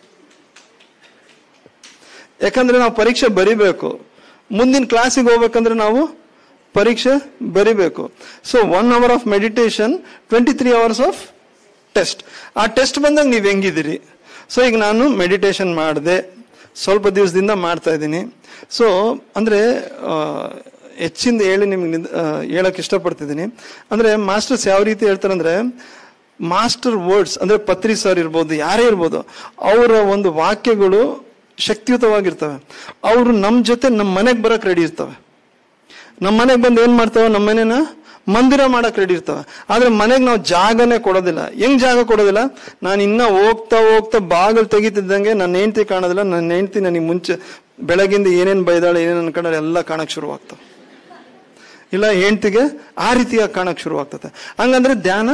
[SPEAKER 1] ಯಾಕಂದ್ರೆ ನಾವು ಪರೀಕ್ಷೆ ಬರಿಬೇಕು ಮುಂದಿನ ಕ್ಲಾಸಿಗೆ ಹೋಗ್ಬೇಕಂದ್ರೆ ನಾವು ಪರೀಕ್ಷೆ ಬರಿಬೇಕು so one hour of meditation twenty three hours of test ಆ ಟೆಸ್ಟ್ ಬಂದಾಗ ನೀವು ಹೆಂಗಿದ್ದೀರಿ ಸೊ ಈಗ ನಾನು ಮೆಡಿಟೇಷನ್ ಮಾಡಿದೆ ಸ್ವಲ್ಪ ದಿವಸದಿಂದ ಮಾಡ್ತಾ ಇದ್ದೀನಿ ಸೊ ಅಂದ್ರೆ ಆ, ಹೆಚ್ಚಿಂದ ಹೇಳಿ ನಿಮ್ಗೆ ನಿಂದ್- ಆ, ಹೇಳಕ್ ಇಷ್ಟಪಡ್ತಿದ್ದೀನಿ ಅಂದ್ರೆ ಮಾಸ್ಟರ್ಸ್ ಯಾವ ರೀತಿ ಹೇಳ್ತಾರೆ ಅಂದ್ರೆ ಮಾಸ್ಟರ್ ವರ್ಡ್ಸ್ ಅಂದ್ರೆ ಪತ್ರಿ ಸರ್ ಇರ್ಬೋದು ಯಾರೇ ಇರ್ಬೋದು ಅವರ ಒಂದು ವಾಕ್ಯಗಳು ಶಕ್ತಿಯುತವಾಗಿರ್ತವೆ ಅವರು ನಮ್ಮ ಜೊತೆ ನಮ್ಮ ಮನೆಗೆ ಬರಕ್ ರೆಡಿ ಇರ್ತವೆ ನಮ್ಮ ಮನೆಗೆ ಬಂದು ಏನ್ ಮಾಡ್ತಾವೆ ನಮ್ಮ ಮನೆನ ಮಂದಿರ ಮಾಡಕ್ ರೆಡಿ ಇರ್ತವೆ ಆದ್ರೆ ಮನೆಗೆ ನಾವು ಜಾಗನೇ ಕೊಡೋದಿಲ್ಲ ಹೆಂಗ್ ಜಾಗ ಕೊಡೋದಿಲ್ಲ ನಾನು ಇನ್ನ ಹೋಗ್ತಾ ಹೋಗ್ತಾ ಬಾಗಿಲು ತೆಗಿತಿದ್ದಂಗೆ ನನ್ನ ಹೆಂಡತಿ ಕಾಣೋದಿಲ್ಲ ನನ್ನ ಹೆಂಡತಿ ನನಗೆ ಮುಂಚೆ ಬೆಳಗಿಂದ ಏನೇನ್ ಬೈದಾಳೆ ಏನೇನ್ ಅನ್ಕೊಂಡಾಳೆ ಎಲ್ಲ ಕಾಣಕ್ ಶುರುವಾಗ್ತವೆ ಇಲ್ಲ ಹೆಂಡತಿಗೆ ಆ ರೀತಿಯಾಗಿ ಕಾಣಕ್ ಶುರುವಾಗ್ತದೆ ಹಂಗಂದ್ರೆ ಧ್ಯಾನ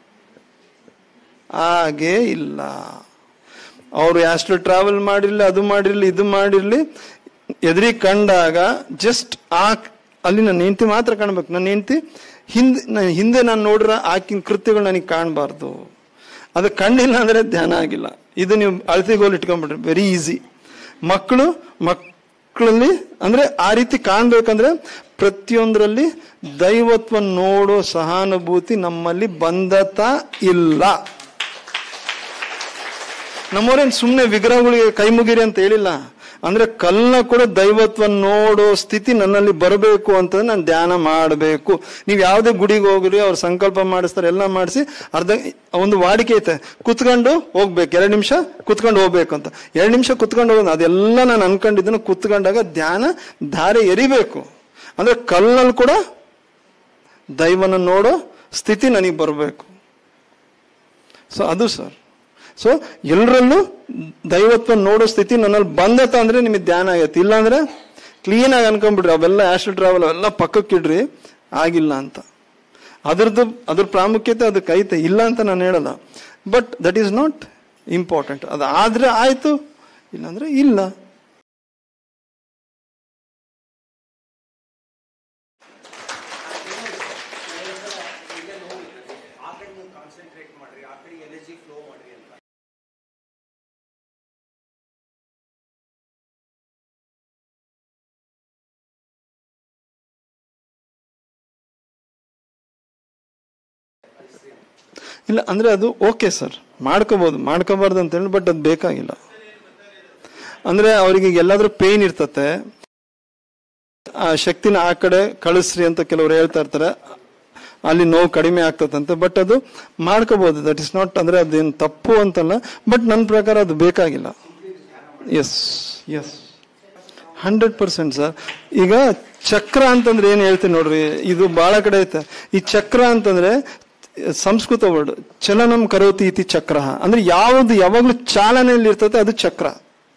[SPEAKER 1] ಹಾಗೇ ಇಲ್ಲ ಅವರು ಅಷ್ಟು ಟ್ರಾವೆಲ್ ಮಾಡಿರ್ಲಿ ಅದು ಮಾಡಿರ್ಲಿ ಇದು ಮಾಡಿರ್ಲಿ ಎದುರಿ ಕಂಡಾಗ ಜಸ್ಟ್ ಆ ಅಲ್ಲಿ ನನ್ನ ಹೆಂಡತಿ ಮಾತ್ರ ಕಾಣ್ಬೇಕು ನನ್ನ ಹೆಂಡತಿ ಹಿಂದೆ ನ- ಹಿಂದೆ ನಾನು ನೋಡಿರೋ ಆಕಿನ ಕೃತ್ಯಗಳು ನನಗೆ ಕಾಣಬಾರ್ದು ಅದು ಕಂಡಿಲ್ಲ ಅಂದ್ರೆ ಧ್ಯಾನ ಆಗಿಲ್ಲ ಇದು ನೀವು ಅಳತೆಗೋಲು ಇಟ್ಕೊಂಡ್ಬಿಟ್ರಿ ವೆರಿ ಈಸಿ ಮಕ್ಕಳು ಮಕ್ಕಳಲ್ಲಿ ಅಂದ್ರೆ ಆ ರೀತಿ ಕಾಣ್ಬೇಕಂದ್ರೆ ಪ್ರತಿಯೊಂದರಲ್ಲಿ ದೈವತ್ವ ನೋಡೋ ಸಹಾನುಭೂತಿ ನಮ್ಮಲ್ಲಿ ಬಂದತ ಇಲ್ಲ ನಮ್ಮವ್ರೇನ್ ಸುಮ್ಮನೆ ವಿಗ್ರಹಗಳಿಗೆ ಕೈ ಮುಗಿರಿ ಅಂತ ಹೇಳಿಲ್ಲ ಅಂದ್ರೆ ಕಲ್ಲ ಕೂಡ ದೈವತ್ವ ನೋಡೋ ಸ್ಥಿತಿ ನನ್ನಲ್ಲಿ ಬರಬೇಕು ಅಂತ ನಾನು ಧ್ಯಾನ ಮಾಡಬೇಕು ನೀವು ಯಾವುದೇ ಗುಡಿಗೆ ಹೋಗ್ರಿ ಅವ್ರು ಸಂಕಲ್ಪ ಮಾಡಿಸ್ತಾರೆ ಎಲ್ಲ ಮಾಡಿಸಿ ಅರ್ಧ ಒಂದು ವಾಡಿಕೆ ಐತೆ ಕುತ್ಕೊಂಡು ಹೋಗ್ಬೇಕು ಎರಡು ನಿಮಿಷ ಕುತ್ಕೊಂಡು ಹೋಗ್ಬೇಕು ಅಂತ ಎರಡು ನಿಮಿಷ ಕುತ್ಕೊಂಡು ಹೋಗೋದು ಅದೆಲ್ಲ ನಾನು ಅನ್ಕೊಂಡಿದ್ದನ್ನು ಕುತ್ಕೊಂಡಾಗ ಧ್ಯಾನ ಧಾರೆ ಎರಿಬೇಕು ಅಂದ್ರೆ ಕಲ್ಲಲ್ಲಿ ಕೂಡ ದೈವನ ನೋಡೋ ಸ್ಥಿತಿ ನನಗೆ ಬರಬೇಕು ಸೊ ಅದು ಸರ್ ಸೊ ಎಲ್ಲರಲ್ಲೂ ದೈವತ್ವ ನೋಡೋ ಸ್ಥಿತಿ ನನ್ನಲ್ಲಿ ಬಂದತ ಅಂದ್ರೆ ನಿಮಗೆ ಧ್ಯಾನ ಆಗತ್ತೆ ಇಲ್ಲಾಂದ್ರೆ ಕ್ಲೀನ್ ಆಗಿ ಅನ್ಕೊಂಡ್ಬಿಡ್ರಿ ಅವೆಲ್ಲ ಆಸ್ಟ್ರಲ್ ಟ್ರಾವೆಲ್ ಅವೆಲ್ಲ ಪಕ್ಕಕ್ಕಿಡ್ರಿ ಆಗಿಲ್ಲ ಅಂತ ಅದ್ರದ್ದು ಅದ್ರ ಪ್ರಾಮುಖ್ಯತೆ ಅದಕ್ಕೆ ಐತೆ ಇಲ್ಲ ಅಂತ ನಾನು ಹೇಳಲ್ಲ but that is not important ಅದು ಆದ್ರೆ ಆಯ್ತು ಇಲ್ಲಾಂದ್ರೆ ಇಲ್ಲ
[SPEAKER 2] ಕಾನ್ಸಂಟ್ರೇಟ್ ಮಾಡ್ರಿ ಆ ಕಡೆ ಎನರ್ಜಿ ಫ್ಲೋ ಮಾಡ್ರಿ ಅಂತ
[SPEAKER 1] ಇಲ್ಲ ಅಂದ್ರೆ ಅದು ಓಕೆ ಸರ್ ಮಾಡ್ಕೋಬಹುದು ಮಾಡ್ಕೋಬಾರ್ದು ಅಂತ ಹೇಳಿ ಬಟ್ ಅದು ಬೇಕಾಗಿಲ್ಲ ಅಂದ್ರೆ ಅವರಿಗೆ ಎಲ್ಲಾದ್ರೂ ಪೇನ್ ಇರ್ತತೆ ಆ ಶಕ್ತಿನ ಆ ಕಡೆ ಕಳಿಸ್ರಿ ಅಂತ ಕೆಲವರು ಹೇಳ್ತಾ ಇರ್ತಾರೆ ಅಲ್ಲಿ ನೋವು ಕಡಿಮೆ ಆಗ್ತದಂತೆ ಬಟ್ ಅದು ಮಾಡ್ಕೋಬಹುದು ದಟ್ ಇಸ್ ನಾಟ್ ಅಂದ್ರೆ ಅದೇನು ತಪ್ಪು ಅಂತಲ್ಲ ಬಟ್ ನನ್ನ ಪ್ರಕಾರ ಅದು ಬೇಕಾಗಿಲ್ಲ yes yes hundred percent sir ಈಗ ಚಕ್ರ ಅಂತಂದ್ರೆ ಏನ್ ಹೇಳ್ತೀನಿ ನೋಡ್ರಿ ಇದು ಬಹಳ ಕಡೆ ಐತೆ ಈ ಚಕ್ರ ಅಂತಂದ್ರೆ ಸಂಸ್ಕೃತ ವರ್ಡ್ ಚಲನಂ ಕರೋತಿ ಇತಿ ಚಕ್ರ ಅಂದ್ರೆ ಯಾವುದು ಯಾವಾಗ್ಲೂ ಚಾಲನೆಯಲ್ಲಿ ಇರ್ತದೆ ಅದು ಚಕ್ರ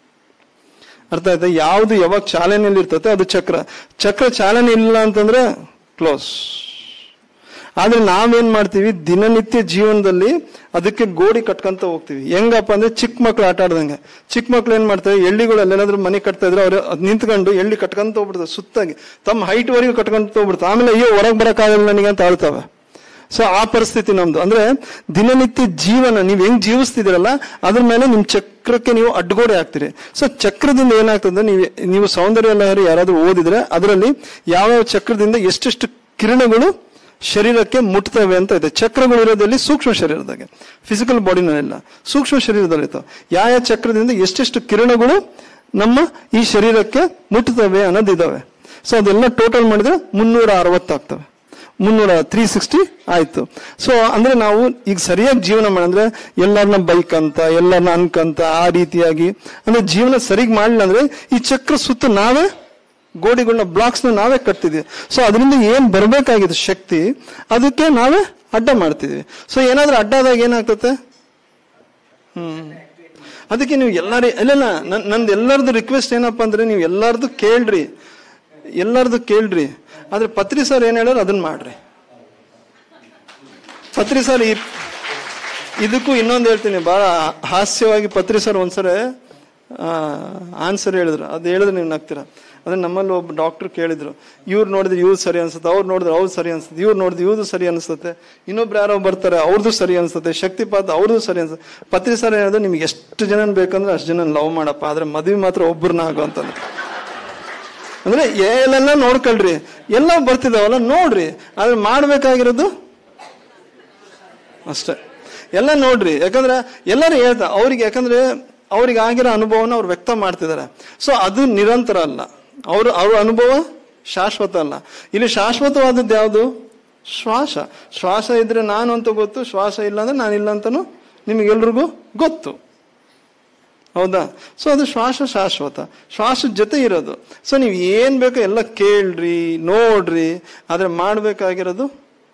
[SPEAKER 1] ಅರ್ಥ ಆಯ್ತಾ ಯಾವುದು ಯಾವಾಗ ಚಾಲನೆಯಲ್ಲಿ ಇರ್ತದೆ ಅದು ಚಕ್ರ ಚಕ್ರ ಚಾಲನೆ ಇಲ್ಲ ಅಂತಂದ್ರೆ ಕ್ಲೋಸ್ ಆದ್ರೆ ನಾವೇನ್ ಮಾಡ್ತೀವಿ ದಿನನಿತ್ಯ ಜೀವನದಲ್ಲಿ ಅದಕ್ಕೆ ಗೋಡಿ ಕಟ್ಕೊಂತ ಹೋಗ್ತೀವಿ ಹೆಂಗಪ್ಪ ಅಂದ್ರೆ ಚಿಕ್ಕ ಮಕ್ಳು ಆಟ ಆಡ್ದಂಗೆ ಚಿಕ್ಕ ಮಕ್ಳು ಏನ್ ಮಾಡ್ತಾರೆ ಎಳ್ಳಿಗಳಲ್ಲಿ ಏನಾದ್ರು ಮನೆ ಕಟ್ತಾ ಇದ್ರೆ ಅವ್ರು ಅದ್ ನಿಂತ್ಕೊಂಡು ಎಳ್ಳಿ ಕಟ್ಕೊಂತ ಹೋಗ್ಬಿಡ್ತಾರೆ ಸುತ್ತಾಗಿ ತಮ್ಮ ಹೈಟ್ ವರೆಗೂ ಕಟ್ಕೊಂತ ಹೋಗ್ಬಿಡ್ತಾರೆ ಆಮೇಲೆ ಅಯ್ಯೋ ಹೊರಗೆ ಬರಕ್ಕಾಗಲ್ಲ ನನಗೆ ಅಂತ ಆಳ್ತಾವೆ ಸೊ ಆ ಪರಿಸ್ಥಿತಿ ನಮ್ದು ಅಂದ್ರೆ ದಿನನಿತ್ಯ ಜೀವನ ನೀವು ಹೆಂಗ್ ಜೀವಿಸ್ತಿದ್ದೀರಲ್ಲ ಅದ್ರ ಮೇಲೆ ನಿಮ್ ಚಕ್ರಕ್ಕೆ ನೀವು ಅಡ್ಗೋಡೆ ಆಗ್ತೀರಿ ಸೊ ಚಕ್ರದಿಂದ ಏನಾಗ್ತದೆ ನೀವು ನೀವು ಸೌಂದರ್ಯ ಲಹರಿ ಯಾರಾದ್ರೂ ಓದಿದ್ರೆ ಅದರಲ್ಲಿ ಯಾವ ಚಕ್ರದಿಂದ ಎಷ್ಟೆಷ್ಟು ಕಿರಣಗಳು ಶರೀರಕ್ಕೆ ಮುಟ್ತವೆ ಅಂತ ಇದೆ ಚಕ್ರಗಳು ಇರೋದಲ್ಲಿ ಸೂಕ್ಷ್ಮ ಶರೀರದಾಗೆ ಫಿಸಿಕಲ್ ಬಾಡಿನಲ್ಲ ಸೂಕ್ಷ್ಮ ಶರೀರದಲ್ಲಿ ಇರ್ತವೆ ಯಾವ ಯಾವ ಚಕ್ರದಿಂದ ಎಷ್ಟೆಷ್ಟು ಕಿರಣಗಳು ನಮ್ಮ ಈ ಶರೀರಕ್ಕೆ ಮುಟ್ತವೆ ಅನ್ನೋದಿದಾವೆ ಸೊ ಅದೆಲ್ಲ ಟೋಟಲ್ ಮಾಡಿದ್ರೆ ಮುನ್ನೂರ ಅರವತ್ತಾಗ್ತವೆ ಮುನ್ನೂರ ತ್ರೀ ಸಿಕ್ಸ್ಟಿ ಆಯ್ತು ಸೊ ಅಂದ್ರೆ ನಾವು ಈಗ ಸರಿಯಾಗಿ ಜೀವನ ಮಾಡಂದ್ರೆ ಎಲ್ಲರನ್ನ ಬೈಕ್ ಅಂತ ಎಲ್ಲರನ್ನ ಅನ್ಕಂತ ಆ ರೀತಿಯಾಗಿ ಅಂದ್ರೆ ಜೀವನ ಸರಿಗ್ ಮಾಡಲಿಲ್ಲ ಅಂದ್ರೆ ಈ ಚಕ್ರ ಸುತ್ತ ನಾವೇ ಗೋಡಿಗಳನ್ನ ಬ್ಲಾಕ್ಸ್ ನ ನಾವೇ ಕಟ್ತಿದ್ವಿ ಸೊ ಅದರಿಂದ ಏನ್ ಬರ್ಬೇಕಾಗಿದೆ ಶಕ್ತಿ ಅದಕ್ಕೆ ನಾವೇ ಅಡ್ಡ ಮಾಡ್ತಿದ್ವಿ ಸೊ ಏನಾದ್ರೂ ಅಡ್ಡ ಆದಾಗ ಏನಾಗ್ತತೆ ಹ್ಮ್ ಅದಕ್ಕೆ ನೀವು ಎಲ್ಲಾರಿ ಇಲ್ಲ ನನ್ ನಂದು ಎಲ್ಲರದು ರಿಕ್ವೆಸ್ಟ್ ಏನಪ್ಪಾ ಅಂದ್ರೆ ನೀವು ಎಲ್ಲರದು ಕೇಳ್ರಿ ಎಲ್ಲರದು ಕೇಳ್ರಿ ಆದ್ರೆ ಪತ್ರಿ ಸರ್ ಏನ್ ಹೇಳೋರು ಅದನ್ನ ಮಾಡ್ರಿ ಪತ್ರಿ ಸರ್ ಈ ಇದಕ್ಕೂ ಇನ್ನೊಂದು ಹೇಳ್ತೀನಿ ಬಹಳ ಹಾಸ್ಯವಾಗಿ ಪತ್ರಿ ಸರ್ ಒಂದ್ಸರಿ ಆನ್ಸರ್ ಹೇಳಿದ್ರು ಅದು ಹೇಳಿದ್ರೆ ನೀವು ನಗ್ತೀರಾ ಅದೇ ನಮ್ಮಲ್ಲಿ ಒಬ್ಬ ಡಾಕ್ಟರ್ ಕೇಳಿದ್ರು ಇವ್ರು ನೋಡಿದ್ರೆ ಇವ್ರು ಸರಿ ಅನ್ಸುತ್ತೆ ಅವ್ರು ನೋಡಿದ್ರೆ ಅವ್ರು ಸರಿ ಅನ್ಸುತ್ತೆ ಇವ್ರು ನೋಡಿದ್ರೆ ಇವ್ರದ್ದು ಸರಿ ಅನ್ಸುತ್ತೆ ಇನ್ನೊಬ್ರು ಯಾರೋ ಬರ್ತಾರೆ ಅವ್ರದ್ದು ಸರಿ ಅನ್ಸುತ್ತೆ ಶಕ್ತಿಪಾತ ಅವ್ರದ್ದು ಸರಿ ಅನ್ಸುತ್ತೆ ಪತ್ರಿ ಸರ್ ಹೇಳಿದ್ರು ನಿಮ್ಗೆ ಎಷ್ಟು ಜನ ಬೇಕಂದ್ರೆ ಅಷ್ಟು ಜನ ಲವ್ ಮಾಡಪ್ಪ ಆದ್ರೆ ಮದುವೆ ಮಾತ್ರ ಒಬ್ಬರನ್ನ ಆಗು ಅಂತಂದ್ರೆ ಅಂದ್ರೆ ಏನೆಲ್ಲ ನೋಡ್ಕೊಳ್ರಿ ಎಲ್ಲ ಬರ್ತಿದಾವಲ್ಲ ನೋಡ್ರಿ ಆದ್ರೆ ಮಾಡ್ಬೇಕಾಗಿರೋದು ಅಷ್ಟೇ ಎಲ್ಲ ನೋಡ್ರಿ ಯಾಕಂದ್ರೆ ಎಲ್ಲರೂ ಹೇಳ್ತಾ ಅವ್ರಿಗೆ ಯಾಕಂದ್ರೆ ಅವ್ರಿಗೆ ಆಗಿರೋ ಅನುಭವನ ಅವ್ರು ವ್ಯಕ್ತ ಮಾಡ್ತಿದ್ದಾರೆ ಸೊ ಅದು ನಿರಂತರ ಅಲ್ಲ ಅವ್ರ ಅವ್ರ ಅನುಭವ ಶಾಶ್ವತ ಅಲ್ಲ ಇಲ್ಲಿ ಶಾಶ್ವತವಾದದ್ದು ಯಾವುದು ಶ್ವಾಸ ಶ್ವಾಸ ಇದ್ರೆ ನಾನು ಅಂತ ಗೊತ್ತು ಶ್ವಾಸ ಇಲ್ಲ ಅಂದ್ರೆ ನಾನಿಲ್ಲ ಅಂತನೂ ನಿಮಗೆಲ್ರಿಗೂ ಗೊತ್ತು ಹೌದಾ ಸೊ ಅದು ಶ್ವಾಸ ಶಾಶ್ವತ ಶ್ವಾಸದ ಜೊತೆ ಇರೋದು ಸೊ ನೀವು ಏನ್ ಬೇಕೋ ಎಲ್ಲ ಕೇಳ್ರಿ ನೋಡ್ರಿ ಆದ್ರೆ ಮಾಡ್ಬೇಕಾಗಿರೋದು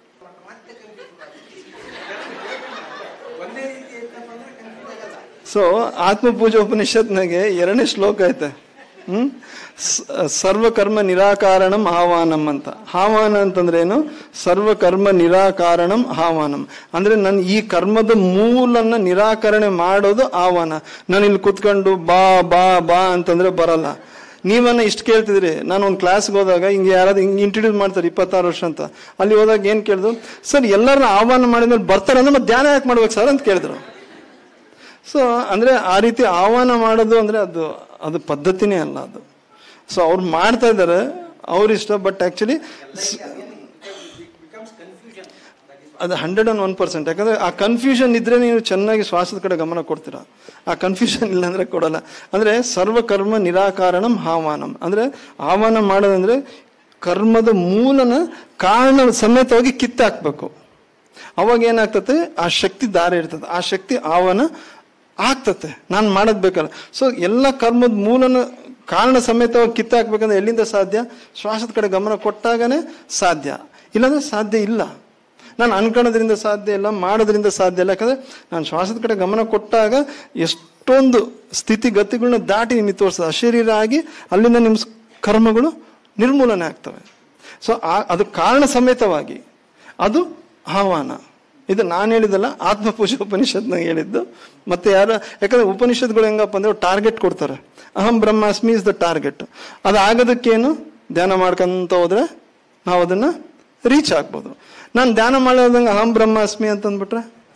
[SPEAKER 2] ಒಂದೇ ರೀತಿ ಇರ್ತಪ್ಪ ಅಂದ್ರೆ ಕನ್ಫ್ಯೂಸ್ ಆಗಲ್ಲ
[SPEAKER 1] ಸೊ ಆತ್ಮಪೂಜೆ ಉಪನಿಷತ್ನಾಗೆ ಎರಡನೇ ಶ್ಲೋಕ ಐತೆ ಹ್ಮ್ ಸ- ಸರ್ವಕರ್ಮ ನಿರಾಕಾರಣಂ ಆಹ್ವಾನಂ ಅಂತ ಆಹ್ವಾನ ಅಂತಂದ್ರೆ ಏನು ಸರ್ವಕರ್ಮ ನಿರಾಕಾರಣಂ ಆಹ್ವಾನಂ ಅಂದ್ರೆ ನನ್ನ ಈ ಕರ್ಮದ ಮೂಲನ್ನ ನಿರಾಕರಣೆ ಮಾಡೋದು ಆಹ್ವಾನ ನಾನು ಇಲ್ಲಿ ಕುತ್ಕೊಂಡು ಬಾ ಬಾ ಬಾ ಅಂತಂದ್ರೆ ಬರಲ್ಲ ನೀವನ್ನ ಇಷ್ಟು ಕೇಳ್ತಿದ್ರಿ ನಾನು ಒಂದು ಕ್ಲಾಸ್ಗೆ ಹೋದಾಗ ಹಿಂಗೆ ಯಾರಾದ್ರು ಹಿಂಗೆ ಇಂಟ್ರೊಡ್ಯೂಸ್ ಮಾಡ್ತಾರೆ ಇಪ್ಪತ್ತಾರು ವರ್ಷ ಅಂತ ಅಲ್ಲಿ ಹೋದಾಗ ಏನ್ ಕೇಳಿದ್ರು ಸರ್ ಎಲ್ಲರನ್ನ ಆಹ್ವಾನ ಮಾಡಿದ್ಮೇಲೆ ಬರ್ತಾರೆ ಅಂದ್ರೆ ಮತ್ತೆ ಧ್ಯಾನ ಯಾಕೆ ಮಾಡ್ಬೇಕು ಸರ್ ಅಂತ ಕೇಳಿದ್ರು ಸೊ ಅಂದ್ರೆ ಆ ರೀತಿ ಆಹ್ವಾನ ಮಾಡೋದು ಅಂದ್ರೆ ಅದು ಅದು ಪದ್ಧತಿನೇ ಅಲ್ಲ ಅದು ಸೊ ಅವ್ರು ಮಾಡ್ತಾ ಇದ್ದಾರೆ ಅವ್ರ ಇಷ್ಟ ಬಟ್ ಆಕ್ಚುಲಿ
[SPEAKER 2] ಬಿಕಮ್ಸ್ ಕನ್ಫ್ಯೂಷನ್
[SPEAKER 1] ಅದು ಹಂಡ್ರೆಡ್ ಅಂಡ್ ಒನ್ ಪರ್ಸೆಂಟ್ ಯಾಕಂದ್ರೆ ಆ ಕನ್ಫ್ಯೂಷನ್ ಇದ್ರೆ ನೀವು ಚೆನ್ನಾಗಿ ಶ್ವಾಸದ ಕಡೆ ಗಮನ ಕೊಡ್ತೀರಾ ಆ ಕನ್ಫ್ಯೂಷನ್ ಇಲ್ಲ ಅಂದ್ರೆ ಕೊಡಲ್ಲ ಅಂದ್ರೆ ಸರ್ವಕರ್ಮ ನಿರಾಕಾರಣಂ ಆಹ್ವಾನಂ ಅಂದ್ರೆ ಆಹ್ವಾನ ಮಾಡೋದಂದ್ರೆ ಕರ್ಮದ ಮೂಲನ ಕಾರಣ ಸಮೇತವಾಗಿ ಕಿತ್ತಾಕ್ಬೇಕು ಅವಾಗ ಏನಾಗ್ತತೆ ಆ ಶಕ್ತಿ ದಾರಿ ಇರ್ತದೆ ಆ ಶಕ್ತಿ ಆಹ್ವಾನ ಆಗ್ತತೆ ನಾನು ಮಾಡೋದ್ ಬೇಕಲ್ಲ ಸೊ ಎಲ್ಲ ಕರ್ಮದ ಮೂಲನ ಕಾರಣ ಸಮೇತವಾಗಿ ಕಿತ್ತಾಕ್ಬೇಕಂದ್ರೆ ಎಲ್ಲಿಂದ ಸಾಧ್ಯ ಶ್ವಾಸದ ಕಡೆ ಗಮನ ಕೊಟ್ಟಾಗನೇ ಸಾಧ್ಯ ಇಲ್ಲಾಂದ್ರೆ ಸಾಧ್ಯ ಇಲ್ಲ ನಾನು ಅನ್ಕೊಳ್ಳೋದ್ರಿಂದ ಸಾಧ್ಯ ಇಲ್ಲ ಮಾಡೋದ್ರಿಂದ ಸಾಧ್ಯ ಇಲ್ಲ ಯಾಕಂದ್ರೆ ನಾನು ಶ್ವಾಸದ ಕಡೆ ಗಮನ ಕೊಟ್ಟಾಗ ಎಷ್ಟೊಂದು ಸ್ಥಿತಿಗತಿಗಳನ್ನ ದಾಟಿ ನಿಮಗೆ ತೋರಿಸ್ತದೆ ಅಶರೀರ ಆಗಿ ಅಲ್ಲಿಂದ ನಿಮ್ಮ ಸ್- ಕರ್ಮಗಳು ನಿರ್ಮೂಲನೆ ಆಗ್ತವೆ ಸೊ ಅದು ಕಾರಣ ಸಮೇತವಾಗಿ ಅದು ಆಹ್ವಾನ ಇದು ನಾನು ಹೇಳಿದಲ್ಲ ಆತ್ಮಪೂಜೆ ಉಪನಿಷತ್ನಾಗ ಹೇಳಿದ್ದು ಮತ್ತೆ ಯಾರು ಯಾಕಂದ್ರೆ ಉಪನಿಷತ್ಗಳು ಹೆಂಗಪ್ಪ ಅಂದ್ರೆ ಟಾರ್ಗೆಟ್ ಕೊಡ್ತಾರೆ ಅಹಂ ಬ್ರಹ್ಮಾಸ್ಮಿ ಇಸ್ ದ ಟಾರ್ಗೆಟ್ ಅದು ಆಗೋದಕ್ಕೇನು ಧ್ಯಾನ ಮಾಡ್ಕೊಂತ ಹೋದ್ರೆ ನಾವು ಅದನ್ನ ರೀಚ್ ಆಗ್ಬೋದು ನಾನು ಧ್ಯಾನ ಮಾಡೋದಂಗೆ ಅಹಂ ಬ್ರಹ್ಮಾಸ್ಮಿ ಅಂತ ಅಂದ್ಬಿಟ್ರೆ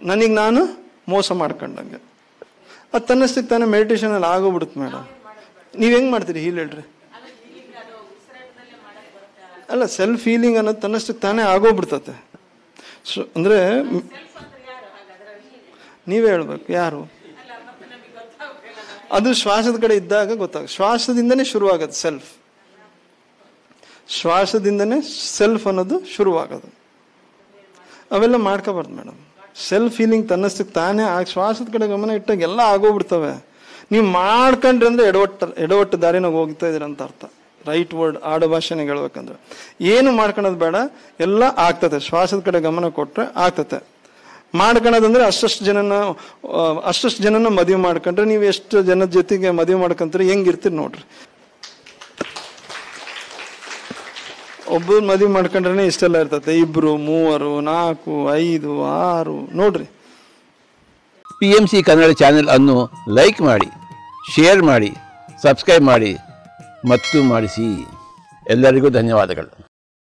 [SPEAKER 1] ನನಗೆ ನಾನು ಮೋಸ ಮಾಡ್ಕೊಂಡಂಗೆ ಅದು ತನ್ನಷ್ಟಕ್ಕೆ ತಾನೇ ಮೆಡಿಟೇಷನಲ್ಲಿ ಆಗೋಗ್ಬಿಡುತ್ತೆ ಮೇಡಮ್ ನೀವು ಹೆಂಗೆ ಮಾಡ್ತೀರಿ ಹೀಲ್ ಹೇಳ್ರಿ ಅಲ್ಲ ಸೆಲ್ಫ್ ಫೀಲಿಂಗ್ ಅನ್ನೋದು ತನ್ನಷ್ಟಕ್ಕೆ ತಾನೇ ಆಗೋಗ್ಬಿಡ್ತತೆ ಸೊ ಅಂದರೆ ನೀವೇ ಹೇಳ್ಬೇಕು ಯಾರು ಅದು ಶ್ವಾಸದ ಕಡೆ ಇದ್ದಾಗ ಗೊತ್ತಾಗ ಶ್ವಾಸದಿಂದನೇ ಶುರುವಾಗತ್ತೆ ಸೆಲ್ಫ್ ಶ್ವಾಸದಿಂದನೇ ಸೆಲ್ಫ್ ಅನ್ನೋದು ಶುರುವಾಗೋದು ಅವೆಲ್ಲ ಮಾಡ್ಕೋಬಾರ್ದು ಮೇಡಮ್ ಸೆಲ್ಫ್ ಫೀಲಿಂಗ್ ತನ್ನಷ್ಟಕ್ಕೆ ತಾನೇ ಆ ಶ್ವಾಸದ ಕಡೆ ಗಮನ ಇಟ್ಟಾಗ ಎಲ್ಲ ಆಗೋಗ್ಬಿಡ್ತವೆ ನೀವು ಮಾಡ್ಕೊಂಡ್ರಿ ಅಂದ್ರೆ ಎಡವಟ್ಟ ಎಡವಟ್ಟು ದಾರಿನಾಗ ಹೋಗ್ತಾ ಇದ್ದೀರ ಅಂತ ಅರ್ಥ ರೈಟ್ ವರ್ಡ್ ಆಡು ಭಾಷೆನಾಗ ಹೇಳ್ಬೇಕಂದ್ರೆ ಏನು ಮಾಡ್ಕೊಳೋದು ಬೇಡ ಎಲ್ಲ ಆಗ್ತದೆ ಶ್ವಾಸದ ಕಡೆ ಗಮನ ಕೊಟ್ರೆ ಆಗ್ತತೆ ಮಾಡ್ಕೊಳೋದಂದ್ರೆ ಅಷ್ಟಷ್ಟು ಜನನ ಆ, ಅಷ್ಟಷ್ಟು ಜನನ ಮದುವೆ ಮಾಡ್ಕೊಂಡ್ರೆ ನೀವು ಎಷ್ಟು ಜನದ ಜೊತೆಗೆ ಮದುವೆ ಮಾಡ್ಕೊಂತೀರಿ ಹೆಂಗಿರ್ತೀರಿ ನೋಡ್ರಿ ಒಬ್ಬರು ಮದುವೆ ಮಾಡ್ಕೊಂಡ್ರೆ ಇಷ್ಟೆಲ್ಲ ಇರ್ತತೆ ಇಬ್ರು ಮೂವರು ನಾಲ್ಕು ಐದು ಆರು ನೋಡ್ರಿ
[SPEAKER 3] P M C Kannada channel ಅನ್ನು ಲೈಕ್ ಮಾಡಿ ಶೇರ್ ಮಾಡಿ ಸಬ್ಸ್ಕ್ರೈಬ್ ಮಾಡಿ ಮತ್ತು ಮಾಡಿಸಿ ಎಲ್ಲರಿಗೂ ಧನ್ಯವಾದಗಳು